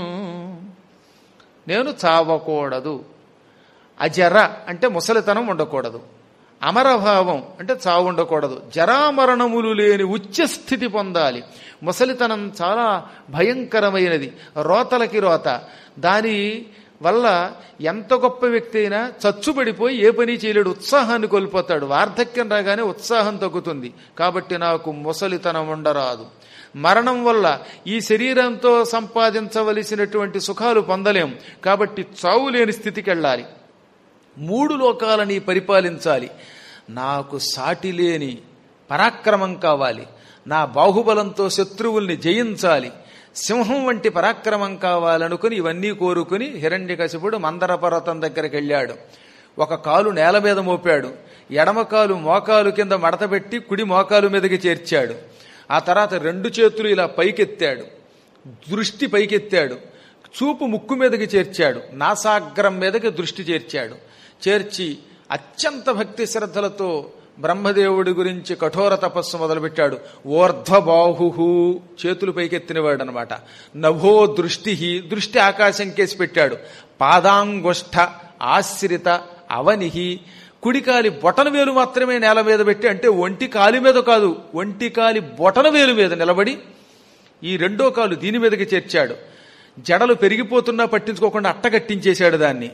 నేను చావకూడదు అజర అంటే ముసలితనం ఉండకూడదు అమరభావం అంటే చావు ఉండకూడదు జరామరణములు లేని ఉచ్చస్థితి పొందాలి ముసలితనం చాలా భయంకరమైనది రోతలకి రోత దాని వల్ల ఎంత గొప్ప వ్యక్తి అయినా చచ్చుబడిపోయి ఏ పని చేయలేడు ఉత్సాహాన్ని కోల్పోతాడు వార్ధక్యం రాగానే ఉత్సాహం తగ్గుతుంది కాబట్టి నాకు ముసలితనం ఉండరాదు మరణం వల్ల ఈ శరీరంతో సంపాదించవలసినటువంటి సుఖాలు పొందలేం కాబట్టి చావు లేని స్థితికి వెళ్ళాలి మూడు లోకాలని పరిపాలించాలి నాకు సాటి లేని పరాక్రమం కావాలి నా బాహుబలంతో శత్రువుల్ని జయించాలి సింహం వంటి పరాక్రమం కావాలనుకుని ఇవన్నీ కోరుకుని హిరణ్యకశిపుడు మందర పర్వతం దగ్గరికి వెళ్ళాడు ఒక కాలు నేల మీద మోపాడు ఎడమ కాలు మోకాలు కింద మడతపెట్టి కుడి మోకాలు మీదకి చేర్చాడు ఆ తర్వాత రెండు చేతులు ఇలా పైకెత్తాడు దృష్టి పైకెత్తాడు చూపు ముక్కు మీదకి చేర్చాడు నాసాగ్రం మీదకి దృష్టి చేర్చాడు చేర్చి అత్యంత భక్తి శ్రద్ధలతో బ్రహ్మదేవుడి గురించి కఠోర తపస్సు మొదలుపెట్టాడు ఓర్ధ్వబాహు చేతులు పైకెత్తినవాడు అనమాట నభో దృష్టి దృష్టి ఆకాశం కేసి పెట్టాడు పాదాంగుష్ఠ ఆశ్రిత అవనిహి కుడికాలి బొటన వేలు మాత్రమే నేల మీద పెట్టి అంటే ఒంటి కాలి మీద కాదు ఒంటి కాలి బొటన వేలు మీద నిలబడి ఈ రెండో కాలు దీని మీదకి చేర్చాడు జడలు పెరిగిపోతున్నా పట్టించుకోకుండా అట్టగట్టించేశాడు దాన్ని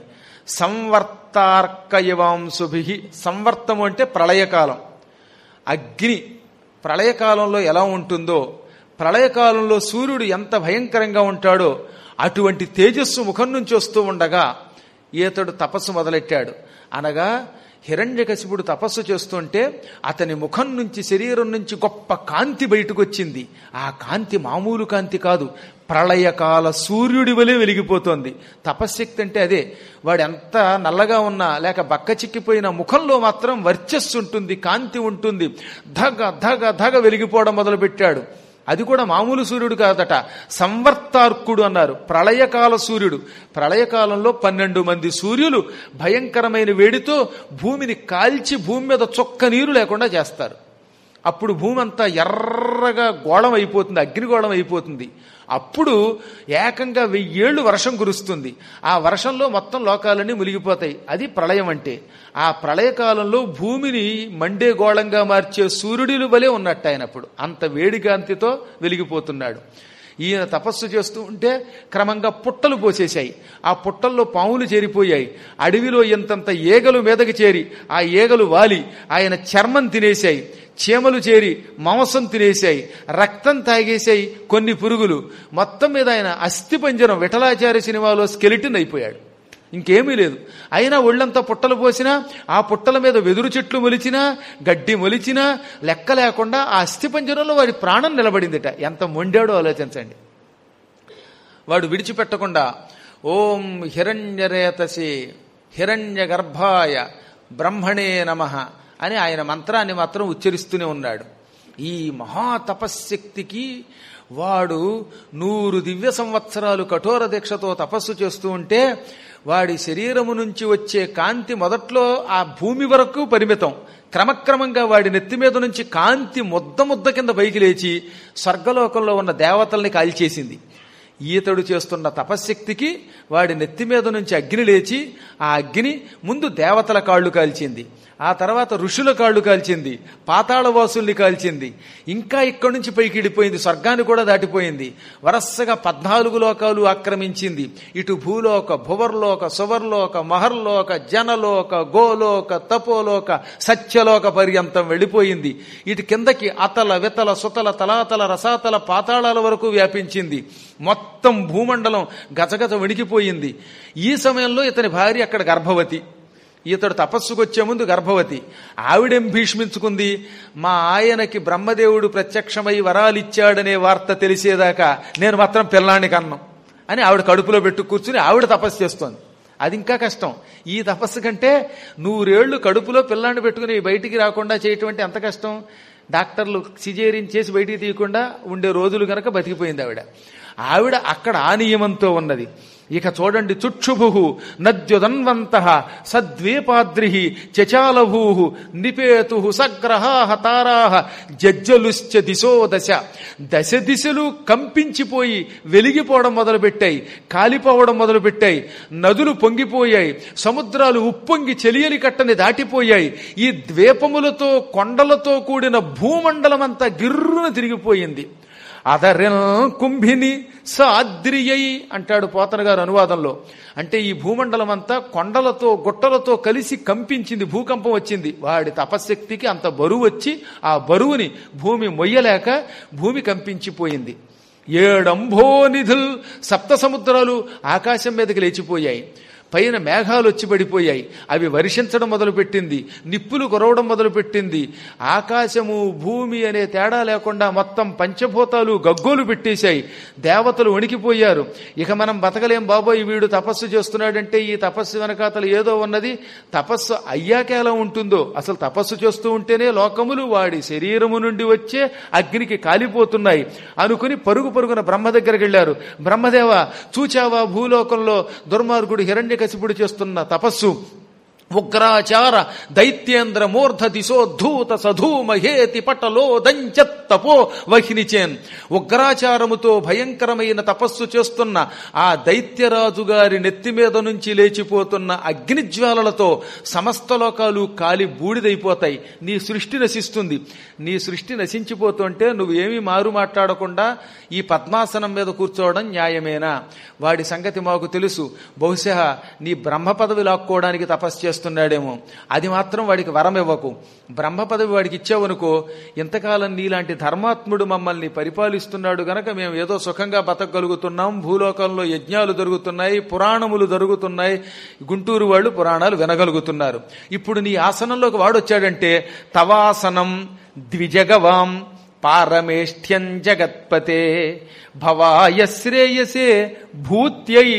సంవర్తార్కయవాంశుభి సంవర్తము అంటే ప్రళయకాలం అగ్ని ప్రళయకాలంలో ఎలా ఉంటుందో ప్రళయకాలంలో సూర్యుడు ఎంత భయంకరంగా ఉంటాడో అటువంటి తేజస్సు ముఖం నుంచి వస్తూ ఉండగా ఈతడు తపస్సు మొదలెట్టాడు అనగా హిరణ్యకశిపుడు తపస్సు చేస్తుంటే అతని ముఖం నుంచి శరీరం నుంచి గొప్ప కాంతి బయటకు వచ్చింది ఆ కాంతి మామూలు కాంతి కాదు ప్రళయకాల సూర్యుడి వలె వెలిగిపోతోంది తపశ్శక్తి అంటే అదే వాడు ఎంత నల్లగా ఉన్నా లేక బక్క చిక్కిపోయిన ముఖంలో మాత్రం వర్చస్సు ఉంటుంది కాంతి ఉంటుంది ధగ ధగ ధగ వెలిగిపోవడం మొదలుపెట్టాడు అది కూడా మామూలు సూర్యుడు కాదట సంవర్తార్కుడు అన్నారు ప్రళయకాల సూర్యుడు ప్రళయకాలంలో పన్నెండు మంది సూర్యులు భయంకరమైన వేడితో భూమిని కాల్చి భూమి మీద చొక్క నీరు లేకుండా చేస్తారు అప్పుడు భూమి అంతా ఎర్రగా గోళం అయిపోతుంది అగ్నిగోళం అయిపోతుంది అప్పుడు ఏకంగా వెయ్యేళ్లు వర్షం కురుస్తుంది ఆ వర్షంలో మొత్తం లోకాలన్నీ మునిగిపోతాయి అది ప్రళయం అంటే ఆ ప్రళయకాలంలో భూమిని మండే గోళంగా మార్చే సూర్యుడిలు వలె ఉన్నట్టు ఆయన అప్పుడు అంత వేడికాంతితో వెలిగిపోతున్నాడు ఈయన తపస్సు చేస్తూ ఉంటే క్రమంగా పుట్టలు పోసేశాయి ఆ పుట్టల్లో పాములు చేరిపోయాయి అడవిలో ఎంతంత ఏగలు మీదకి చేరి ఆ ఏగలు వాలి ఆయన చర్మం తినేశాయి చీమలు చేరి మాంసం తినేశాయి రక్తం తాగేశాయి కొన్ని పురుగులు మొత్తం మీద ఆయన అస్థిపంజరం విఠలాచార్య సినిమాలో స్కెలిటిన్ అయిపోయాడు ఇంకేమీ లేదు అయినా ఒళ్ళంతా పుట్టలు పోసినా ఆ పుట్టల మీద వెదురు చెట్లు మొలిచినా గడ్డి మొలిచినా లెక్క లేకుండా ఆ అస్థిపంజరంలో వాడి ప్రాణం నిలబడిందిట ఎంత మొండాడో ఆలోచించండి వాడు విడిచిపెట్టకుండా ఓం హిరణ్యరేతసి హిరణ్య గర్భాయ బ్రహ్మణే నమ అని ఆయన మంత్రాన్ని మాత్రం ఉచ్చరిస్తూనే ఉన్నాడు ఈ మహాతపశ్శక్తికి వాడు నూరు దివ్య సంవత్సరాలు కఠోర దీక్షతో తపస్సు చేస్తూ ఉంటే వాడి శరీరము నుంచి వచ్చే కాంతి మొదట్లో ఆ భూమి వరకు పరిమితం క్రమక్రమంగా వాడి నెత్తి మీద నుంచి కాంతి ముద్ద ముద్ద కింద పైకి లేచి స్వర్గలోకంలో ఉన్న దేవతల్ని కాల్చేసింది ఈతడు చేస్తున్న తపశ్శక్తికి వాడి నెత్తి మీద నుంచి అగ్ని లేచి ఆ అగ్ని ముందు దేవతల కాళ్ళు కాల్చింది ఆ తర్వాత ఋషుల కాళ్ళు కాల్చింది పాతాళవాసుల్ని కాల్చింది ఇంకా ఇక్కడి నుంచి పైకి ఇడిపోయింది స్వర్గాన్ని కూడా దాటిపోయింది వరసగా పద్నాలుగు లోకాలు ఆక్రమించింది ఇటు భూలోక భువర్లోక సువర్లోక మహర్లోక జనలోక గోలోక తపోలోక సత్యలోక పర్యంతం వెళ్ళిపోయింది ఇటు కిందకి అతల వితల సుతల తలాతల రసాతల పాతాళాల వరకు వ్యాపించింది మొత్తం భూమండలం గజగజ వణికిపోయింది ఈ సమయంలో ఇతని భార్య అక్కడ గర్భవతి ఇతడు తపస్సుకు వచ్చే ముందు గర్భవతి ఆవిడేం భీష్మించుకుంది మా ఆయనకి బ్రహ్మదేవుడు ప్రత్యక్షమై వరాలిచ్చాడనే వార్త తెలిసేదాకా నేను మాత్రం పిల్లానికి అన్నం అని ఆవిడ కడుపులో పెట్టు కూర్చుని ఆవిడ తపస్సు చేస్తోంది అది ఇంకా కష్టం ఈ తపస్సు కంటే నూరేళ్లు కడుపులో పిల్లాన్ని పెట్టుకుని బయటికి రాకుండా చేయటం అంటే ఎంత కష్టం డాక్టర్లు సిజేరియన్ చేసి బయటికి తీయకుండా ఉండే రోజులు గనక బతికిపోయింది ఆవిడ ఆవిడ అక్కడ ఆ నియమంతో ఉన్నది ఇక చూడండి చుక్షుభు నద్యుదన్వంత సద్వీపాద్రి చచాలభూ నిపేతు సగ్రహా తారా జజ్జలుశ్చ దిశో దశ దశ దిశలు కంపించిపోయి వెలిగిపోవడం మొదలుపెట్టాయి కాలిపోవడం మొదలుపెట్టాయి నదులు పొంగిపోయాయి సముద్రాలు ఉప్పొంగి చెలియలి కట్టని దాటిపోయాయి ఈ ద్వీపములతో కొండలతో కూడిన భూమండలమంతా గిర్రున తిరిగిపోయింది అదరెల్ కుంభిని సాద్రియై అంటాడు పోతన గారు అనువాదంలో అంటే ఈ భూమండలం అంతా కొండలతో గుట్టలతో కలిసి కంపించింది భూకంపం వచ్చింది వాడి తపశక్తికి అంత బరువు వచ్చి ఆ బరువుని భూమి మొయ్యలేక భూమి కంపించిపోయింది ఏడంభోనిధుల్ సప్త సముద్రాలు ఆకాశం మీదకి లేచిపోయాయి పైన మేఘాలు వచ్చి పడిపోయాయి అవి వర్షించడం మొదలుపెట్టింది నిప్పులు కురవడం మొదలుపెట్టింది ఆకాశము భూమి అనే తేడా లేకుండా మొత్తం పంచభూతాలు గగ్గోలు పెట్టేశాయి దేవతలు వణికిపోయారు ఇక మనం బతకలేం బాబోయ్ వీడు తపస్సు చేస్తున్నాడంటే ఈ తపస్సు వెనకాతలు ఏదో ఉన్నది తపస్సు అయ్యాక ఎలా ఉంటుందో అసలు తపస్సు చేస్తూ ఉంటేనే లోకములు వాడి శరీరము నుండి వచ్చే అగ్నికి కాలిపోతున్నాయి అనుకుని పరుగు పరుగున బ్రహ్మ దగ్గరికి వెళ్ళారు బ్రహ్మదేవ చూచావా భూలోకంలో దుర్మార్గుడు హిరణ్య కసిపుడు చేస్తున్న తపస్సు ఉగ్రాచార దైత్యేంద్ర మూర్ధ దిశోద్ధూత సధూమహేతి పటలో దంచత్తపో వహినిచేన్ ఉగ్రాచారముతో భయంకరమైన తపస్సు చేస్తున్న ఆ దైత్యరాజు గారి నెత్తి మీద నుంచి లేచిపోతున్న అగ్నిజ్వాలలతో సమస్త లోకాలు కాలి బూడిదైపోతాయి నీ సృష్టి నశిస్తుంది నీ సృష్టి నశించిపోతుంటే నువ్వు ఏమీ మారు మాట్లాడకుండా ఈ పద్మాసనం మీద కూర్చోవడం న్యాయమేనా వాడి సంగతి మాకు తెలుసు బహుశా నీ బ్రహ్మ పదవి లాక్కోవడానికి తపస్సు చేస్తున్నాడేమో అది మాత్రం వాడికి వరం ఇవ్వకు బ్రహ్మ పదవి వాడికి ఇచ్చావనుకో ఇంతకాలం నీలాంటి ధర్మాత్ముడు మమ్మల్ని పరిపాలిస్తున్నాడు గనక మేము ఏదో సుఖంగా బతకగలుగుతున్నాం భూలోకంలో యజ్ఞాలు జరుగుతున్నాయి పురాణములు జరుగుతున్నాయి గుంటూరు వాళ్ళు పురాణాలు వినగలుగుతున్నారు ఇప్పుడు నీ ఆసనంలోకి వాడొచ్చాడంటే తవాసనం ద్విజగవాం పారమేష్ఠ్యం జగత్పతే భవాయ శ్రేయసే భూత్యై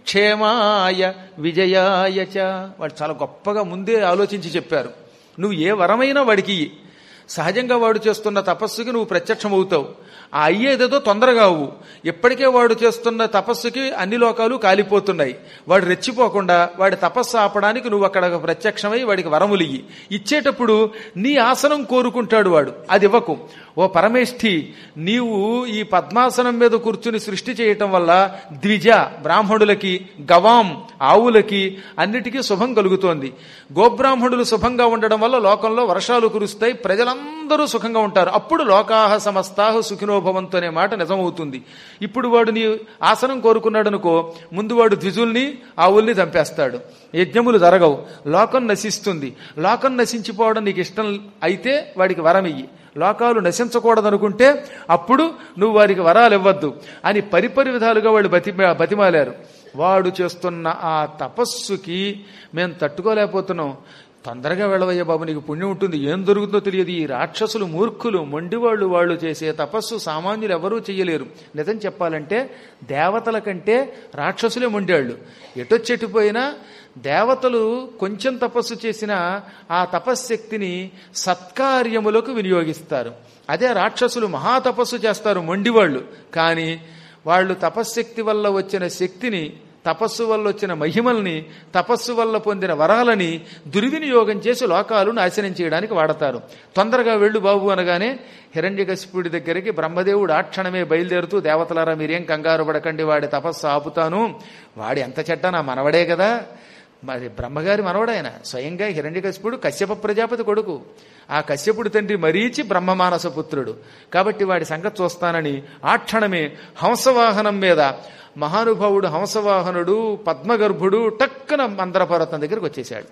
క్షేమాయ విజయాయ చ వాడు చాలా గొప్పగా ముందే ఆలోచించి చెప్పారు నువ్వు ఏ వరమైనా వాడికి ఇయ్యి. సహజంగా వాడు చేస్తున్న తపస్సుకి నువ్వు ప్రత్యక్షమవుతావు ఆ అయ్యేదేదో తొందరగా అవ్వు ఇప్పటికే వాడు చేస్తున్న తపస్సుకి అన్ని లోకాలు కాలిపోతున్నాయి వాడు రెచ్చిపోకుండా వాడి తపస్సు ఆపడానికి నువ్వు అక్కడ ప్రత్యక్షమై వాడికి వరములియ్యి ఇచ్చేటప్పుడు నీ ఆసనం కోరుకుంటాడు వాడు అది ఇవ్వకు ఓ పరమేష్ఠి నీవు ఈ పద్మాసనం మీద కూర్చుని సృష్టి చేయటం వల్ల ద్విజ బ్రాహ్మణులకి గవాం ఆవులకి అన్నిటికీ శుభం కలుగుతోంది గోబ్రాహ్మణులు శుభంగా ఉండడం వల్ల లోకంలో వర్షాలు కురుస్తాయి ప్రజలందరూ సుఖంగా ఉంటారు అప్పుడు లోకాహ సమస్తాహ సుఖినోభవంతో అనే మాట నిజమవుతుంది ఇప్పుడు వాడు నీ ఆసనం కోరుకున్నాడు అనుకో ముందు వాడు ద్విజుల్ని ఆవుల్ని చంపేస్తాడు యజ్ఞములు జరగవు లోకం నశిస్తుంది లోకం నశించిపోవడం నీకు ఇష్టం అయితే వాడికి వరమియ్యి లోకాలు నశించకూడదనుకుంటే అప్పుడు నువ్వు వారికి వరాలు ఇవ్వద్దు అని పరిపరి విధాలుగా వాళ్ళు బతి బతిమాలారు వాడు చేస్తున్న ఆ తపస్సుకి మేము తట్టుకోలేకపోతున్నాం తొందరగా వెళ్ళవయ్యా బాబు నీకు పుణ్యం ఉంటుంది ఏం దొరుకుతుందో తెలియదు ఈ రాక్షసులు మూర్ఖులు మొండివాళ్ళు వాళ్ళు చేసే తపస్సు సామాన్యులు ఎవరూ చెయ్యలేరు నిజం చెప్పాలంటే దేవతల కంటే రాక్షసులే మొండాళ్ళు ఎటొచ్చెట్టిపోయినా దేవతలు కొంచెం తపస్సు చేసిన ఆ తపశ్శక్తిని సత్కార్యములకు వినియోగిస్తారు అదే రాక్షసులు మహాతపస్సు చేస్తారు మొండివాళ్ళు కానీ వాళ్ళు తపశ్శక్తి వల్ల వచ్చిన శక్తిని తపస్సు వల్ల వచ్చిన మహిమల్ని తపస్సు వల్ల పొందిన వరాలని దుర్వినియోగం చేసి లోకాలు నాశనం చేయడానికి వాడతారు తొందరగా వెళ్ళు బాబు అనగానే హిరణ్యకశిపుడి దగ్గరికి బ్రహ్మదేవుడు ఆ క్షణమే బయలుదేరుతూ దేవతలారా మీరేం కంగారు పడకండి వాడి తపస్సు ఆపుతాను వాడి ఎంత చెడ్డ నా మనవడే కదా మరి బ్రహ్మగారి మనవడాయన స్వయంగా హిరణ్యకశిపుడు కశ్యప ప్రజాపతి కొడుకు ఆ కశ్యపుడు తండ్రి మరీచి బ్రహ్మమానస పుత్రుడు కాబట్టి వాడి సంగతి చూస్తానని ఆ క్షణమే హంసవాహనం మీద మహానుభావుడు హంసవాహనుడు పద్మగర్భుడు టక్కున మందరపర్వతం దగ్గరికి వచ్చేశాడు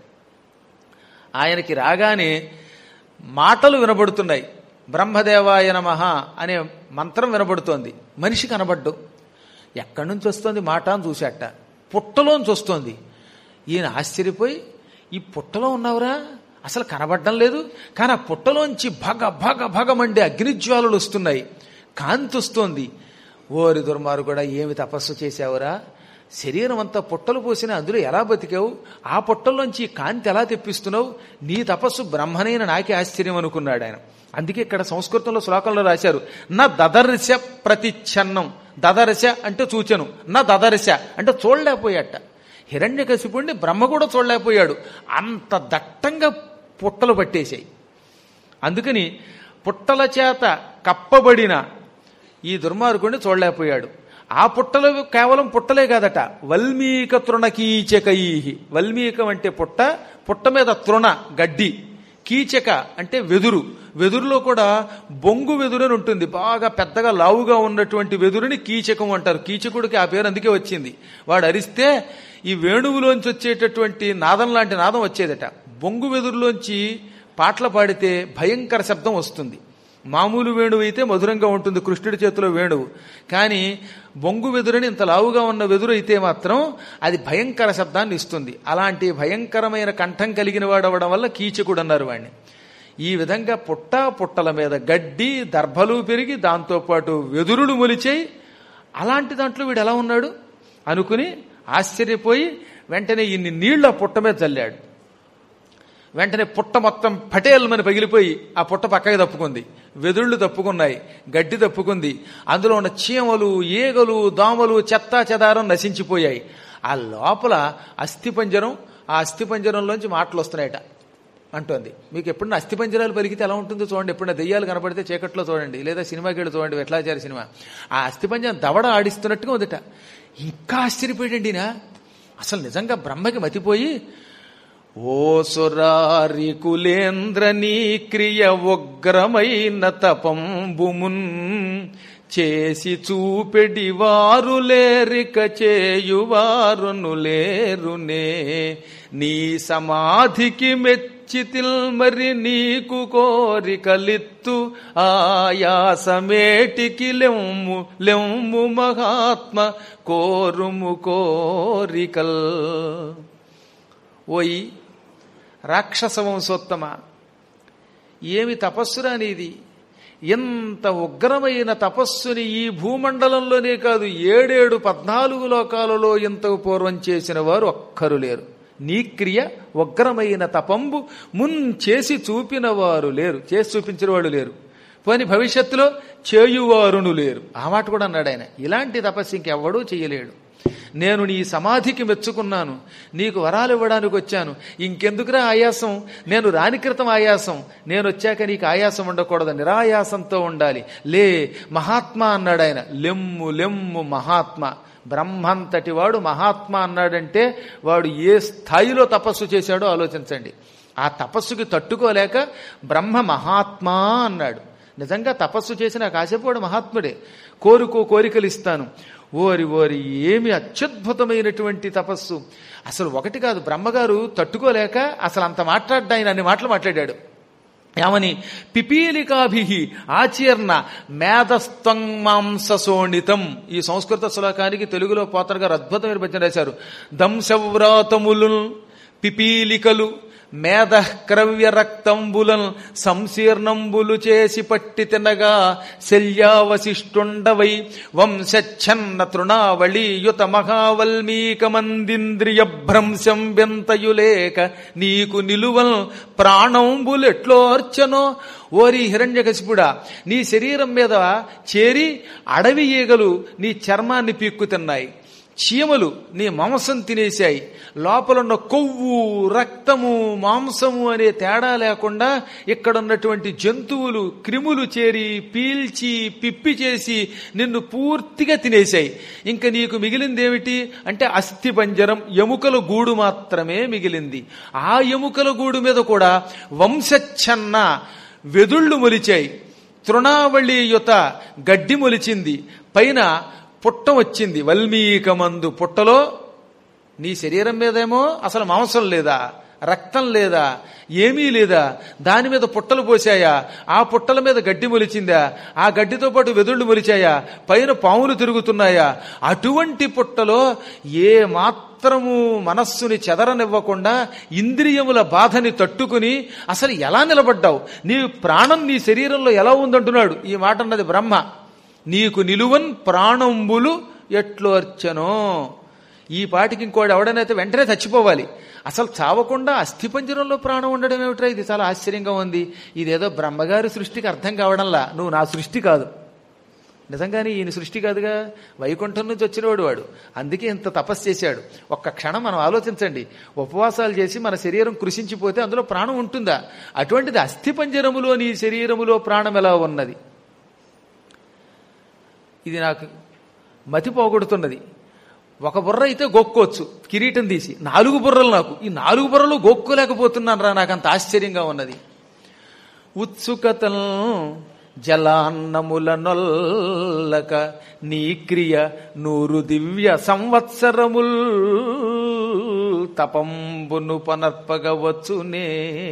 ఆయనకి రాగానే మాటలు వినబడుతున్నాయి బ్రహ్మదేవాయ నమః అనే మంత్రం వినబడుతోంది మనిషి కనబడ్డు ఎక్కడి నుంచి వస్తోంది మాట అని చూశాట పుట్టలోంచి వస్తోంది ఈయన ఆశ్చర్యపోయి ఈ పుట్టలో ఉన్నావురా అసలు కనబడడం లేదు కానీ ఆ పుట్టలోంచి భగ భగ భగమండే అగ్నిజ్వాలలు వస్తున్నాయి కాంతి వస్తోంది ఓరి దుర్మారు కూడా ఏమి తపస్సు చేశావురా శరీరం అంతా పుట్టలు పోసిన అందులో ఎలా బతికావు ఆ పుట్టల్లోంచి ఈ కాంతి ఎలా తెప్పిస్తున్నావు నీ తపస్సు బ్రహ్మనైన నాకే ఆశ్చర్యం అనుకున్నాడు ఆయన అందుకే ఇక్కడ సంస్కృతంలో శ్లోకంలో రాశారు నా దదర్శ ప్రతిచ్ఛన్నం దదర్శ అంటే చూచెను నా దదర్శ అంటే చూడలేకపోయాట హిరణ్యకశిపుణ్ణి బ్రహ్మ కూడా చూడలేకపోయాడు అంత దట్టంగా పుట్టలు పట్టేశాయి అందుకని పుట్టల చేత కప్పబడిన ఈ దుర్మార్గుడిని చూడలేకపోయాడు ఆ పుట్టలు కేవలం పుట్టలే కాదట వల్మీక తృణకీచకై వల్మీకం అంటే పుట్ట పుట్ట మీద తృణ గడ్డి కీచక అంటే వెదురు వెదురులో కూడా బొంగు వెదురు అని ఉంటుంది బాగా పెద్దగా లావుగా ఉన్నటువంటి వెదురుని కీచకం అంటారు కీచకుడికి ఆ పేరు అందుకే వచ్చింది వాడు అరిస్తే ఈ వేణువులోంచి వచ్చేటటువంటి నాదం లాంటి నాదం వచ్చేదట బొంగు వెదురులోంచి పాటలు పాడితే భయంకర శబ్దం వస్తుంది మామూలు వేణువు అయితే మధురంగా ఉంటుంది కృష్ణుడి చేతిలో వేణువు కానీ బొంగు వెదురని ఇంత లావుగా ఉన్న వెదురు అయితే మాత్రం అది భయంకర శబ్దాన్ని ఇస్తుంది అలాంటి భయంకరమైన కంఠం కలిగిన వాడు అవ్వడం వల్ల కీచకుడు అన్నారు వాడిని ఈ విధంగా పుట్ట పుట్టల మీద గడ్డి దర్భలు పెరిగి దాంతోపాటు వెదురులు మొలిచాయి అలాంటి దాంట్లో వీడు ఎలా ఉన్నాడు అనుకుని ఆశ్చర్యపోయి వెంటనే ఇన్ని నీళ్లు ఆ పుట్ట మీద చల్లాడు వెంటనే పుట్ట మొత్తం పటేల్మని పగిలిపోయి ఆ పుట్ట పక్కకి తప్పుకుంది వెదుళ్ళు తప్పుకున్నాయి గడ్డి తప్పుకుంది అందులో ఉన్న చీమలు ఈగలు దోమలు చెత్త చెదారం నశించిపోయాయి ఆ లోపల అస్థిపంజరం ఆ అస్థిపంజరంలోంచి మాటలు వస్తున్నాయట అంటోంది మీకు ఎప్పుడన్నా అస్థిపంజరాలు పలికితే ఎలా ఉంటుందో చూడండి ఎప్పుడన్నా దెయ్యాలు కనపడితే చీకట్లో చూడండి లేదా సినిమాకి వెళ్ళి చూడండి వెట్లాచారి సినిమా ఆ అస్థిపంజరం దవడ ఆడిస్తున్నట్టుగా ఉందట ఇంకా ఆశ్చర్యపోయాడండినా అసలు నిజంగా బ్రహ్మకి మతిపోయి ఓ సురారి కులేంద్ర నీ క్రియ ఉగ్రమైన తపంబుమున్ చేసి చూపెడి వారు లేరిక చేయువారును లేరునే నీ సమాధికి మెచ్చితిల్ మరి నీకు కోరికలిత్తు ఆయాసమేటికి లెమ్ము లెమ్ము మహాత్మ కోరుము కోరికల్ ఓయి రాక్షస వంశోత్తమ ఏమి తపస్సురా నీది ఎంత ఉగ్రమైన తపస్సుని ఈ భూమండలంలోనే కాదు ఏడేడు పద్నాలుగు లోకాలలో ఇంతకు పూర్వం చేసిన వారు ఒక్కరు లేరు నీ క్రియ ఉగ్రమైన తపంబు మున్ చేసి చూపిన వారు లేరు చేసి చూపించిన వాడు లేరు పోని భవిష్యత్తులో చేయువారును లేరు ఆ మాట కూడా అన్నాడు ఆయన ఇలాంటి తపస్సు ఇంకెవ్వడూ చేయలేడు నేను నీ సమాధికి మెచ్చుకున్నాను నీకు వరాలు ఇవ్వడానికి వచ్చాను ఇంకెందుకురా ఆయాసం నేను రాని క్రితం ఆయాసం నేను వచ్చాక నీకు ఆయాసం ఉండకూడదు నిరాయాసంతో ఉండాలి లే మహాత్మా అన్నాడు ఆయన లెమ్ము లెమ్ము మహాత్మ బ్రహ్మంతటి వాడు మహాత్మ అన్నాడంటే వాడు ఏ స్థాయిలో తపస్సు చేశాడో ఆలోచించండి ఆ తపస్సుకి తట్టుకోలేక బ్రహ్మ మహాత్మా అన్నాడు నిజంగా తపస్సు చేసిన కాసేపు వాడు మహాత్ముడే కోరుకో కోరికలు ఇస్తాను ఓరి ఓరి ఏమి అత్యద్భుతమైనటువంటి తపస్సు అసలు ఒకటి కాదు బ్రహ్మగారు తట్టుకోలేక అసలు అంత మాట్లాడ్డా ఆయన అన్ని మాటలు మాట్లాడాడు ఏమని పిపీలికాభి ఆచీర్ణ మేధస్త్వం మాంససోణితం ఈ సంస్కృత శ్లోకానికి తెలుగులో పోతర్ గారు అద్భుతమైన భజన రాశారు దంశవ్రాతములు పిపీలికలు మేధ క్రవ్య రక్తంబులను సంశీర్ణంబులు చేసి పట్టి తినగా శల్యావశిష్టుండవై వంశఛన్న తృణావళి యుత మహావల్మీక మందింద్రియ భ్రంశం బెంతయులేక నీకు నిలువల్ ప్రాణంబులెట్లోర్చనో ఓరి హిరణ్యకశిపుడా నీ శరీరం మీద చేరి అడవి ఈగలు నీ చర్మాన్ని పీక్కు తిన్నాయి చీమలు నీ మాంసం తినేశాయి లోపలున్న కొవ్వు రక్తము మాంసము అనే తేడా లేకుండా ఇక్కడ ఉన్నటువంటి జంతువులు క్రిములు చేరి పీల్చి పిప్పి చేసి నిన్ను పూర్తిగా తినేశాయి ఇంకా నీకు మిగిలింది ఏమిటి అంటే అస్థి పంజరం ఎముకల గూడు మాత్రమే మిగిలింది ఆ ఎముకల గూడు మీద కూడా వంశఛన్న వెదుళ్ళు మొలిచాయి తృణావళి యుత గడ్డి మొలిచింది పైన పుట్ట వచ్చింది వల్మీకమందు పుట్టలో నీ శరీరం మీదేమో అసలు మాంసం లేదా రక్తం లేదా ఏమీ లేదా దాని మీద పుట్టలు పోసాయా ఆ పుట్టల మీద గడ్డి మొలిచిందా ఆ గడ్డితో పాటు వెదుళ్ళు మొలిచాయా పైన పాములు తిరుగుతున్నాయా అటువంటి పుట్టలో ఏ మాత్రము మనస్సుని చెదరనివ్వకుండా ఇంద్రియముల బాధని తట్టుకుని అసలు ఎలా నిలబడ్డావు నీ ప్రాణం నీ శరీరంలో ఎలా ఉందంటున్నాడు ఈ మాట అన్నది బ్రహ్మ నీకు నిలువన్ ప్రాణంబులు ఎట్లోర్చనో ఈ పాటికి ఇంకోటి ఎవడనైతే వెంటనే చచ్చిపోవాలి అసలు చావకుండా అస్థిపంజరంలో ప్రాణం ఉండడం ఏమిట్రా ఇది చాలా ఆశ్చర్యంగా ఉంది ఇదేదో బ్రహ్మగారి సృష్టికి అర్థం కావడంలా నువ్వు నా సృష్టి కాదు నిజంగానే ఈయన సృష్టి కాదుగా వైకుంఠం నుంచి వచ్చినవాడు వాడు అందుకే ఇంత తపస్సు చేశాడు ఒక్క క్షణం మనం ఆలోచించండి ఉపవాసాలు చేసి మన శరీరం కృషించిపోతే అందులో ప్రాణం ఉంటుందా అటువంటిది అస్థిపంజరములో నీ శరీరములో ప్రాణం ఎలా ఉన్నది ఇది నాకు మతి పోగొడుతున్నది ఒక బుర్ర అయితే గోక్కోవచ్చు కిరీటం తీసి నాలుగు బుర్రలు నాకు ఈ నాలుగు బుర్రలు గోక్కోలేకపోతున్నాను రా నాకు అంత ఆశ్చర్యంగా ఉన్నది ఉత్సుకతను జలాన్నముల నొల్లక నీ క్రియ నూరు దివ్య సంవత్సరముల్ తపంబును పనర్పగవచ్చునే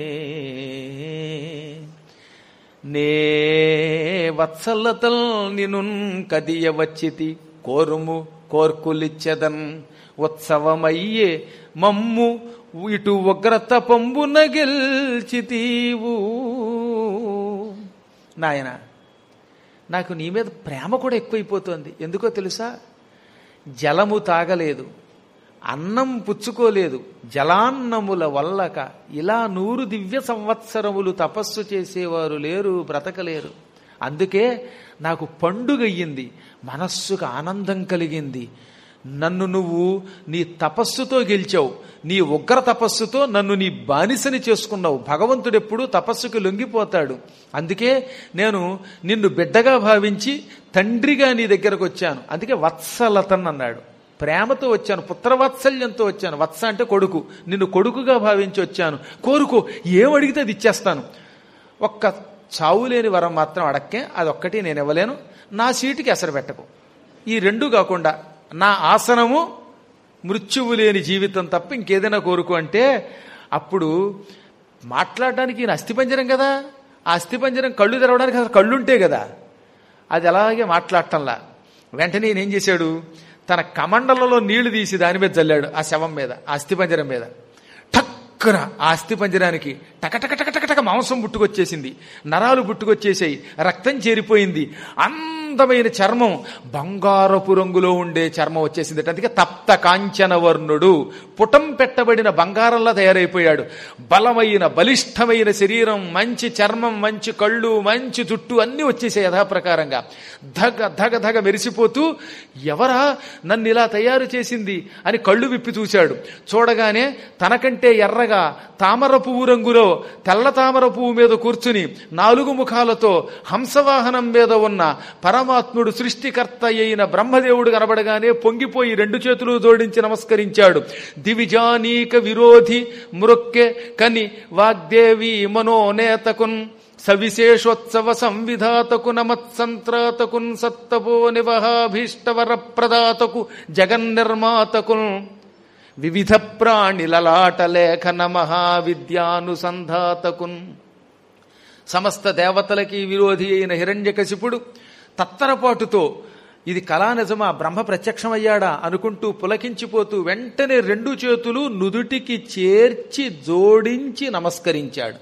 నే వత్సలతల్ నిను కదియ వచ్చితి కోరుము కోర్కులిచ్చదన్ ఉత్సవమయ్యే మమ్ము ఇటు ఉగ్రత పంబున గెల్చితీవు నాయన నాకు నీ మీద ప్రేమ కూడా ఎక్కువైపోతుంది ఎందుకో తెలుసా జలము తాగలేదు అన్నం పుచ్చుకోలేదు జలాన్నముల వల్లక ఇలా నూరు దివ్య సంవత్సరములు తపస్సు చేసేవారు లేరు బ్రతకలేరు అందుకే నాకు పండుగయ్యింది మనస్సుకు ఆనందం కలిగింది నన్ను నువ్వు నీ తపస్సుతో గెలిచావు నీ ఉగ్ర తపస్సుతో నన్ను నీ బానిసని చేసుకున్నావు భగవంతుడు ఎప్పుడు తపస్సుకు లొంగిపోతాడు అందుకే నేను నిన్ను బిడ్డగా భావించి తండ్రిగా నీ దగ్గరకు వచ్చాను అందుకే వత్సలతన్ అన్నాడు ప్రేమతో వచ్చాను పుత్రవాత్సల్యంతో వచ్చాను వత్స అంటే కొడుకు నిన్ను కొడుకుగా భావించి వచ్చాను కోరుకో ఏం అడిగితే అది ఇచ్చేస్తాను ఒక్క చావు లేని వరం మాత్రం అడక్కే అదొక్కటి నేను ఇవ్వలేను నా సీటుకి ఎసరు పెట్టకు ఈ రెండు కాకుండా నా ఆసనము మృత్యువు లేని జీవితం తప్ప ఇంకేదైనా కోరుకో అంటే అప్పుడు మాట్లాడడానికి ఈయన అస్థిపంజరం కదా ఆ అస్థిపంజరం కళ్ళు తెరవడానికి అసలు కళ్ళుంటే కదా అది అలాగే మాట్లాడటంలా వెంటనే ఈయన ఏం చేశాడు తన కమండలలో నీళ్లు తీసి దాని మీద చల్లాడు ఆ శవం మీద ఆ అస్థిపంజరం మీద టక్కున ఆ అస్థిపంజరానికి టకటక టకటక మాంసం పుట్టుకొచ్చేసింది నరాలు పుట్టుకొచ్చేసాయి రక్తం చేరిపోయింది అందమైన చర్మం బంగారపు రంగులో ఉండే చర్మం వచ్చేసింది అందుకే తప్త కాంచన వర్ణుడు పుటం పెట్టబడిన బంగారంలా తయారైపోయాడు బలమైన బలిష్టమైన శరీరం మంచి చర్మం మంచి కళ్ళు మంచి జుట్టు అన్ని వచ్చేసాయి యథాప్రకారంగా ధగ ధగ ధగ మెరిసిపోతూ ఎవరా నన్ను ఇలా తయారు చేసింది అని కళ్ళు విప్పి చూశాడు చూడగానే తనకంటే ఎర్రగా తామర పువ్వు రంగులో తెల్ల తామర పువ్వు మీద కూర్చుని నాలుగు ముఖాలతో హంసవాహనం మీద ఉన్న పరమాత్ముడు సృష్టికర్త అయిన బ్రహ్మదేవుడు కనబడగానే పొంగిపోయి రెండు చేతులు జోడించి నమస్కరించాడు దివిజానీక విరోధి మృక్కె కని వాగ్దేవి మనోనేతకున్ సవిశేషోత్సవ సంవిధాతకు నమత్సంత్రాతకున్ సత్తపో నివహాభీష్టవర ప్రదాతకు జగన్నిర్మాతకున్ వివిధ ప్రాణిలలాట లేఖన మహావిద్యానుసంధాతకున్ సమస్త దేవతలకి విరోధి అయిన హిరణ్యకశిపుడు తత్తరపాటుతో ఇది కళా నిజమా బ్రహ్మ ప్రత్యక్షమయ్యాడా అనుకుంటూ పులకించిపోతూ వెంటనే రెండు చేతులు నుదుటికి చేర్చి జోడించి నమస్కరించాడు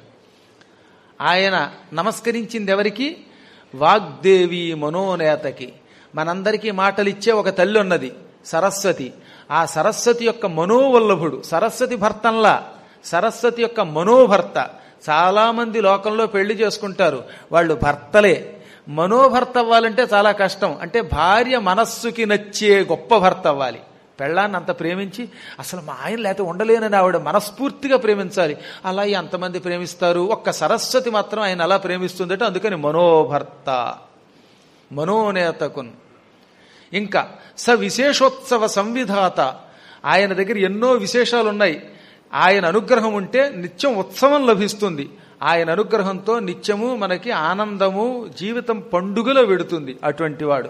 ఆయన నమస్కరించింది ఎవరికి వాగ్దేవి మనోనేతకి మనందరికీ మాటలిచ్చే ఒక తల్లి ఉన్నది సరస్వతి ఆ సరస్వతి యొక్క మనోవల్లభుడు సరస్వతి భర్తంలా సరస్వతి యొక్క మనోభర్త చాలా మంది లోకంలో పెళ్లి చేసుకుంటారు వాళ్ళు భర్తలే మనోభర్త అవ్వాలంటే చాలా కష్టం అంటే భార్య మనస్సుకి నచ్చే గొప్ప భర్త అవ్వాలి పెళ్ళాన్ని అంత ప్రేమించి అసలు మా ఆయన లేకపోతే ఉండలేనని ఆవిడ మనస్ఫూర్తిగా ప్రేమించాలి అలా ఎంతమంది ప్రేమిస్తారు ఒక్క సరస్వతి మాత్రం ఆయన అలా ప్రేమిస్తుందట అందుకని మనోభర్త మనోనేతకున్ ఇంకా స విశేషోత్సవ సంవిధాత ఆయన దగ్గర ఎన్నో విశేషాలు ఉన్నాయి ఆయన అనుగ్రహం ఉంటే నిత్యం ఉత్సవం లభిస్తుంది ఆయన అనుగ్రహంతో నిత్యము మనకి ఆనందము జీవితం పండుగలో వెడుతుంది అటువంటి వాడు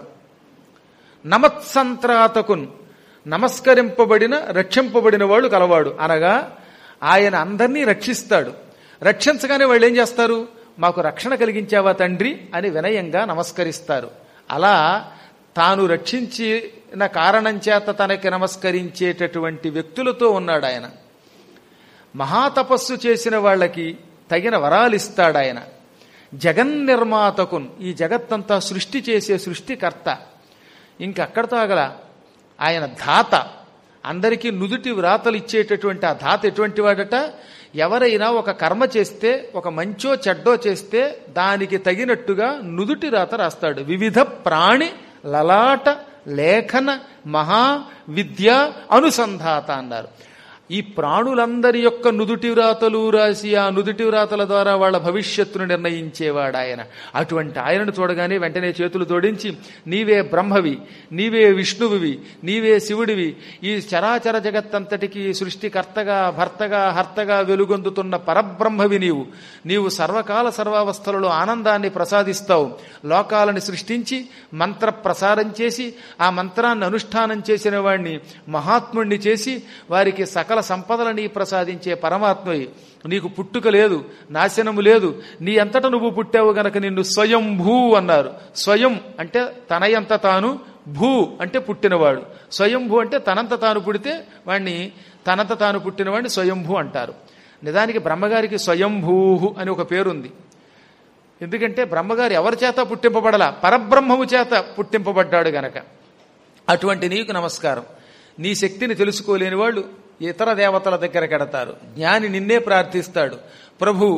నమత్సంత్రాతకున్ నమస్కరింపబడిన రక్షింపబడిన వాడు కలవాడు అనగా ఆయన అందరినీ రక్షిస్తాడు రక్షించగానే వాళ్ళు ఏం చేస్తారు మాకు రక్షణ కలిగించావా తండ్రి అని వినయంగా నమస్కరిస్తారు అలా తాను రక్షించిన కారణం చేత తనకి నమస్కరించేటటువంటి వ్యక్తులతో ఉన్నాడు ఆయన మహాతపస్సు చేసిన వాళ్ళకి తగిన వరాలిస్తాడు ఆయన జగన్నిర్మాతకున్ ఈ జగత్తంతా సృష్టి చేసే సృష్టికర్త ఇంకక్కడితో ఆగల ఆయన ధాత అందరికీ నుదుటి వ్రాతలు ఇచ్చేటటువంటి ఆ ధాత ఎటువంటి వాడట ఎవరైనా ఒక కర్మ చేస్తే ఒక మంచో చెడ్డో చేస్తే దానికి తగినట్టుగా నుదుటి రాత రాస్తాడు వివిధ ప్రాణి లలాట లేఖన మహా విద్య అనుసంధాత అన్నారు ఈ ప్రాణులందరి యొక్క నుదుటి వ్రాతలు రాసి ఆ నుదుటి వ్రాతల ద్వారా వాళ్ళ భవిష్యత్తును నిర్ణయించేవాడు ఆయన అటువంటి ఆయనను చూడగానే వెంటనే చేతులు జోడించి నీవే బ్రహ్మవి నీవే విష్ణువువి నీవే శివుడివి ఈ చరాచర జగత్తంతటికి సృష్టికర్తగా భర్తగా హర్తగా వెలుగొందుతున్న పరబ్రహ్మవి నీవు నీవు సర్వకాల సర్వావస్థలలో ఆనందాన్ని ప్రసాదిస్తావు లోకాలను సృష్టించి మంత్ర ప్రసారం చేసి ఆ మంత్రాన్ని అనుష్ఠానం చేసిన వాడిని మహాత్ముణ్ణి చేసి వారికి సకల సంపదలని ప్రసాదించే పరమాత్మవి నీకు పుట్టుక లేదు నాశనము లేదు నీ అంతట నువ్వు పుట్టావు గనక నిన్ను స్వయంభూ అన్నారు స్వయం అంటే తనయంత తాను భూ అంటే పుట్టినవాడు స్వయంభూ అంటే తనంత తాను పుడితే వాణ్ణి తనంత తాను పుట్టినవాడిని స్వయంభూ అంటారు నిజానికి బ్రహ్మగారికి స్వయంభూ అని ఒక పేరుంది ఎందుకంటే బ్రహ్మగారు ఎవరి చేత పుట్టింపబడలా పరబ్రహ్మము చేత పుట్టింపబడ్డాడు గనక అటువంటి నీకు నమస్కారం నీ శక్తిని తెలుసుకోలేని వాళ్ళు ఇతర దేవతల దగ్గర కడతారు జ్ఞాని నిన్నే ప్రార్థిస్తాడు ప్రభు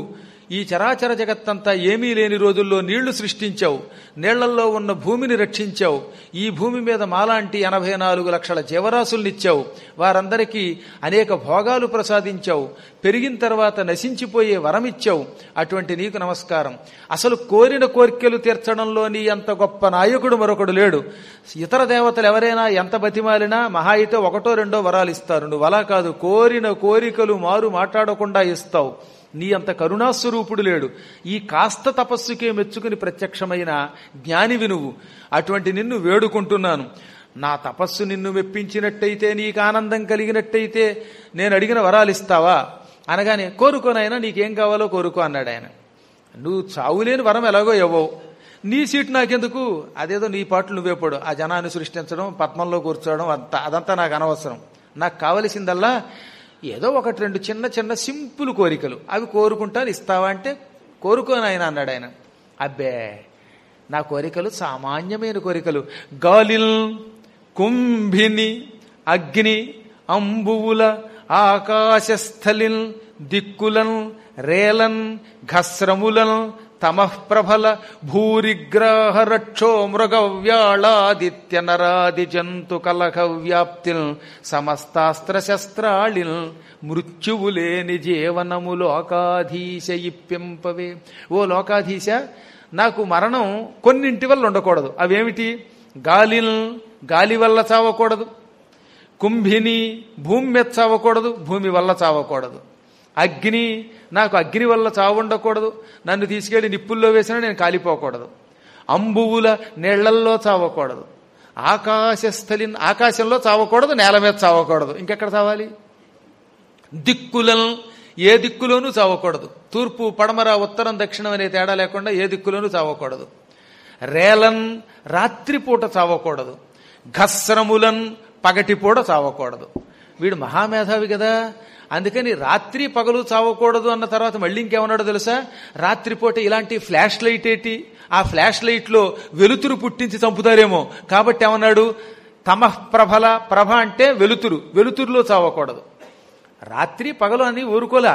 ఈ చరాచర జగత్తంతా ఏమీ లేని రోజుల్లో నీళ్లు సృష్టించావు నీళ్లల్లో ఉన్న భూమిని రక్షించావు ఈ భూమి మీద మాలాంటి ఎనభై నాలుగు లక్షల జీవరాశుల్నిచ్చావు వారందరికీ అనేక భోగాలు ప్రసాదించావు పెరిగిన తర్వాత నశించిపోయే వరమిచ్చావు అటువంటి నీకు నమస్కారం అసలు కోరిన కోరికలు తీర్చడంలో నీ అంత గొప్ప నాయకుడు మరొకడు లేడు ఇతర దేవతలు ఎవరైనా ఎంత బతిమాలినా మహా అయితే ఒకటో రెండో వరాలు ఇస్తారు నువ్వు అలా కాదు కోరిన కోరికలు మారు మాట్లాడకుండా ఇస్తావు నీ అంత కరుణాస్వరూపుడు లేడు ఈ కాస్త తపస్సుకే మెచ్చుకుని ప్రత్యక్షమైన జ్ఞానివి నువ్వు అటువంటి నిన్ను వేడుకుంటున్నాను నా తపస్సు నిన్ను మెప్పించినట్టయితే నీకు ఆనందం కలిగినట్టయితే నేను అడిగిన వరాలు ఇస్తావా అనగానే కోరుకోనైనా నీకేం కావాలో కోరుకో అన్నాడు ఆయన నువ్వు చావులేని వరం ఎలాగో ఇవ్వవు నీ సీట్ నాకెందుకు అదేదో నీ పాటలు నువ్వే పడు ఆ జనాన్ని సృష్టించడం పద్మంలో కూర్చోవడం అంతా అదంతా నాకు అనవసరం నాకు కావలసిందల్లా ఏదో ఒకటి రెండు చిన్న చిన్న సింపుల్ కోరికలు అవి కోరుకుంటాను ఇస్తావా అంటే కోరుకోని ఆయన అన్నాడు ఆయన అబ్బే నా కోరికలు సామాన్యమైన కోరికలు గాలిల్ కుంభిని అగ్ని అంబువుల ఆకాశస్థలిన్ దిక్కులన్ రేలన్ ఘస్రములన్ తమఃప్రభల భూరిగ్రాహ రక్షో మృగవ్యాళాదిత్య నరాది జంతు కలహ వ్యాప్తిల్ సమస్తాస్త్ర శస్త్రాళిల్ మృత్యువు లేని జీవనము లోకాధీశ ఇప్పింపవే ఓ లోకాధీశ నాకు మరణం కొన్నింటి వల్ల ఉండకూడదు అవేమిటి గాలిల్ గాలి వల్ల చావకూడదు కుంభిని భూమి మీద చావకూడదు భూమి వల్ల చావకూడదు అగ్ని నాకు అగ్ని వల్ల చావు ఉండకూడదు నన్ను తీసుకెళ్లి నిప్పుల్లో వేసినా నేను కాలిపోకూడదు అంబువుల నీళ్లల్లో చావకూడదు ఆకాశస్థలి ఆకాశంలో చావకూడదు నేల మీద చావకూడదు ఇంకెక్కడ చావాలి దిక్కులను ఏ దిక్కులోనూ చావకూడదు తూర్పు పడమర ఉత్తరం దక్షిణం అనే తేడా లేకుండా ఏ దిక్కులోనూ చావకూడదు రేలన్ రాత్రిపూట చావకూడదు ఘస్రములన్ పగటిపూట చావకూడదు వీడు మహామేధావి కదా అందుకని రాత్రి పగలు చావకూడదు అన్న తర్వాత మళ్ళీ ఇంకేమన్నాడో తెలుసా రాత్రిపూట ఇలాంటి ఫ్లాష్ లైట్ ఏంటి ఆ ఫ్లాష్ లైట్ లో వెలుతురు పుట్టించి చంపుతారేమో కాబట్టి ఏమన్నాడు తమ ప్రభల ప్రభ అంటే వెలుతురు వెలుతురులో చావకూడదు రాత్రి పగలు అని ఊరుకోలా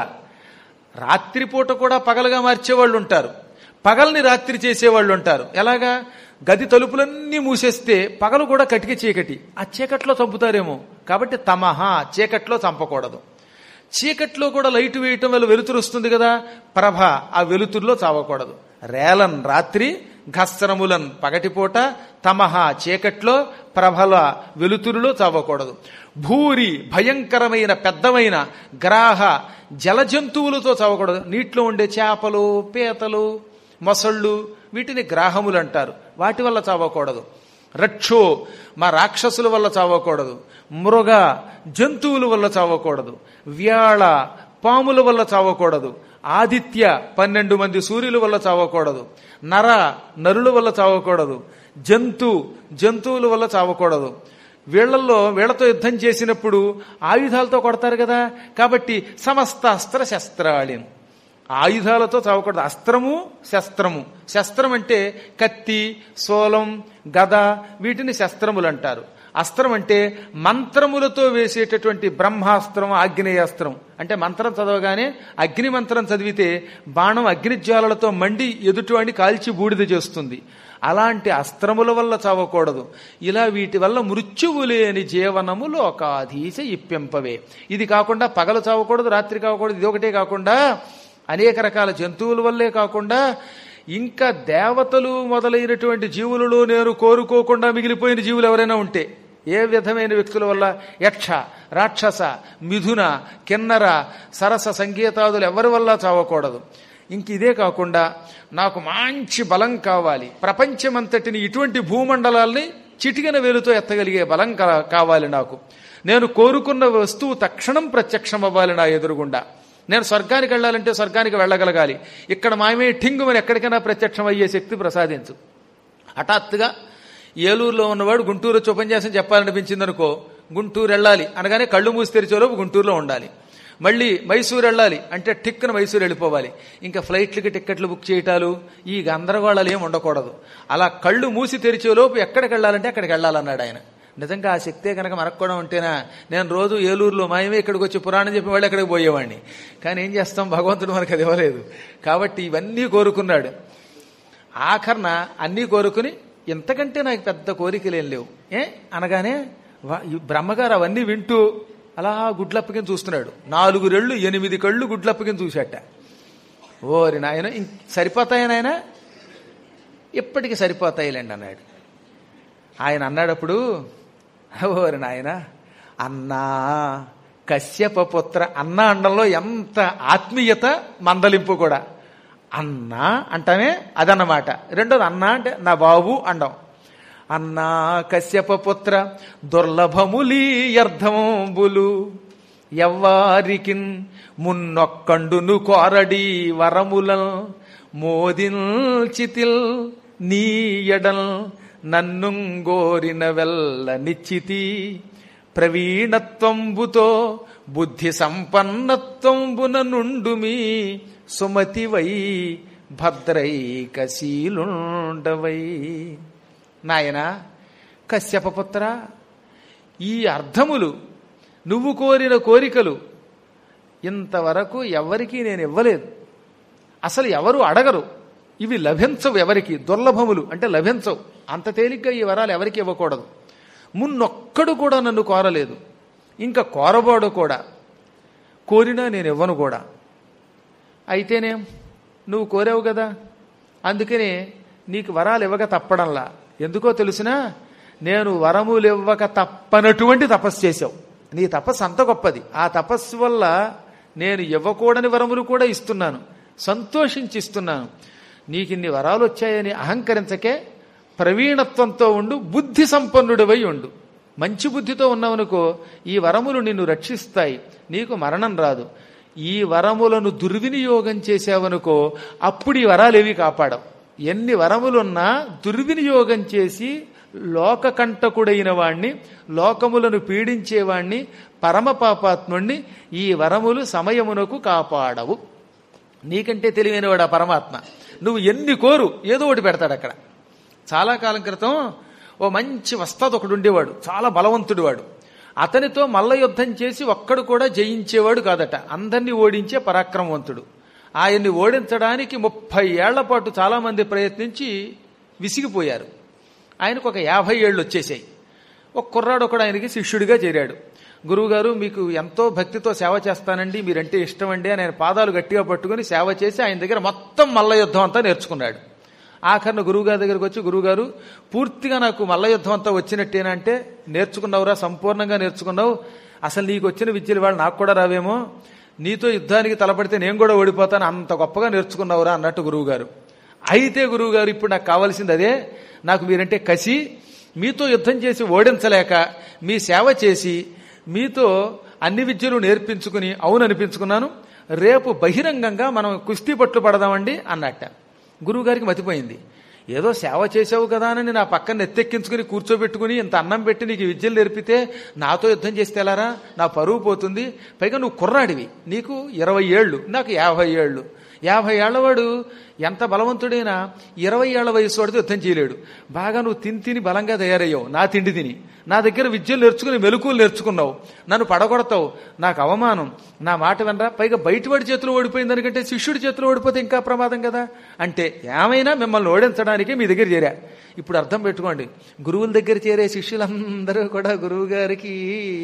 రాత్రిపూట కూడా పగలుగా మార్చేవాళ్ళు ఉంటారు పగల్ని రాత్రి చేసేవాళ్ళు ఉంటారు ఎలాగా గది తలుపులన్నీ మూసేస్తే పగలు కూడా కటికి చీకటి ఆ చీకట్లో చంపుతారేమో కాబట్టి తమహ చీకట్లో చంపకూడదు చీకట్లో కూడా లైట్ వేయటం వల్ల వెలుతురు వస్తుంది కదా ప్రభ ఆ వెలుతురులో చావకూడదు రేలన్ రాత్రి ఘస్రములన్ పగటిపూట తమహ చీకట్లో ప్రభల వెలుతురులో చావకూడదు భూరి భయంకరమైన పెద్దమైన గ్రాహ జల జంతువులతో చావకూడదు నీటిలో ఉండే చేపలు పీతలు మొసళ్ళు వీటిని గ్రాహములు అంటారు వాటి వల్ల చావకూడదు రక్షో మా రాక్షసుల వల్ల చావకూడదు మృగ జంతువుల వల్ల చావకూడదు వ్యాళ పాముల వల్ల చావకూడదు ఆదిత్య పన్నెండు మంది సూర్యుల వల్ల చావకూడదు నర నరుల వల్ల చావకూడదు జంతు జంతువుల వల్ల చావకూడదు వీళ్లలో వీళ్లతో యుద్ధం చేసినప్పుడు ఆయుధాలతో కొడతారు కదా కాబట్టి సమస్త అస్త్ర శస్త్రాళిన్ ఆయుధాలతో చావకూడదు అస్త్రము శస్త్రము శస్త్రం అంటే కత్తి సోలం గద వీటిని శస్త్రములు అంటారు అస్త్రం అంటే మంత్రములతో వేసేటటువంటి బ్రహ్మాస్త్రం ఆగ్నేయాస్త్రం అంటే మంత్రం చదవగానే అగ్ని మంత్రం చదివితే బాణం అగ్నిజ్వాలలతో మండి ఎదుటివాడిని కాల్చి బూడిద చేస్తుంది అలాంటి అస్త్రముల వల్ల చావకూడదు ఇలా వీటి వల్ల మృత్యువు లేని జీవనము లోకాధీశ ఇప్పింపవే ఇది కాకుండా పగలు చావకూడదు రాత్రి కావకూడదు ఇది ఒకటే కాకుండా అనేక రకాల జంతువుల వల్లే కాకుండా ఇంకా దేవతలు మొదలైనటువంటి జీవులలో నేను కోరుకోకుండా మిగిలిపోయిన జీవులు ఎవరైనా ఉంటే ఏ విధమైన వ్యక్తుల వల్ల యక్ష రాక్షస మిథున కిన్నర సరస సంగీతాదులు ఎవరి వల్ల చావకూడదు ఇంక ఇదే కాకుండా నాకు మంచి బలం కావాలి ప్రపంచమంతటిని ఇటువంటి భూమండలాల్ని చిటికిన వేలుతో ఎత్తగలిగే బలం కా- కావాలి నాకు నేను కోరుకున్న వస్తువు తక్షణం ప్రత్యక్షం అవ్వాలి నా ఎదురుగుండా నేను స్వర్గానికి వెళ్ళాలంటే స్వర్గానికి వెళ్ళగలగాలి ఇక్కడ మాయమే ఠింగుమని ఎక్కడికైనా ప్రత్యక్షం అయ్యే శక్తి ప్రసాదించు హఠాత్తుగా ఏలూరులో ఉన్నవాడు గుంటూరు వచ్చి ఉపన్యాసం చెప్పాలనిపించింది అనుకో గుంటూరు వెళ్ళాలి అనగానే కళ్ళు మూసి తెరిచేలోపు గుంటూరులో ఉండాలి మళ్ళీ మైసూరు వెళ్ళాలి అంటే టిక్కున మైసూరు వెళ్ళిపోవాలి ఇంకా ఫ్లైట్లకి టిక్కెట్లు బుక్ చేయటాలు ఈ గందరగోళాలు ఏం ఉండకూడదు అలా కళ్ళు మూసి తెరిచేలోపు ఎక్కడికి వెళ్ళాలంటే అక్కడికి వెళ్ళాలన్నాడు ఆయన నిజంగా ఆ శక్తే కనుక మనకు కూడా ఉంటేనా నేను రోజు ఏలూరులో మాయమే ఇక్కడికి వచ్చి పురాణం చెప్పి వాళ్ళు ఎక్కడికి పోయేవాడిని కానీ ఏం చేస్తాం భగవంతుడు మనకు అది ఇవ్వలేదు కాబట్టి ఇవన్నీ కోరుకున్నాడు ఆఖరణ అన్నీ కోరుకుని ఇంతకంటే నాకు పెద్ద కోరికలేం లేవు ఏ అనగానే వా- ఈ బ్రహ్మగారు అవన్నీ వింటూ అలా గుడ్లప్పకిని చూస్తున్నాడు నాలుగు రెళ్ళు ఎనిమిది కళ్ళు గుడ్లప్పకిని చూశాట ఓరి నాయన ఇం- సరిపోతాయి నాయన ఇప్పటికి సరిపోతాయిలేండి అన్నాడు ఆయన అన్నాడప్పుడు ఓరి నాయన అన్నా కశ్యప పుత్ర అన్న అండంలో ఎంత ఆత్మీయత మందలింపు కూడా అన్నా అంటామే అదన్నమాట రెండోది అన్నా అంటే నా బాబు అండం అన్నా కశ్యప పుత్ర దుర్లభములీయర్థంబులు ఎవ్వారికిన్ మున్నొక్కండును కోరడి వరములన్ మోదిల్చితిల్ నీ ఎడల్ నన్నుంగోరిన వెల్ల నిశ్చితి ప్రవీణత్వంబుతో బుద్ధి సంపన్నత్వంబున నుండుమి సుమతివై భద్రైకశీలుండవై నాయన కశ్యపపుత్ర ఈ అర్థములు నువ్వు కోరిన కోరికలు ఇంతవరకు ఎవరికీ నేను ఇవ్వలేదు అసలు ఎవరు అడగరు ఇవి లభించవు ఎవరికి దుర్లభములు అంటే లభించవు అంత తేలిగ్గా ఈ వరాలు ఎవరికి ఇవ్వకూడదు మున్నొక్కడు కూడా నన్ను కోరలేదు ఇంకా కోరబోడు కూడా కోరినా నేను ఇవ్వను కూడా అయితేనేం నువ్వు కోరావు కదా అందుకనే నీకు వరాలు ఇవ్వక తప్పడంలా ఎందుకో తెలుసునా నేను వరములు ఇవ్వక తప్పనటువంటి తపస్సు చేశావు నీ తపస్సు అంత గొప్పది ఆ తపస్సు వల్ల నేను ఇవ్వకూడని వరములు కూడా ఇస్తున్నాను సంతోషించి ఇస్తున్నాను నీకు ఇన్ని వరాలు వచ్చాయని అహంకరించకే ప్రవీణత్వంతో ఉండు బుద్ధి సంపన్నుడివై ఉండు మంచి బుద్ధితో ఉన్నావనుకో ఈ వరములు నిన్ను రక్షిస్తాయి నీకు మరణం రాదు ఈ వరములను దుర్వినియోగం చేశావనుకో అప్పుడు ఈ వరాలేవి కాపాడవు ఎన్ని వరములున్నా దుర్వినియోగం చేసి లోకకంటకుడైన వాణ్ణి లోకములను పీడించేవాణ్ణి పరమ పాపాత్ముణ్ణి ఈ వరములు సమయమునకు కాపాడవు నీకంటే తెలివైనవాడు ఆ పరమాత్మ నువ్వు ఎన్ని కోరు ఏదో ఒకటి పెడతాడు అక్కడ చాలా కాలం క్రితం ఓ మంచి వస్తాదు ఒకడు ఉండేవాడు చాలా బలవంతుడు వాడు అతనితో మల్ల యుద్ధం చేసి ఒక్కడు కూడా జయించేవాడు కాదట అందరినీ ఓడించే పరాక్రమవంతుడు ఆయన్ని ఓడించడానికి ముప్పై ఏళ్ల పాటు చాలా మంది ప్రయత్నించి విసిగిపోయారు ఆయనకు ఒక యాభై ఏళ్ళు వచ్చేసాయి ఒక కుర్రాడు ఒకడు ఆయనకి శిష్యుడిగా చేరాడు గురువుగారు మీకు ఎంతో భక్తితో సేవ చేస్తానండి మీరంటే ఇష్టం అండి అని ఆయన పాదాలు గట్టిగా పట్టుకుని సేవ చేసి ఆయన దగ్గర మొత్తం మల్ల యుద్ధం అంతా నేర్చుకున్నాడు ఆఖరిన గురువుగారి దగ్గరికి వచ్చి గురువుగారు పూర్తిగా నాకు మల్ల యుద్ధం అంతా వచ్చినట్టేనంటే నేర్చుకున్నావురా సంపూర్ణంగా నేర్చుకున్నావు అసలు నీకు వచ్చిన విద్యలు వాళ్ళు నాకు కూడా రావేమో నీతో యుద్ధానికి తలపడితే నేను కూడా ఓడిపోతాను అంత గొప్పగా నేర్చుకున్నావురా అన్నట్టు గురువుగారు అయితే గురువుగారు ఇప్పుడు నాకు కావాల్సింది అదే నాకు మీరంటే కసి మీతో యుద్ధం చేసి ఓడించలేక మీ సేవ చేసి మీతో అన్ని విద్యలు నేర్పించుకుని అవును అనిపించుకున్నాను రేపు బహిరంగంగా మనం కుస్తీ పట్లు పడదామండి అన్నట్ట గురువుగారికి మతిపోయింది ఏదో సేవ చేసావు కదా అని నా పక్కన ఎత్తెక్కించుకుని కూర్చోబెట్టుకుని ఇంత అన్నం పెట్టి నీకు ఈ విద్యలు నేర్పితే నాతో యుద్ధం చేస్తే ఎలారా నా పరువు పోతుంది పైగా నువ్వు కుర్రాడివి నీకు ఇరవై ఏళ్ళు నాకు యాభై ఏళ్ళు యాభై ఏళ్లవాడు ఎంత బలవంతుడైనా ఇరవై ఏళ్ల వయసు వాడితో యుద్ధం చేయలేడు బాగా నువ్వు తిని తిని బలంగా తయారయ్యావు నా తిండి తిని నా దగ్గర విద్యలు నేర్చుకుని మెలకువలు నేర్చుకున్నావు నన్ను పడగొడతావు నాకు అవమానం నా మాట వినరా పైగా బయటవాడి చేతిలో ఓడిపోయింది దానికంటే శిష్యుడి చేతిలో ఓడిపోతే ఇంకా ప్రమాదం కదా అంటే ఏమైనా మిమ్మల్ని ఓడించడానికి మీ దగ్గర చేరా ఇప్పుడు అర్థం పెట్టుకోండి గురువుల దగ్గర చేరే శిష్యులందరూ కూడా గురువు గారికి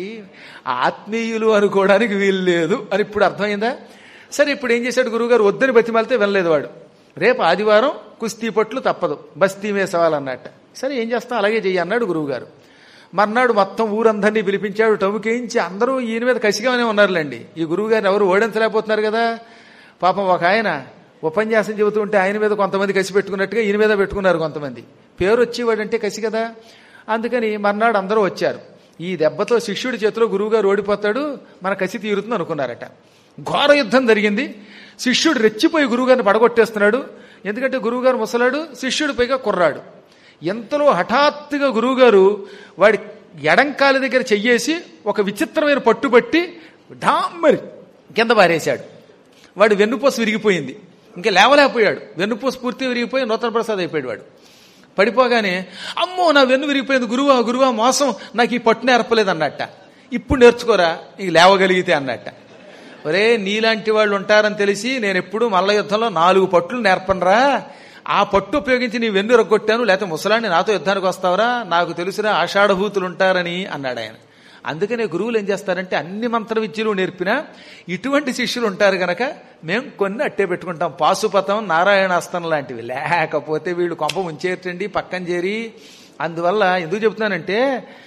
ఆత్మీయులు అనుకోవడానికి వీలు లేదు అని ఇప్పుడు అర్థమైందా సరే ఇప్పుడు ఏం చేశాడు గురువుగారు వద్దని బతిమాలితే వెళ్ళలేదు వాడు రేపు ఆదివారం కుస్తీ పట్లు తప్పదు బస్తీ వేసవాలన్నట్ట సరే ఏం చేస్తాం అలాగే చెయ్యి అన్నాడు గురువుగారు మర్నాడు మొత్తం ఊరందరినీ పిలిపించాడు టవుకేయించి అందరూ ఈయన మీద కసిగానే ఉన్నారులేండి ఈ గురువుగారిని ఎవరు ఓడించలేకపోతున్నారు కదా పాపం ఒక ఆయన ఉపన్యాసం చెబుతూ ఉంటే ఆయన మీద కొంతమంది కసి పెట్టుకున్నట్టుగా ఈయన మీద పెట్టుకున్నారు కొంతమంది పేరు వచ్చేవాడంటే కసి కదా అందుకని మర్నాడు అందరూ వచ్చారు ఈ దెబ్బతో శిష్యుడి చేతిలో గురువుగారు ఓడిపోతాడు మన కసి తీరుతుంది అనుకున్నారట ఘోర యుద్ధం జరిగింది శిష్యుడు రెచ్చిపోయి గురువుగారిని పడగొట్టేస్తున్నాడు ఎందుకంటే గురువుగారు ముసలాడు శిష్యుడి పైగా కుర్రాడు ఎంతలో హఠాత్తుగా గురువుగారు వాడి ఎడంకాలి దగ్గర చెయ్యేసి ఒక విచిత్రమైన పట్టుబట్టి డామ్మరి కింద పారేశాడు వాడు వెన్నుపోసు విరిగిపోయింది ఇంకా లేవలేకపోయాడు వెన్నుపోసు పూర్తిగా విరిగిపోయి నూతన ప్రసాద్ అయిపోయాడు వాడు పడిపోగానే అమ్మో నా వెన్ను విరిగిపోయింది గురువా గురువా మోసం నాకు ఈ పట్టు నేర్పలేదు అన్నట్ట ఇప్పుడు నేర్చుకోరా ఇక లేవగలిగితే అన్నట్ట ఒరే నీలాంటి వాళ్ళు ఉంటారని తెలిసి నేను ఎప్పుడు మల్ల యుద్ధంలో నాలుగు పట్లు నేర్పనరా ఆ పట్టు ఉపయోగించి నీ వెన్ను రొగ్గొట్టాను లేకపోతే ముసలాన్ని నాతో యుద్ధానికి వస్తావరా నాకు తెలుసురా ఆషాఢభూతులు ఉంటారని అన్నాడు ఆయన అందుకనే గురువులు ఏం చేస్తారంటే అన్ని మంత్ర విద్యలు నేర్పినా ఇటువంటి శిష్యులు ఉంటారు గనక మేము కొన్ని అట్టే పెట్టుకుంటాం పాశుపతం నారాయణాస్తం లాంటివి లేకపోతే వీళ్ళు కొంప ముంచేటండి పక్కన చేరి అందువల్ల ఎందుకు చెబుతున్నానంటే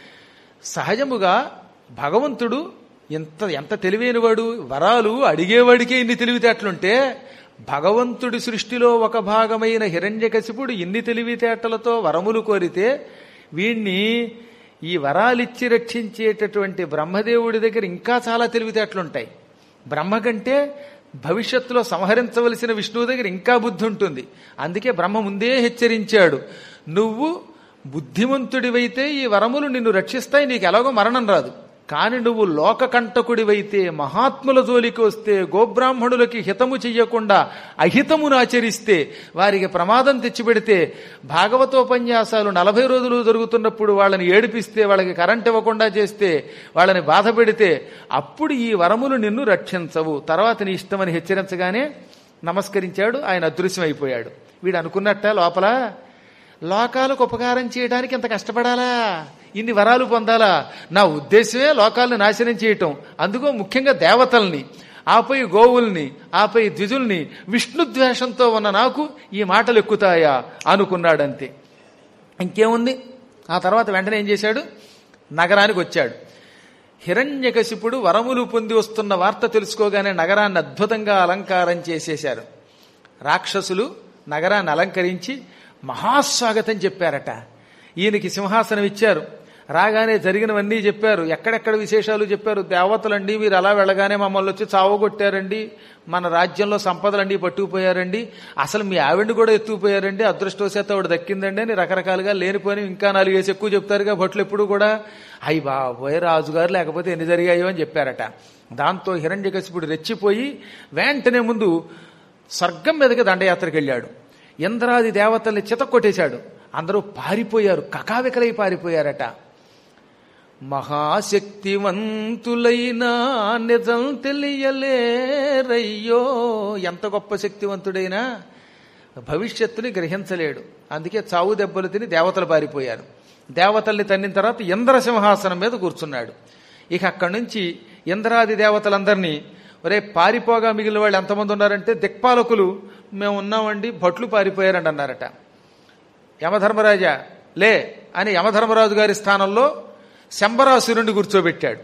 సహజముగా భగవంతుడు ఎంత ఎంత తెలివైనవాడు వరాలు అడిగేవాడికే ఇన్ని తెలివితేటలుంటే భగవంతుడి సృష్టిలో ఒక భాగమైన హిరణ్యకశిపుడు ఇన్ని తెలివితేటలతో వరములు కోరితే వీణ్ణి ఈ వరాలిచ్చి రక్షించేటటువంటి బ్రహ్మదేవుడి దగ్గర ఇంకా చాలా తెలివితేటలుంటాయి బ్రహ్మ కంటే భవిష్యత్తులో సంహరించవలసిన విష్ణువు దగ్గర ఇంకా బుద్ధి ఉంటుంది అందుకే బ్రహ్మ ముందే హెచ్చరించాడు నువ్వు బుద్ధిమంతుడివైతే ఈ వరములు నిన్ను రక్షిస్తాయి నీకు ఎలాగో మరణం రాదు కాని నువ్వు లోకకంటకుడివైతే మహాత్ముల జోలికి వస్తే గోబ్రాహ్మణులకి హితము చెయ్యకుండా అహితమును ఆచరిస్తే వారికి ప్రమాదం తెచ్చిపెడితే భాగవతోపన్యాసాలు నలభై రోజులు జరుగుతున్నప్పుడు వాళ్ళని ఏడిపిస్తే వాళ్ళకి కరెంట్ ఇవ్వకుండా చేస్తే వాళ్ళని బాధ పెడితే అప్పుడు ఈ వరములు నిన్ను రక్షించవు తర్వాత నీ ఇష్టమని హెచ్చరించగానే నమస్కరించాడు ఆయన అదృశ్యమైపోయాడు వీడు అనుకున్నట్ట లోపల లోకాలకు ఉపకారం చేయడానికి ఇంత కష్టపడాలా ఇన్ని వరాలు పొందాలా నా ఉద్దేశమే లోకాలను నాశనం చేయటం అందుకో ముఖ్యంగా దేవతల్ని ఆపై గోవుల్ని ఆపై ద్విజుల్ని విష్ణుద్వేషంతో ఉన్న నాకు ఈ మాటలు ఎక్కుతాయా అనుకున్నాడంతే ఇంకేముంది ఆ తర్వాత వెంటనే ఏం చేశాడు నగరానికి వచ్చాడు హిరణ్యకశిపుడు వరములు పొంది వస్తున్న వార్త తెలుసుకోగానే నగరాన్ని అద్భుతంగా అలంకారం చేసేశారు రాక్షసులు నగరాన్ని అలంకరించి మహాస్వాగతం చెప్పారట ఈయనకి సింహాసనం ఇచ్చారు రాగానే జరిగినవన్నీ చెప్పారు ఎక్కడెక్కడ విశేషాలు చెప్పారు దేవతలండి మీరు అలా వెళ్ళగానే మమ్మల్ని వచ్చి చావగొట్టారండి మన రాజ్యంలో సంపదలండి పట్టుకుపోయారండి అసలు మీ ఆవిడ్ని కూడా ఎత్తుకుపోయారండి అదృష్టవశాత ఆవిడ దక్కిందండి అని రకరకాలుగా లేనిపోని ఇంకా నాలుగేసి ఎక్కువ చెప్తారుగా భట్లు ఎప్పుడు కూడా అయ్యి బాబోయ్ రాజుగారు లేకపోతే ఎన్ని జరిగాయో అని చెప్పారట దాంతో హిరణ్యకశిపుడు రెచ్చిపోయి వెంటనే ముందు స్వర్గం మీదకి దండయాత్రకు వెళ్ళాడు ఇంద్రాది దేవతల్ని చితక్కొట్టేశాడు అందరూ పారిపోయారు కకావికలై పారిపోయారట మహాశక్తివంతులైనా నిజం తెలియలేరయ్యో ఎంత గొప్ప శక్తివంతుడైనా భవిష్యత్తుని గ్రహించలేడు అందుకే చావు దెబ్బలు తిని దేవతలు పారిపోయారు దేవతల్ని తన్నిన తర్వాత ఇంద్రసింహాసనం మీద కూర్చున్నాడు ఇక అక్కడి నుంచి ఇంద్రాది దేవతలందరినీ ఒరే పారిపోగా మిగిలిన వాళ్ళు ఎంతమంది ఉన్నారంటే దిక్పాలకులు మేము ఉన్నామండి భట్లు పారిపోయారండి అన్నారట యమధర్మరాజా లే అని యమధర్మరాజు గారి స్థానంలో శంబరాసురుణ్ణి కూర్చోబెట్టాడు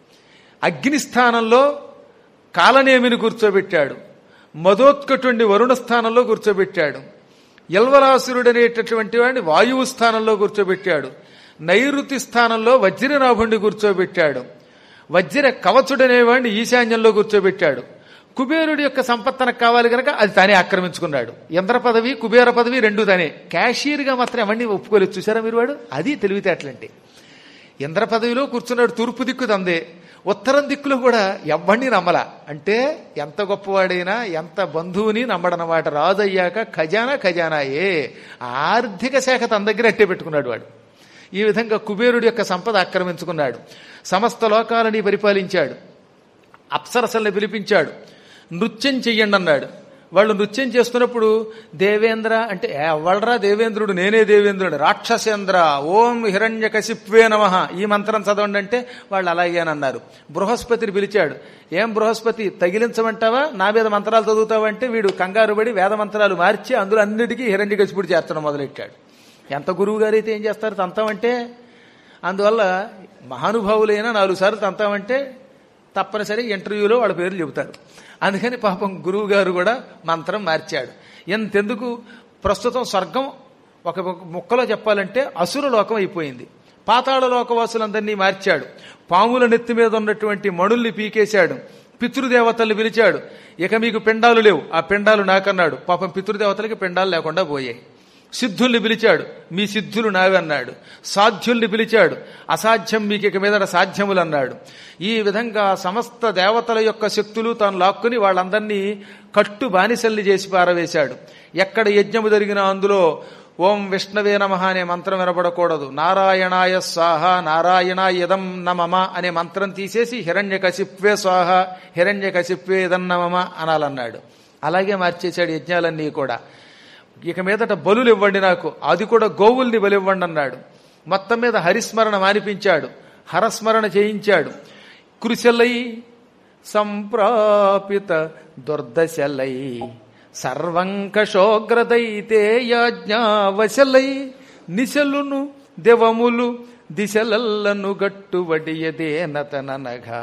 అగ్ని స్థానంలో కాలనేమిని కూర్చోబెట్టాడు మదోత్కటుణ్ణి వరుణ స్థానంలో కూర్చోబెట్టాడు యల్వరాసురుడు అనేటటువంటి వాడిని వాయువు స్థానంలో కూర్చోబెట్టాడు నైరుతి స్థానంలో వజ్రనాభుణ్ణి కూర్చోబెట్టాడు వజ్ర కవచుడనేవాడిని ఈశాన్యంలో కూర్చోబెట్టాడు కుబేరుడి యొక్క సంపత్ తనకు కావాలి కనుక అది తానే ఆక్రమించుకున్నాడు యంత్ర పదవి కుబేర పదవి రెండు తానే క్యాషియర్గా మాత్రం అవన్నీ ఒప్పుకోలేదు చూసారా మీరు వాడు అది తెలివితేటలంటే ఇంద్ర పదవిలో కూర్చున్నాడు తూర్పు దిక్కు తందే ఉత్తరం దిక్కులో కూడా ఎవ్వడిని నమ్మల అంటే ఎంత గొప్పవాడైనా ఎంత బంధువుని నమ్మడనమాట రాజు అయ్యాక ఖజానా ఖజానాయే ఆర్థిక శాఖ తన దగ్గర అట్టే పెట్టుకున్నాడు వాడు ఈ విధంగా కుబేరుడి యొక్క సంపద ఆక్రమించుకున్నాడు సమస్త లోకాలని పరిపాలించాడు అప్సరసల్ని పిలిపించాడు నృత్యం చెయ్యండి అన్నాడు వాళ్ళు నృత్యం చేస్తున్నప్పుడు దేవేంద్ర అంటే ఎవడరా దేవేంద్రుడు నేనే దేవేంద్రుడు రాక్షసేంద్ర ఓం హిరణ్య కశిప్వే నమ ఈ మంత్రం చదవండి అంటే వాళ్ళు అలాగే అని అన్నారు బృహస్పతిని పిలిచాడు ఏం బృహస్పతి తగిలించమంటావా నా మీద మంత్రాలు చదువుతావంటే వీడు కంగారు పడి వేద మంత్రాలు మార్చి అందులో అన్నిటికీ హిరణ్య కశిపుడు చేర్చడం మొదలెట్టాడు ఎంత గురువు గారు అయితే ఏం చేస్తారు తంతామంటే అందువల్ల మహానుభావులైనా నాలుగు సార్లు తంతామంటే తప్పనిసరి ఇంటర్వ్యూలో వాళ్ళ పేర్లు చెబుతారు అందుకని పాపం గురువు గారు కూడా మంత్రం మార్చాడు ఎంతెందుకు ప్రస్తుతం స్వర్గం ఒక ముక్కలో చెప్పాలంటే అసుర లోకం అయిపోయింది పాతాళ లోకవాసులందరినీ మార్చాడు పాముల నెత్తి మీద ఉన్నటువంటి మణుల్ని పీకేశాడు పితృదేవతల్ని పిలిచాడు ఇక మీకు పిండాలు లేవు ఆ పిండాలు నాకన్నాడు పాపం పితృదేవతలకి పిండాలు లేకుండా పోయాయి సిద్ధుల్ని పిలిచాడు మీ సిద్ధులు నావి అన్నాడు సాధ్యుల్ని పిలిచాడు అసాధ్యం మీకు ఇక మీద సాధ్యములు అన్నాడు ఈ విధంగా సమస్త దేవతల యొక్క శక్తులు తాను లాక్కుని వాళ్ళందరినీ కట్టు బానిసల్ని చేసి పారవేశాడు ఎక్కడ యజ్ఞము జరిగినా అందులో ఓం విష్ణవే నమ అనే మంత్రం వినపడకూడదు నారాయణాయ స్వాహ నారాయణ ఇదం నమమ అనే మంత్రం తీసేసి హిరణ్య కశిప్వే స్వాహ హిరణ్య కశిప్వే ఇదం నమమ అనాలన్నాడు అలాగే మార్చేశాడు యజ్ఞాలన్నీ కూడా ఇక మీదట బలులు ఇవ్వండి నాకు అది కూడా గోవుల్ని బలివ్వండి అన్నాడు మొత్తం మీద హరిస్మరణ మానిపించాడు హరస్మరణ చేయించాడు కృశలై సంప్రాపిత దుర్దశలై సర్వంకషోగ్రదైతే యాజ్ఞావశలై నిశలును దెవములు దిశలల్లను గట్టువడియదే నతననగా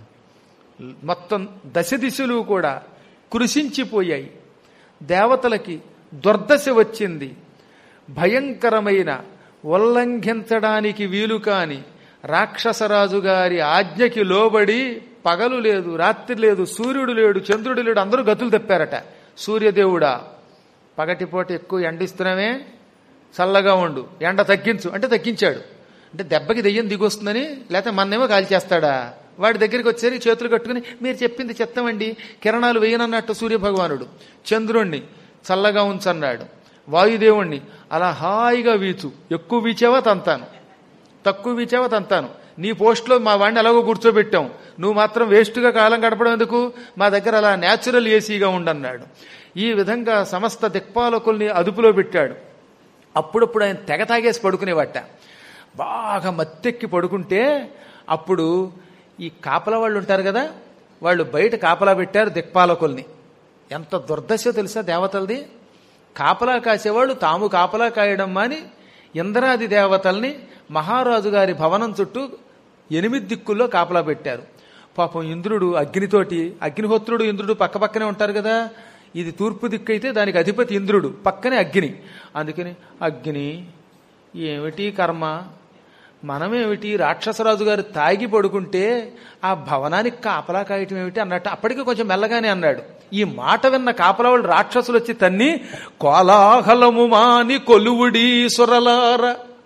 మొత్తం దశ దిశలు కూడా కృషించిపోయాయి దేవతలకి దుర్దశ వచ్చింది భయంకరమైన ఉల్లంఘించడానికి వీలు కాని రాక్షసరాజు గారి ఆజ్ఞకి లోబడి పగలు లేదు రాత్రి లేదు సూర్యుడు లేడు చంద్రుడు లేడు అందరూ గతులు తెప్పారట సూర్యదేవుడా పగటిపూట ఎక్కువ ఎండిస్తున్నామే చల్లగా ఉండు ఎండ తగ్గించు అంటే తగ్గించాడు అంటే దెబ్బకి దెయ్యం దిగొస్తుందని లేకపోతే మన్నేమో కాల్చేస్తాడా వాడి దగ్గరికి వచ్చేసరికి చేతులు కట్టుకుని మీరు చెప్పింది చెత్తమండి కిరణాలు వేయనన్నట్టు సూర్యభగవానుడు చంద్రుణ్ణి చల్లగా ఉంచన్నాడు వాయుదేవుణ్ణి అలా హాయిగా వీచు ఎక్కువ వీచావా తంతాను తక్కువ వీచావా తంతాను నీ పోస్ట్లో మా వాడిని ఎలాగో కూర్చోబెట్టాం నువ్వు మాత్రం వేస్ట్గా కాలం గడపడం ఎందుకు మా దగ్గర అలా న్యాచురల్ ఏసీగా ఉండన్నాడు ఈ విధంగా సమస్త దిక్పాలకుల్ని అదుపులో పెట్టాడు అప్పుడప్పుడు ఆయన తెగ తాగేసి పడుకునేవట బాగా మత్తెక్కి పడుకుంటే అప్పుడు ఈ కాపలా వాళ్ళు ఉంటారు కదా వాళ్ళు బయట కాపలా పెట్టారు దిక్పాలకుల్ని ఎంత దుర్దశ తెలుసా దేవతలది కాపలా కాసేవాళ్ళు తాము కాపలా కాయడం మాని ఇంద్రాది దేవతల్ని మహారాజు గారి భవనం చుట్టూ ఎనిమిది దిక్కుల్లో కాపలా పెట్టారు పాపం ఇంద్రుడు అగ్నితోటి అగ్నిహోత్రుడు ఇంద్రుడు పక్క పక్కనే ఉంటారు కదా ఇది తూర్పు దిక్కు అయితే దానికి అధిపతి ఇంద్రుడు పక్కనే అగ్ని అందుకని అగ్ని ఏమిటి కర్మ మనమేమిటి రాక్షసరాజు గారు తాగి పడుకుంటే ఆ భవనానికి కాపలా కాయటం ఏమిటి అన్నట్టు అప్పటికి కొంచెం మెల్లగానే అన్నాడు ఈ మాట విన్న కాపలా వాళ్ళు రాక్షసులు వచ్చి తన్ని కోలాహలము మాని కొలువుడి సురలార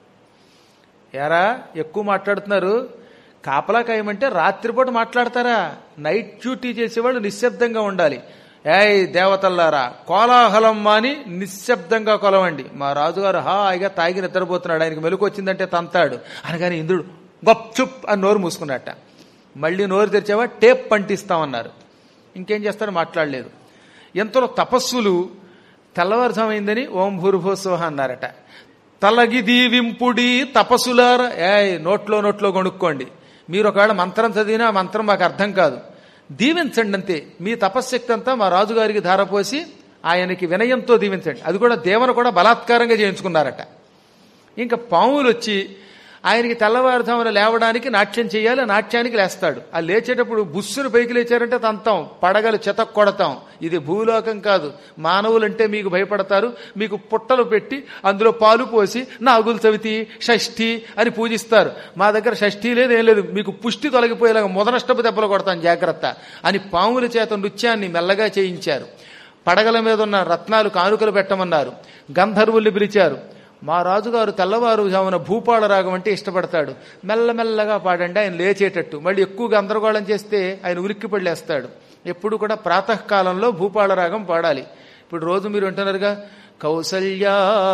ఎరా ఎక్కువ మాట్లాడుతున్నారు కాపలా కాయమంటే రాత్రిపూట మాట్లాడతారా నైట్ డ్యూటీ చేసేవాళ్ళు నిశ్శబ్దంగా ఉండాలి ఏయ్ దేవతల్లారా కోలాహలం మాని నిశ్శబ్దంగా కొలవండి మా రాజుగారు హాయిగా తాగి నిద్రపోతున్నాడు ఆయనకి మెలకు వచ్చిందంటే తంతాడు అనగానే ఇంద్రుడు గప్చుప్ అని నోరు మూసుకున్నట్ట మళ్ళీ నోరు తెరిచావా టేప్ పంటిస్తామన్నారు ఇంకేం చేస్తాడు మాట్లాడలేదు ఎంతలో తపస్సులు తెల్లవారుజామైందని ఓం భూర్భోత్సవ అన్నారట తలగి దీవింపుడి తపస్సులార ఏ నోట్లో నోట్లో కొనుక్కోండి మీరు ఒకవేళ మంత్రం చదివినా ఆ మంత్రం మాకు అర్థం కాదు దీవించండి అంతే మీ తపశ్శక్తి అంతా మా రాజుగారికి ధారపోసి ఆయనకి వినయంతో దీవించండి అది కూడా దేవన కూడా బలాత్కారంగా చేయించుకున్నారట ఇంకా పాములు వచ్చి ఆయనకి తెల్లవారుజామున లేవడానికి నాట్యం చేయాలి నాట్యానికి లేస్తాడు ఆ లేచేటప్పుడు బుస్సును పైకి లేచారంటే తంతాం పడగలు చెతక్ కొడతాం ఇది భూలోకం కాదు మానవులంటే మీకు భయపడతారు మీకు పుట్టలు పెట్టి అందులో పాలు పోసి నాగులు చవితి షష్ఠి అని పూజిస్తారు మా దగ్గర షష్ఠి లేదు ఏం లేదు మీకు పుష్టి తొలగిపోయేలాగా మొదనష్టపు దెబ్బలు కొడతాం జాగ్రత్త అని పాముల చేత నృత్యాన్ని మెల్లగా చేయించారు పడగల మీద ఉన్న రత్నాలు కానుకలు పెట్టమన్నారు గంధర్వుల్ని పిలిచారు మా రాజుగారు తెల్లవారుజామున భూపాళ రాగం అంటే ఇష్టపడతాడు మెల్లమెల్లగా పాడండి ఆయన లేచేటట్టు మళ్ళీ ఎక్కువ గందరగోళం చేస్తే ఆయన ఉలిక్కి పడలేస్తాడు ఎప్పుడు కూడా ప్రాతకాలంలో భూపాళ రాగం పాడాలి ఇప్పుడు రోజు మీరు వింటున్నారుగా కౌసల్య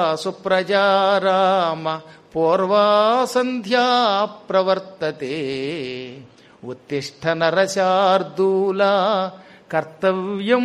సుప్రజారామ పూర్వా సంధ్యా ప్రవర్తతే ఉత్తిష్ట నరశార్దూల కర్తవ్యం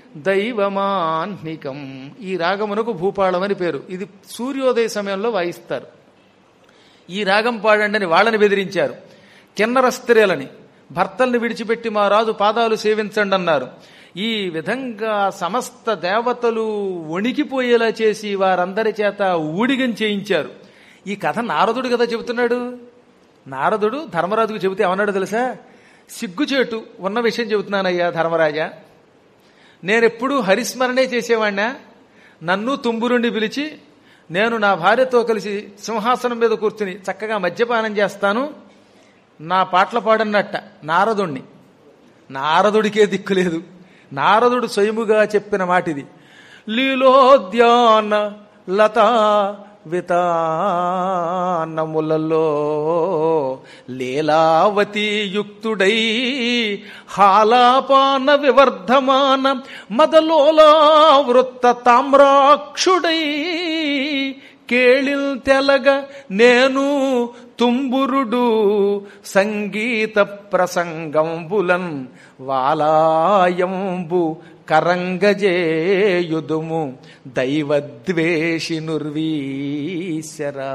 దైవమాన్నికం ఈ రాగమునకు భూపాళం అని పేరు ఇది సూర్యోదయ సమయంలో వాయిస్తారు ఈ రాగం పాడండి అని వాళ్ళని బెదిరించారు కిన్నర స్త్రీలని భర్తల్ని విడిచిపెట్టి మా రాజు పాదాలు సేవించండి అన్నారు ఈ విధంగా సమస్త దేవతలు వణికిపోయేలా చేసి వారందరి చేత ఊడిగం చేయించారు ఈ కథ నారదుడు కదా చెబుతున్నాడు నారదుడు ధర్మరాజుకు చెబితే ఏమన్నాడు తెలుసా సిగ్గుచేటు ఉన్న విషయం చెబుతున్నానయ్యా ధర్మరాజా నేనెప్పుడూ హరిస్మరణే చేసేవాణ్ణా నన్ను తుంబురుండి పిలిచి నేను నా భార్యతో కలిసి సింహాసనం మీద కూర్చుని చక్కగా మద్యపానం చేస్తాను నా పాటలు పాడన్నట్ట నారదుణ్ణి నారదుడికే దిక్కులేదు నారదుడు స్వయముగా చెప్పిన మాటిది లీలోద్యాన లతా వితానములలో లీలావతి యుక్తుడై హాలాపాన వివర్ధమాన మదలోలా వృత్త తామ్రాక్షుడై కేళిల్ తెలగ నేను తుంబురుడు సంగీత ప్రసంగంబులన్ వాలాయంబు కరంగజేయుదుము దైవద్వేషి నుర్వీశరా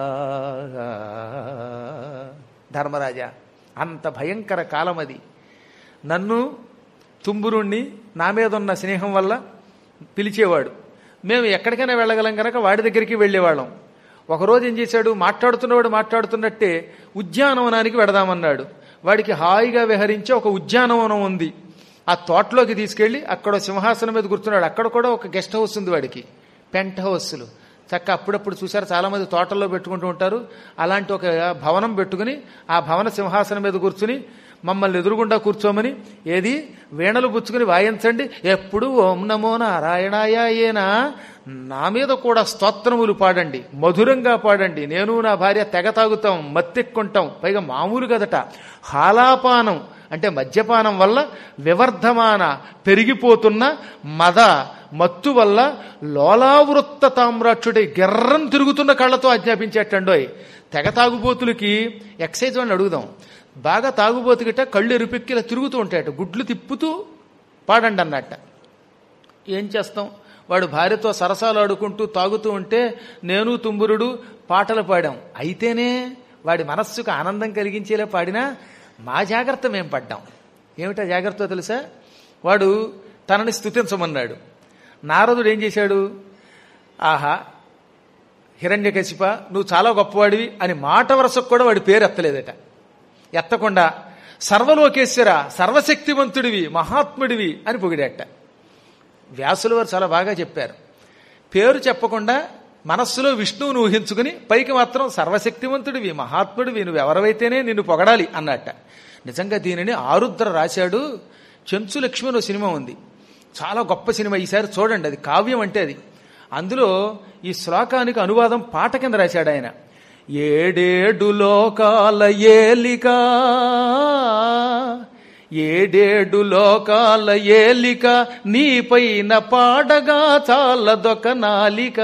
ధర్మరాజా అంత భయంకర కాలం అది నన్ను తుంబురుణ్ణి నా మీద ఉన్న స్నేహం వల్ల పిలిచేవాడు మేము ఎక్కడికైనా వెళ్ళగలం కనుక వాడి దగ్గరికి వెళ్ళేవాళ్ళం ఒకరోజు ఏం చేశాడు మాట్లాడుతున్నవాడు మాట్లాడుతున్నట్టే ఉద్యానవనానికి వెడదామన్నాడు వాడికి హాయిగా విహరించే ఒక ఉద్యానవనం ఉంది ఆ తోటలోకి తీసుకెళ్లి అక్కడ సింహాసనం మీద కూర్చున్నాడు అక్కడ కూడా ఒక గెస్ట్ హౌస్ ఉంది వాడికి పెంట్ హౌస్లు చక్క అప్పుడప్పుడు చూశారు చాలా మంది తోటల్లో పెట్టుకుంటూ ఉంటారు అలాంటి ఒక భవనం పెట్టుకుని ఆ భవన సింహాసనం మీద కూర్చుని మమ్మల్ని ఎదురుగుండా కూర్చోమని ఏది వీణలు పుచ్చుకుని వాయించండి ఎప్పుడు ఓం నమో నారాయణాయ ఏనా నా మీద కూడా స్తోత్రములు పాడండి మధురంగా పాడండి నేను నా భార్య తెగ తాగుతాం మత్తెక్కుంటాం పైగా మామూలు కదట హాలాపానం అంటే మద్యపానం వల్ల వివర్ధమాన పెరిగిపోతున్న మద మత్తు వల్ల లోలావృత్త తామ్రాక్షుడి గిర్రం తిరుగుతున్న కళ్ళతో ఆజ్ఞాపించేటండోయ్ తెగ తాగుబోతులకి ఎక్సైజ్ అని అడుగుదాం బాగా తాగుబోతుగిట కళ్ళు ఎరుపెక్కి ఇలా తిరుగుతూ ఉంటాయట గుడ్లు తిప్పుతూ పాడండి అన్నట్ట ఏం చేస్తాం వాడు భార్యతో సరసాలు ఆడుకుంటూ తాగుతూ ఉంటే నేను తుంబురుడు పాటలు పాడాం అయితేనే వాడి మనస్సుకు ఆనందం కలిగించేలా పాడినా మా జాగ్రత్త మేం పడ్డాం ఏమిటా జాగ్రత్త తెలుసా వాడు తనని స్థుతించమన్నాడు నారదుడు ఏం చేశాడు ఆహా హిరణ్యకశిప నువ్వు చాలా గొప్పవాడివి అని మాట వరసకు కూడా వాడి పేరు ఎత్తలేదట ఎత్తకుండా సర్వలోకేశ్వర సర్వశక్తివంతుడివి మహాత్ముడివి అని పొగిడేట వ్యాసుల వారు చాలా బాగా చెప్పారు పేరు చెప్పకుండా మనస్సులో విష్ణువును ఊహించుకుని పైకి మాత్రం సర్వశక్తివంతుడివి మహాత్ముడివి నువ్వు ఎవరైతేనే నిన్ను పొగడాలి అన్నట్ట నిజంగా దీనిని ఆరుద్ర రాశాడు చెంచు లక్ష్మణ్ ఓ సినిమా ఉంది చాలా గొప్ప సినిమా ఈసారి చూడండి అది కావ్యం అంటే అది అందులో ఈ శ్లోకానికి అనువాదం పాట కింద రాశాడు ఆయన ఏడేడు లోకాల ఏలిక ఏడేడు లోకాల ఏలిక నీపైన పాడగా చాలదొక నాలిక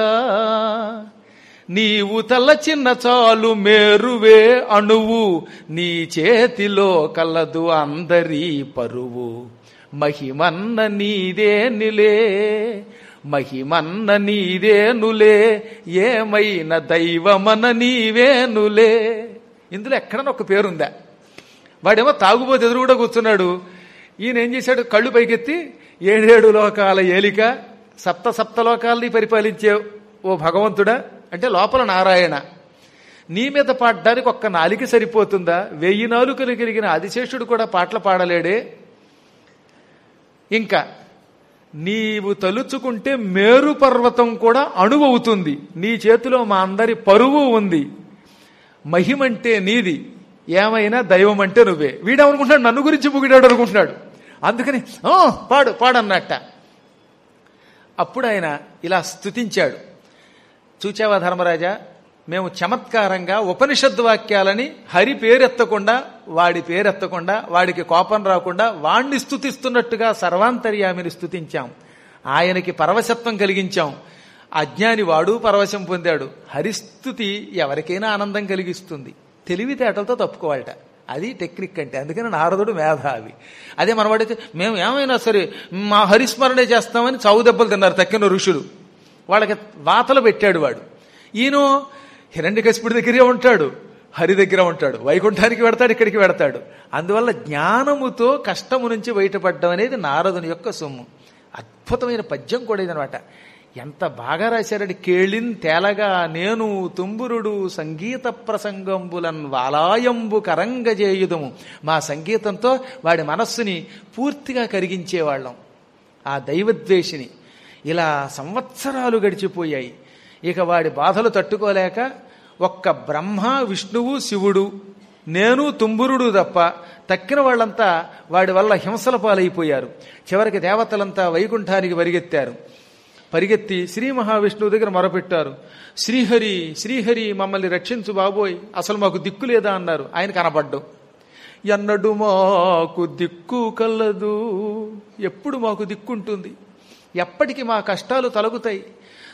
నీవు తలచిన చాలు మేరువే అణువు నీ చేతిలో కలదు అందరి పరువు మహిమన్న నీదే నిలే మహిమన్న నీదేనులే ఏమైన దైవమన నీవేనులే ఇందులో ఎక్కడన్నా ఒక పేరుందా వాడేమో తాగుబోతు ఎదురు కూడా కూర్చున్నాడు ఈయన ఏం చేశాడు కళ్ళు పైకెత్తి ఏడేడు లోకాల ఏలిక సప్త సప్త లోకాలని పరిపాలించే ఓ భగవంతుడా అంటే లోపల నారాయణ నీ మీద పాడడానికి ఒక్క నాలిక సరిపోతుందా వెయ్యి నాలుకలు కలిగిన ఆదిశేషుడు కూడా పాటలు పాడలేడే ఇంకా నీవు తలుచుకుంటే మేరు పర్వతం కూడా అణువవుతుంది నీ చేతిలో మా అందరి పరువు ఉంది మహిమంటే నీది ఏమైనా దైవం అంటే నువ్వే వీడేమనుకుంటున్నాడు నన్ను గురించి పొగిడాడు అనుకుంటున్నాడు అందుకని "ఆ, పాడు పాడన్నట్ట అప్పుడు ఆయన ఇలా స్తుతించాడు చూచావా ధర్మరాజా మేము చమత్కారంగా ఉపనిషద్ వాక్యాలని హరి పేరెత్తకుండా వాడి పేరెత్తకుండా వాడికి కోపం రాకుండా వాణ్ణి స్తుతిస్తున్నట్టుగా సర్వాంతర్యామిని స్తుతించాం ఆయనకి పరవశత్వం కలిగించాం అజ్ఞాని వాడు పరవశం పొందాడు హరిస్తుతి ఎవరికైనా ఆనందం కలిగిస్తుంది తెలివితేటలతో తప్పుకోవాలట అది టెక్నిక్ అంటే అందుకని నారదుడు మేధావి అదే మనవాడైతే మేము ఏమైనా సరే మా హరిస్మరణే చేస్తామని చావు దెబ్బలు తిన్నారు తక్కిన ఋషులు వాళ్ళకి వాతలు పెట్టాడు వాడు ఈయన హిరణ్యకశిపుడి దగ్గరే ఉంటాడు హరి దగ్గర ఉంటాడు వైకుంఠానికి వెడతాడు ఇక్కడికి వెడతాడు అందువల్ల జ్ఞానముతో కష్టము నుంచి బయటపడడం అనేది నారదుని యొక్క సొమ్ము అద్భుతమైన పద్యం కూడా ఇదనమాట ఎంత బాగా రాశారని కేళిన్ తేలగా నేను తుంబురుడు సంగీత ప్రసంగంబులన్ వాలాయంబు కరంగజేయుదము మా సంగీతంతో వాడి మనస్సుని పూర్తిగా కరిగించేవాళ్ళం ఆ దైవద్వేషిని ఇలా సంవత్సరాలు గడిచిపోయాయి ఇక వాడి బాధలు తట్టుకోలేక ఒక్క బ్రహ్మ విష్ణువు శివుడు నేను తుంబురుడు తప్ప తక్కిన వాళ్ళంతా వాడి వల్ల హింసల పాలైపోయారు చివరికి దేవతలంతా వైకుంఠానికి పరిగెత్తారు పరిగెత్తి శ్రీ మహావిష్ణువు దగ్గర మొరపెట్టారు శ్రీహరి శ్రీహరి మమ్మల్ని రక్షించు బాబోయ్ అసలు మాకు దిక్కు లేదా అన్నారు ఆయన కనపడ్డం ఎన్నడు మాకు దిక్కు కలదు ఎప్పుడు మాకు దిక్కుంటుంది ఎప్పటికి మా కష్టాలు తొలగుతాయి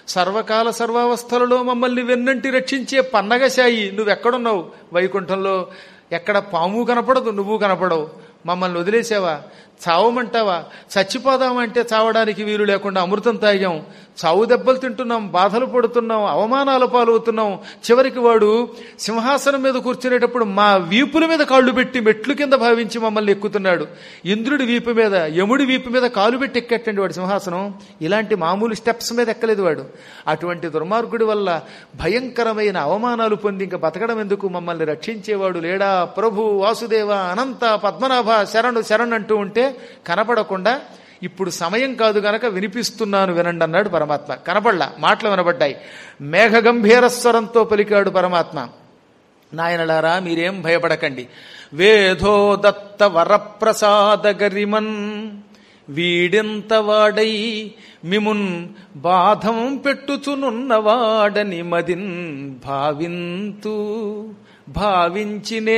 సర్వకాల సర్వావస్థలలో మమ్మల్ని వెన్నంటి రక్షించే పన్నగశాయి నువ్వెక్కడున్నావు వైకుంఠంలో ఎక్కడ పాము కనపడదు నువ్వు కనపడవు మమ్మల్ని వదిలేసావా చావమంటావా చచ్చిపోదామంటే చావడానికి వీలు లేకుండా అమృతం తాగాం చావు దెబ్బలు తింటున్నాం బాధలు పడుతున్నాం అవమానాల పాలవుతున్నాం చివరికి వాడు సింహాసనం మీద కూర్చునేటప్పుడు మా వీపుల మీద కాళ్ళు పెట్టి మెట్లు కింద భావించి మమ్మల్ని ఎక్కుతున్నాడు ఇంద్రుడి వీపు మీద యముడి వీపు మీద కాలు పెట్టి ఎక్కట్టండి వాడు సింహాసనం ఇలాంటి మామూలు స్టెప్స్ మీద ఎక్కలేదు వాడు అటువంటి దుర్మార్గుడి వల్ల భయంకరమైన అవమానాలు పొంది ఇంకా బతకడం ఎందుకు మమ్మల్ని రక్షించేవాడు లేడా ప్రభు వాసుదేవ అనంత పద్మనాభ శరణు శరణ్ అంటూ ఉంటే కనపడకుండా ఇప్పుడు సమయం కాదు గనక వినిపిస్తున్నాను వినండి అన్నాడు పరమాత్మ కనపడలా మాటలు వినబడ్డాయి మేఘ గంభీర స్వరంతో పలికాడు పరమాత్మ నాయనలారా మీరేం భయపడకండి వేధో దత్త వరప్రసాద గరిమన్ వీడెంత వాడై మిమున్ బాధం పెట్టుచునున్నవాడని మదిన్ భావింతు భావించినే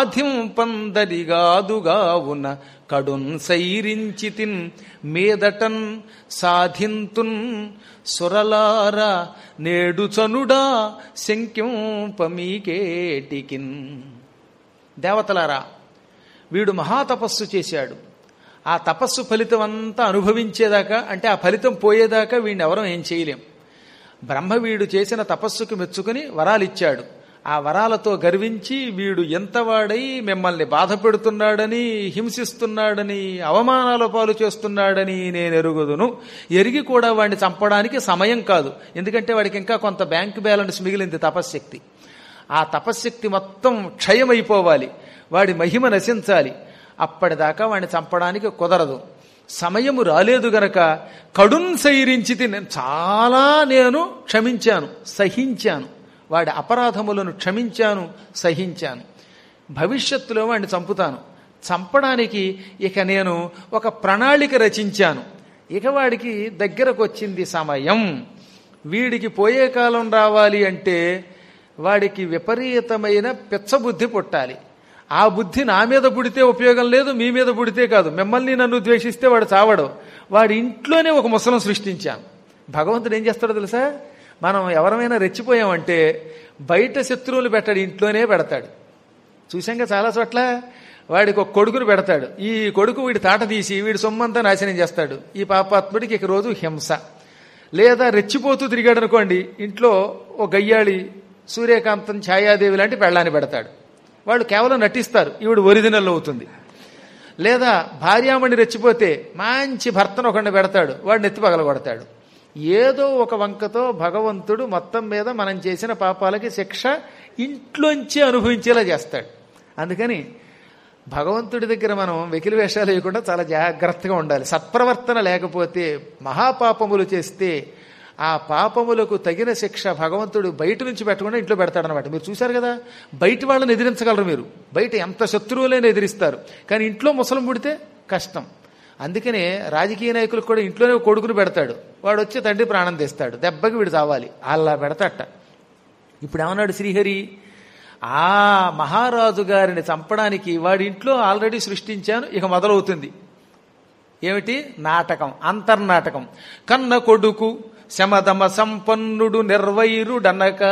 సాధింపందరిగాదుగావున కడున్ సైరించితిన్ మీదటన్ సాధింతున్ సురలార నేడు చనుడా శంకింపమీకేటికిన్ దేవతలారా వీడు మహాతపస్సు చేశాడు ఆ తపస్సు ఫలితం అంతా అనుభవించేదాకా అంటే ఆ ఫలితం పోయేదాకా వీడిని ఎవరం ఏం చేయలేం బ్రహ్మ వీడు చేసిన తపస్సుకు మెచ్చుకుని వరాలిచ్చాడు ఆ వరాలతో గర్వించి వీడు ఎంతవాడై మిమ్మల్ని బాధ పెడుతున్నాడని హింసిస్తున్నాడని అవమానాల పాలు చేస్తున్నాడని నేను ఎరుగుదును ఎరిగి కూడా వాడిని చంపడానికి సమయం కాదు ఎందుకంటే వాడికి ఇంకా కొంత బ్యాంక్ బ్యాలెన్స్ మిగిలింది తపశ్శక్తి ఆ తపశ్శక్తి మొత్తం క్షయమైపోవాలి వాడి మహిమ నశించాలి అప్పటిదాకా వాడిని చంపడానికి కుదరదు సమయము రాలేదు గనక కడున్ సైరించితి నేను చాలా నేను క్షమించాను సహించాను వాడి అపరాధములను క్షమించాను సహించాను భవిష్యత్తులో వాడిని చంపుతాను చంపడానికి ఇక నేను ఒక ప్రణాళిక రచించాను ఇక వాడికి దగ్గరకు వచ్చింది సమయం వీడికి పోయే కాలం రావాలి అంటే వాడికి విపరీతమైన పిచ్చబుద్ధి పుట్టాలి ఆ బుద్ధి నా మీద పుడితే ఉపయోగం లేదు మీ మీద పుడితే కాదు మిమ్మల్ని నన్ను ద్వేషిస్తే వాడు చావడు వాడి ఇంట్లోనే ఒక ముసలం సృష్టించాను భగవంతుడు ఏం చేస్తాడో తెలుసా మనం ఎవరమైనా రెచ్చిపోయామంటే బయట శత్రువులు పెట్టాడు ఇంట్లోనే పెడతాడు చూశాంగా చాలా చోట్ల వాడికి ఒక కొడుకును పెడతాడు ఈ కొడుకు వీడి తాట తీసి వీడి సొమ్మంతా నాశనం చేస్తాడు ఈ పాపాత్ముడికి ఇక రోజు హింస లేదా రెచ్చిపోతూ తిరిగాడు అనుకోండి ఇంట్లో ఓ గయ్యాళి సూర్యకాంతం ఛాయాదేవి లాంటి పెళ్ళాన్ని పెడతాడు వాళ్ళు కేవలం నటిస్తారు ఈవిడ ఒరిజినల్ అవుతుంది లేదా భార్యామణి రెచ్చిపోతే మంచి భర్తను ఒకడిని పెడతాడు వాడు నెత్తి పగలగొడతాడు ఏదో ఒక వంకతో భగవంతుడు మొత్తం మీద మనం చేసిన పాపాలకి శిక్ష ఇంట్లోంచి అనుభవించేలా చేస్తాడు అందుకని భగవంతుడి దగ్గర మనం వెకిలి వేషాలు వేయకుండా చాలా జాగ్రత్తగా ఉండాలి సత్ప్రవర్తన లేకపోతే మహాపాపములు చేస్తే ఆ పాపములకు తగిన శిక్ష భగవంతుడు బయట నుంచి పెట్టకుండా ఇంట్లో పెడతాడనమాట మీరు చూశారు కదా బయట వాళ్ళని ఎదిరించగలరు మీరు బయట ఎంత శత్రువులైనా ఎదిరిస్తారు కానీ ఇంట్లో ముసలం పుడితే కష్టం అందుకనే రాజకీయ నాయకులకు కూడా ఇంట్లోనే కొడుకును పెడతాడు వాడు వచ్చి తండ్రి ప్రాణం తెస్తాడు దెబ్బకి వీడు చావాలి అలా పెడతాట ఇప్పుడు ఏమన్నాడు శ్రీహరి ఆ మహారాజు గారిని చంపడానికి వాడి ఇంట్లో ఆల్రెడీ సృష్టించాను ఇక మొదలవుతుంది ఏమిటి నాటకం అంతర్నాటకం కన్న కొడుకు శమదమ సంపన్నుడు నిర్వైరుడనగా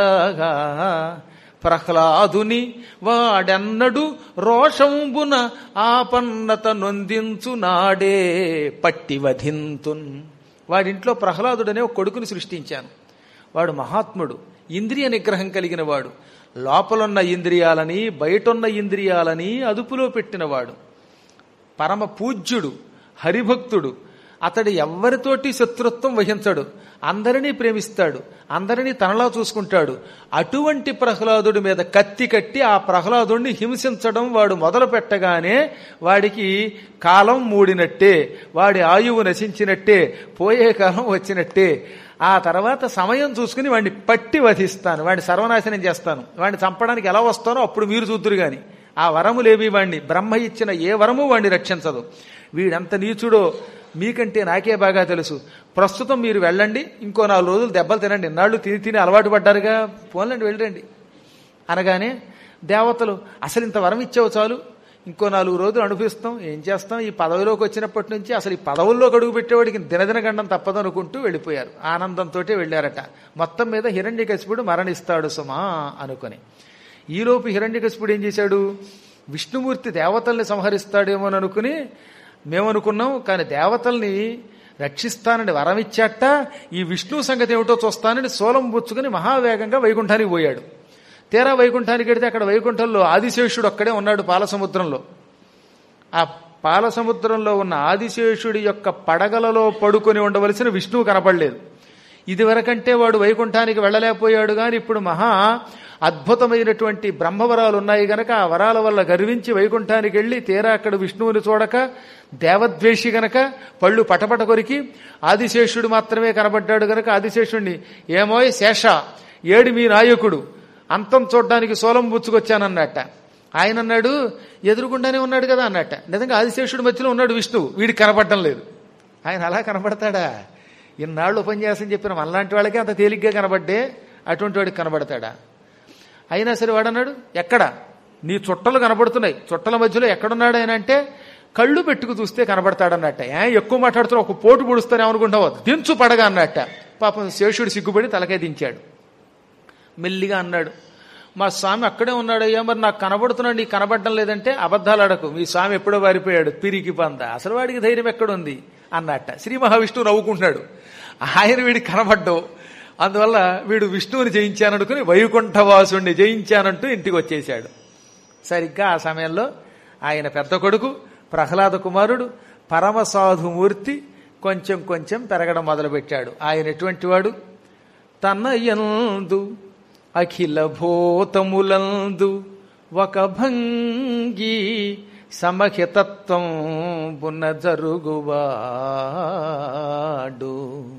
ప్రహ్లాదుని వాడెన్నడు రోషంబున ఆపన్నత నొందించు నాడే పట్టి వధింతున్ వాడింట్లో ప్రహ్లాదుడనే ఒక కొడుకుని సృష్టించాను వాడు మహాత్ముడు ఇంద్రియ నిగ్రహం కలిగిన వాడు లోపలున్న ఇంద్రియాలని బయటున్న ఇంద్రియాలని అదుపులో పెట్టినవాడు పరమ పూజ్యుడు హరిభక్తుడు అతడు ఎవ్వరితోటి శత్రుత్వం వహించడు అందరినీ ప్రేమిస్తాడు అందరినీ తనలా చూసుకుంటాడు అటువంటి ప్రహ్లాదుడి మీద కత్తి కట్టి ఆ ప్రహ్లాదుడిని హింసించడం వాడు మొదలు పెట్టగానే వాడికి కాలం మూడినట్టే వాడి ఆయువు నశించినట్టే పోయే కాలం వచ్చినట్టే ఆ తర్వాత సమయం చూసుకుని వాడిని పట్టి వధిస్తాను వాడిని సర్వనాశనం చేస్తాను వాడిని చంపడానికి ఎలా వస్తానో అప్పుడు మీరు చూద్దురు గాని ఆ వరములేవి వాడిని బ్రహ్మ ఇచ్చిన ఏ వరము వాడిని రక్షించదు వీడంత నీచుడో మీకంటే నాకే బాగా తెలుసు ప్రస్తుతం మీరు వెళ్ళండి ఇంకో నాలుగు రోజులు దెబ్బలు తినండి ఇన్నాళ్ళు తిని తిని అలవాటు పడ్డారుగా పోన్లండి వెళ్ళండి అనగానే దేవతలు అసలు ఇంత వరం ఇచ్చావు చాలు ఇంకో నాలుగు రోజులు అనిపిస్తాం ఏం చేస్తాం ఈ పదవిలోకి వచ్చినప్పటి నుంచి అసలు ఈ పదవుల్లోకి అడుగు పెట్టేవాడికి దినదిన గండం తప్పదనుకుంటూ వెళ్ళిపోయారు ఆనందంతో వెళ్ళారట మొత్తం మీద హిరణ్యకశిపుడు మరణిస్తాడు సుమా అనుకుని ఈలోపు హిరణ్యకశిపుడు ఏం చేశాడు విష్ణుమూర్తి దేవతల్ని సంహరిస్తాడేమో అని అనుకుని మేమనుకున్నాం కానీ దేవతల్ని రక్షిస్తానని వరమిచ్చాట ఈ విష్ణు సంగతి ఏమిటో చూస్తానని సోలం పుచ్చుకుని మహావేగంగా వైకుంఠానికి పోయాడు తీరా వైకుంఠానికి వెడితే అక్కడ వైకుంఠంలో ఆదిశేషుడు ఒక్కడే ఉన్నాడు పాలసముద్రంలో ఆ పాలసముద్రంలో ఉన్న ఆదిశేషుడి యొక్క పడగలలో పడుకొని ఉండవలసిన విష్ణువు కనపడలేదు ఇదివరకంటే వాడు వైకుంఠానికి వెళ్ళలేకపోయాడు కానీ ఇప్పుడు మహా అద్భుతమైనటువంటి బ్రహ్మవరాలు ఉన్నాయి గనక ఆ వరాల వల్ల గర్వించి వైకుంఠానికి వెళ్ళి తీరా అక్కడ విష్ణువుని చూడక దేవద్వేషి గనక పళ్ళు పటపట కొరికి ఆదిశేషుడు మాత్రమే కనబడ్డాడు గనక ఆదిశేషుడిని ఏమోయ్ శేష ఏడు మీ నాయకుడు అంతం చూడ్డానికి సోలం పుచ్చుకొచ్చానన్నట్ట ఆయన అన్నాడు ఎదురుకుండానే ఉన్నాడు కదా అన్నట్ట నిజంగా ఆదిశేషుడి మధ్యలో ఉన్నాడు విష్ణువు వీడికి కనపడటం లేదు ఆయన అలా కనబడతాడా ఇన్నాళ్ళు ఉపన్యాసం చెప్పిన మనలాంటి వాళ్ళకే అంత తేలిగ్గా కనబడ్డే అటువంటి వాడికి కనబడతాడా అయినా సరే వాడన్నాడు ఎక్కడ నీ చుట్టలు కనబడుతున్నాయి చుట్టల మధ్యలో ఎక్కడున్నాడు ఆయన అంటే కళ్ళు పెట్టుకు చూస్తే కనబడతాడన్నట్ట ఏ ఎక్కువ మాట్లాడుతున్నా ఒక పోటు పొడుస్తానే అనుకుంటావు దించు పడగా అన్నట్ట పాపం శేషుడు సిగ్గుపడి తలకే దించాడు మెల్లిగా అన్నాడు మా స్వామి అక్కడే ఉన్నాడయ్యా మరి నాకు కనబడుతున్నాడు నీకు కనబడడం లేదంటే అబద్ధాలు అడకు మీ స్వామి ఎప్పుడో వారిపోయాడు పిరికి పంద అసలు వాడికి ధైర్యం ఎక్కడుంది అన్నట్ట శ్రీ మహావిష్ణువు నవ్వుకుంటున్నాడు ఆయన వీడికి కనబడ్డావు అందువల్ల వీడు విష్ణువుని జయించాననుకుని వైకుంఠవాసుణ్ణి జయించానంటూ ఇంటికి వచ్చేశాడు సరిగ్గా ఆ సమయంలో ఆయన పెద్ద కొడుకు ప్రహ్లాద కుమారుడు పరమసాధుమూర్తి కొంచెం కొంచెం పెరగడం మొదలుపెట్టాడు ఆయన ఎటువంటి వాడు తన యందు అఖిల భూతములందు ఒక భంగి సమహితత్వం బున్న జరుగువాడు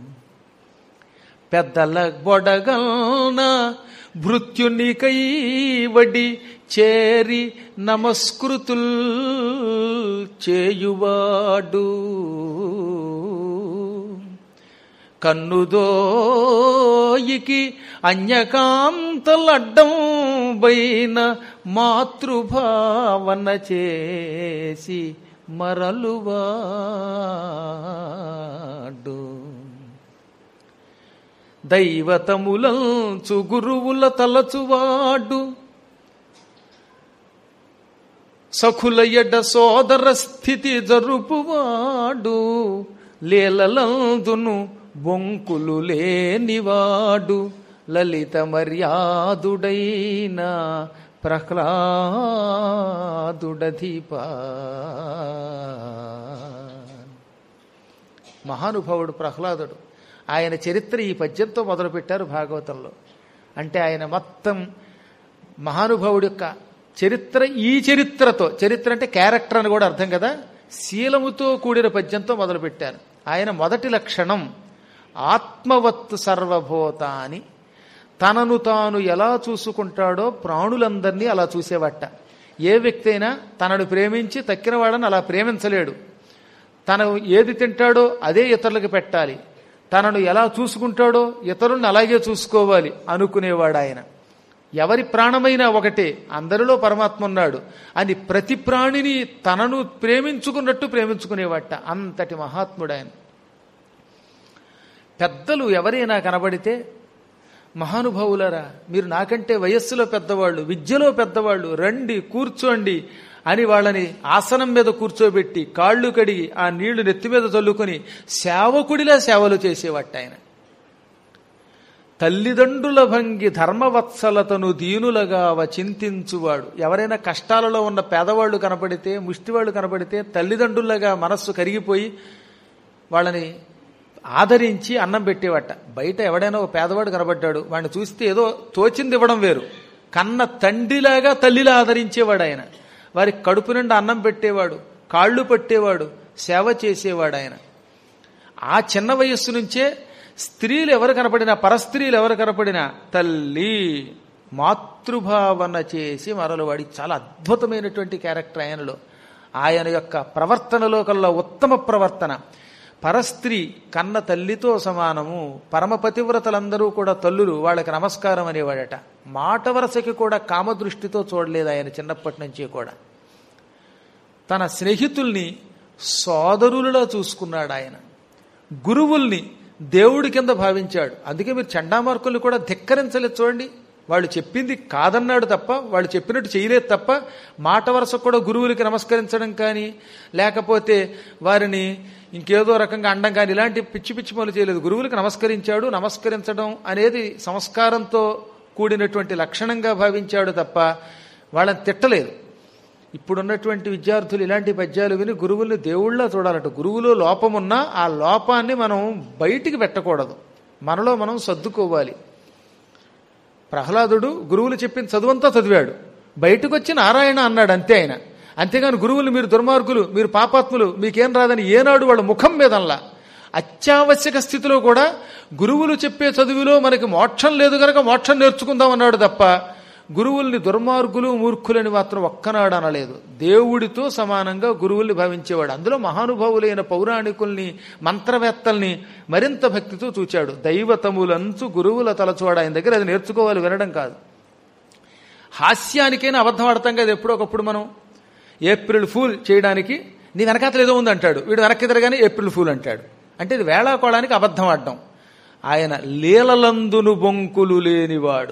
పెద్దల బొడగల్న భృత్యునికై వడి చేరి నమస్కృతుల్ చేయువాడు కన్నుదోయికి అన్యకాంతలడ్డం బైన మాతృభావన చేసి మరలువాడు దైవతములంచు గురువుల తలచువాడు సఖుల ఎడ సోదర స్థితి జరుపువాడు లీలలందును బొంకులు లేనివాడు లలిత మర్యాదుడైన ప్రహ్లాదుడధిపా మహానుభావుడు ప్రహ్లాదుడు ఆయన చరిత్ర ఈ పద్యంతో మొదలుపెట్టారు భాగవతంలో అంటే ఆయన మొత్తం మహానుభావుడి యొక్క చరిత్ర ఈ చరిత్రతో చరిత్ర అంటే క్యారెక్టర్ అని కూడా అర్థం కదా శీలముతో కూడిన పద్యంతో మొదలుపెట్టారు ఆయన మొదటి లక్షణం ఆత్మవత్తు సర్వభూతాని తనను తాను ఎలా చూసుకుంటాడో ప్రాణులందరినీ అలా చూసేవట ఏ వ్యక్తి అయినా తనను ప్రేమించి తక్కిన వాడని అలా ప్రేమించలేడు తను ఏది తింటాడో అదే ఇతరులకు పెట్టాలి తనను ఎలా చూసుకుంటాడో ఇతరుల్ని అలాగే చూసుకోవాలి అనుకునేవాడు ఆయన ఎవరి ప్రాణమైనా ఒకటే అందరిలో పరమాత్మ ఉన్నాడు అని ప్రతి ప్రాణిని తనను ప్రేమించుకున్నట్టు ప్రేమించుకునేవాట అంతటి మహాత్ముడు ఆయన పెద్దలు ఎవరైనా కనబడితే మహానుభావులరా మీరు నాకంటే వయస్సులో పెద్దవాళ్ళు విద్యలో పెద్దవాళ్ళు రండి కూర్చోండి అని వాళ్ళని ఆసనం మీద కూర్చోబెట్టి కాళ్ళు కడిగి ఆ నీళ్లు నెత్తి మీద చల్లుకొని సేవకుడిలా సేవలు చేసేవాట ఆయన తల్లిదండ్రుల భంగి ధర్మవత్సలతను దీనులగా చింతించువాడు ఎవరైనా కష్టాలలో ఉన్న పేదవాళ్ళు కనపడితే ముష్టివాళ్ళు కనపడితే తల్లిదండ్రులగా మనస్సు కరిగిపోయి వాళ్ళని ఆదరించి అన్నం పెట్టేవాట బయట ఎవడైనా ఒక పేదవాడు కనబడ్డాడు వాడిని చూస్తే ఏదో తోచింది ఇవ్వడం వేరు కన్న తండ్రిలాగా తల్లిలా ఆదరించేవాడు ఆయన వారికి కడుపు నిండా అన్నం పెట్టేవాడు కాళ్ళు పట్టేవాడు సేవ చేసేవాడు ఆయన ఆ చిన్న వయస్సు నుంచే స్త్రీలు ఎవరు కనపడినా పరస్త్రీలు ఎవరు కనపడినా తల్లి మాతృభావన చేసి మరలవాడి చాలా అద్భుతమైనటువంటి క్యారెక్టర్ ఆయనలో ఆయన యొక్క ప్రవర్తనలో కల్లా ఉత్తమ ప్రవర్తన పరస్త్రీ కన్న తల్లితో సమానము పరమపతివ్రతలందరూ కూడా తల్లులు వాళ్ళకి నమస్కారం అనేవాడట మాట వరసకి కూడా కామదృష్టితో చూడలేదు ఆయన చిన్నప్పటి నుంచి కూడా తన స్నేహితుల్ని సోదరులలో చూసుకున్నాడు ఆయన గురువుల్ని దేవుడి కింద భావించాడు అందుకే మీరు చండామార్కుల్ని కూడా ధిక్కరించలేదు చూడండి వాళ్ళు చెప్పింది కాదన్నాడు తప్ప వాళ్ళు చెప్పినట్టు చేయలేదు తప్ప మాట వరుసకు కూడా గురువులకి నమస్కరించడం కానీ లేకపోతే వారిని ఇంకేదో రకంగా అండం కానీ ఇలాంటి పిచ్చి పిచ్చి పనులు చేయలేదు గురువులకు నమస్కరించాడు నమస్కరించడం అనేది సంస్కారంతో కూడినటువంటి లక్షణంగా భావించాడు తప్ప వాళ్ళని తిట్టలేదు ఇప్పుడున్నటువంటి విద్యార్థులు ఇలాంటి పద్యాలు విని గురువుల్ని దేవుళ్ళ చూడాలట గురువులో లోపమున్నా ఆ లోపాన్ని మనం బయటికి పెట్టకూడదు మనలో మనం సర్దుకోవాలి ప్రహ్లాదుడు గురువులు చెప్పిన చదువంతా చదివాడు బయటకు వచ్చి నారాయణ అన్నాడు అంతే ఆయన అంతేగాని గురువులు మీరు దుర్మార్గులు మీరు పాపాత్ములు మీకేం రాదని ఏనాడు వాళ్ళ ముఖం మీదల్లా అత్యావశ్యక స్థితిలో కూడా గురువులు చెప్పే చదువులో మనకి మోక్షం లేదు గనక మోక్షం నేర్చుకుందాం అన్నాడు తప్ప గురువుల్ని దుర్మార్గులు మూర్ఖులని మాత్రం ఒక్కనాడు అనలేదు దేవుడితో సమానంగా గురువుల్ని భావించేవాడు అందులో మహానుభావులైన పౌరాణికుల్ని మంత్రవేత్తల్ని మరింత భక్తితో చూచాడు దైవతములంచు గురువుల తలచోడ ఆయన దగ్గర అది నేర్చుకోవాలి వినడం కాదు హాస్యానికైనా అబద్ధం ఆడతాం కదా ఎప్పుడో ఒకప్పుడు మనం ఏప్రిల్ ఫూల్ చేయడానికి నీ వెనకాతలు ఏదో ఉంది అంటాడు వీడు వెనక్కి తిరగానే ఏప్రిల్ ఫూల్ అంటాడు అంటే ఇది వేళాకోళానికి అబద్ధం ఆడడం ఆయన లీలలందును బొంకులు లేనివాడు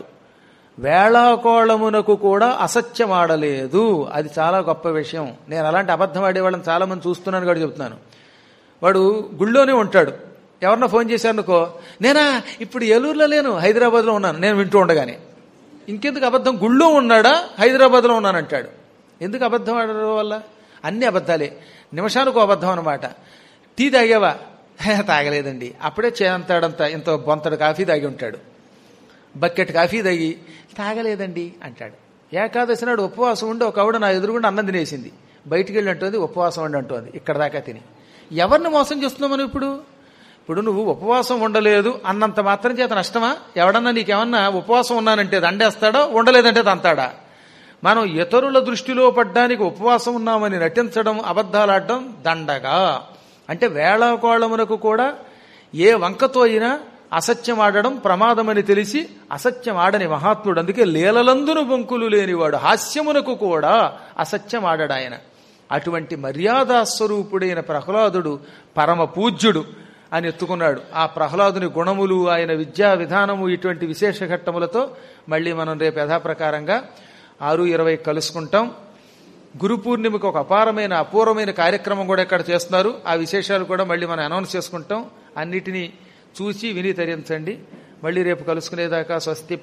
వేళాకోళమునకు కూడా అసత్యమాడలేదు అది చాలా గొప్ప విషయం నేను అలాంటి అబద్ధం ఆడేవాళ్ళని చాలా మంది చూస్తున్నాను కూడా చెప్తున్నాను వాడు గుళ్ళోనే ఉంటాడు ఎవరన్నా ఫోన్ చేశారనుకో నేనా ఇప్పుడు ఏలూరులో లేను హైదరాబాద్లో ఉన్నాను నేను వింటూ ఉండగానే ఇంకెందుకు అబద్ధం గుళ్ళో ఉన్నాడా హైదరాబాద్లో ఉన్నానంటాడు ఎందుకు అబద్ధం ఆడడం వల్ల అన్ని అబద్ధాలే నిమిషానికి అబద్ధం అనమాట టీ తాగావా "హే, తాగలేదండి అప్పుడే చేంతాడంత ఇంత బొంతడు కాఫీ తాగి ఉంటాడు బకెట్ కాఫీ తాగి తాగలేదండి అంటాడు ఏకాదశి నాడు ఉపవాసం ఉండి ఒక ఆవిడ నా ఎదురుగుండా అన్నం తినేసింది బయటికి వెళ్ళి అంటుంది ఉపవాసం ఉండి అంటుంది ఇక్కడ దాకా తిని ఎవరిని మోసం చేస్తున్నావు మనం ఇప్పుడు ఇప్పుడు నువ్వు ఉపవాసం ఉండలేదు అన్నంత మాత్రం చేత నష్టమా ఎవడన్నా నీకేమన్నా ఉపవాసం ఉన్నానంటే దండేస్తాడా ఉండలేదంటే తంతాడా మనం ఇతరుల దృష్టిలో పడ్డానికి ఉపవాసం ఉన్నామని నటించడం అబద్ధాలాడడం దండగా అంటే వేళాకోళమునకు కూడా ఏ వంకతో అయినా అసత్యం ఆడడం ప్రమాదమని తెలిసి అసత్యం ఆడని మహాత్ముడు అందుకే లీలలందును బొంకులు లేనివాడు హాస్యమునకు కూడా అసత్యం ఆడాయన అటువంటి మర్యాదా స్వరూపుడైన ప్రహ్లాదుడు పరమ పూజ్యుడు అని ఎత్తుకున్నాడు ఆ ప్రహ్లాదుని గుణములు ఆయన విద్యా విధానము ఇటువంటి విశేష ఘట్టములతో మళ్ళీ మనం రేపు యథాప్రకారంగా ఆరు ఇరవై కలుసుకుంటాం గురు పూర్ణిమకు ఒక అపారమైన అపూర్వమైన కార్యక్రమం కూడా ఇక్కడ చేస్తున్నారు ఆ విశేషాలు కూడా మళ్ళీ మనం అనౌన్స్ చేసుకుంటాం అన్నిటినీ చూసి విని తరించండి మళ్ళీ రేపు కలుసుకునేదాకా స్వస్తి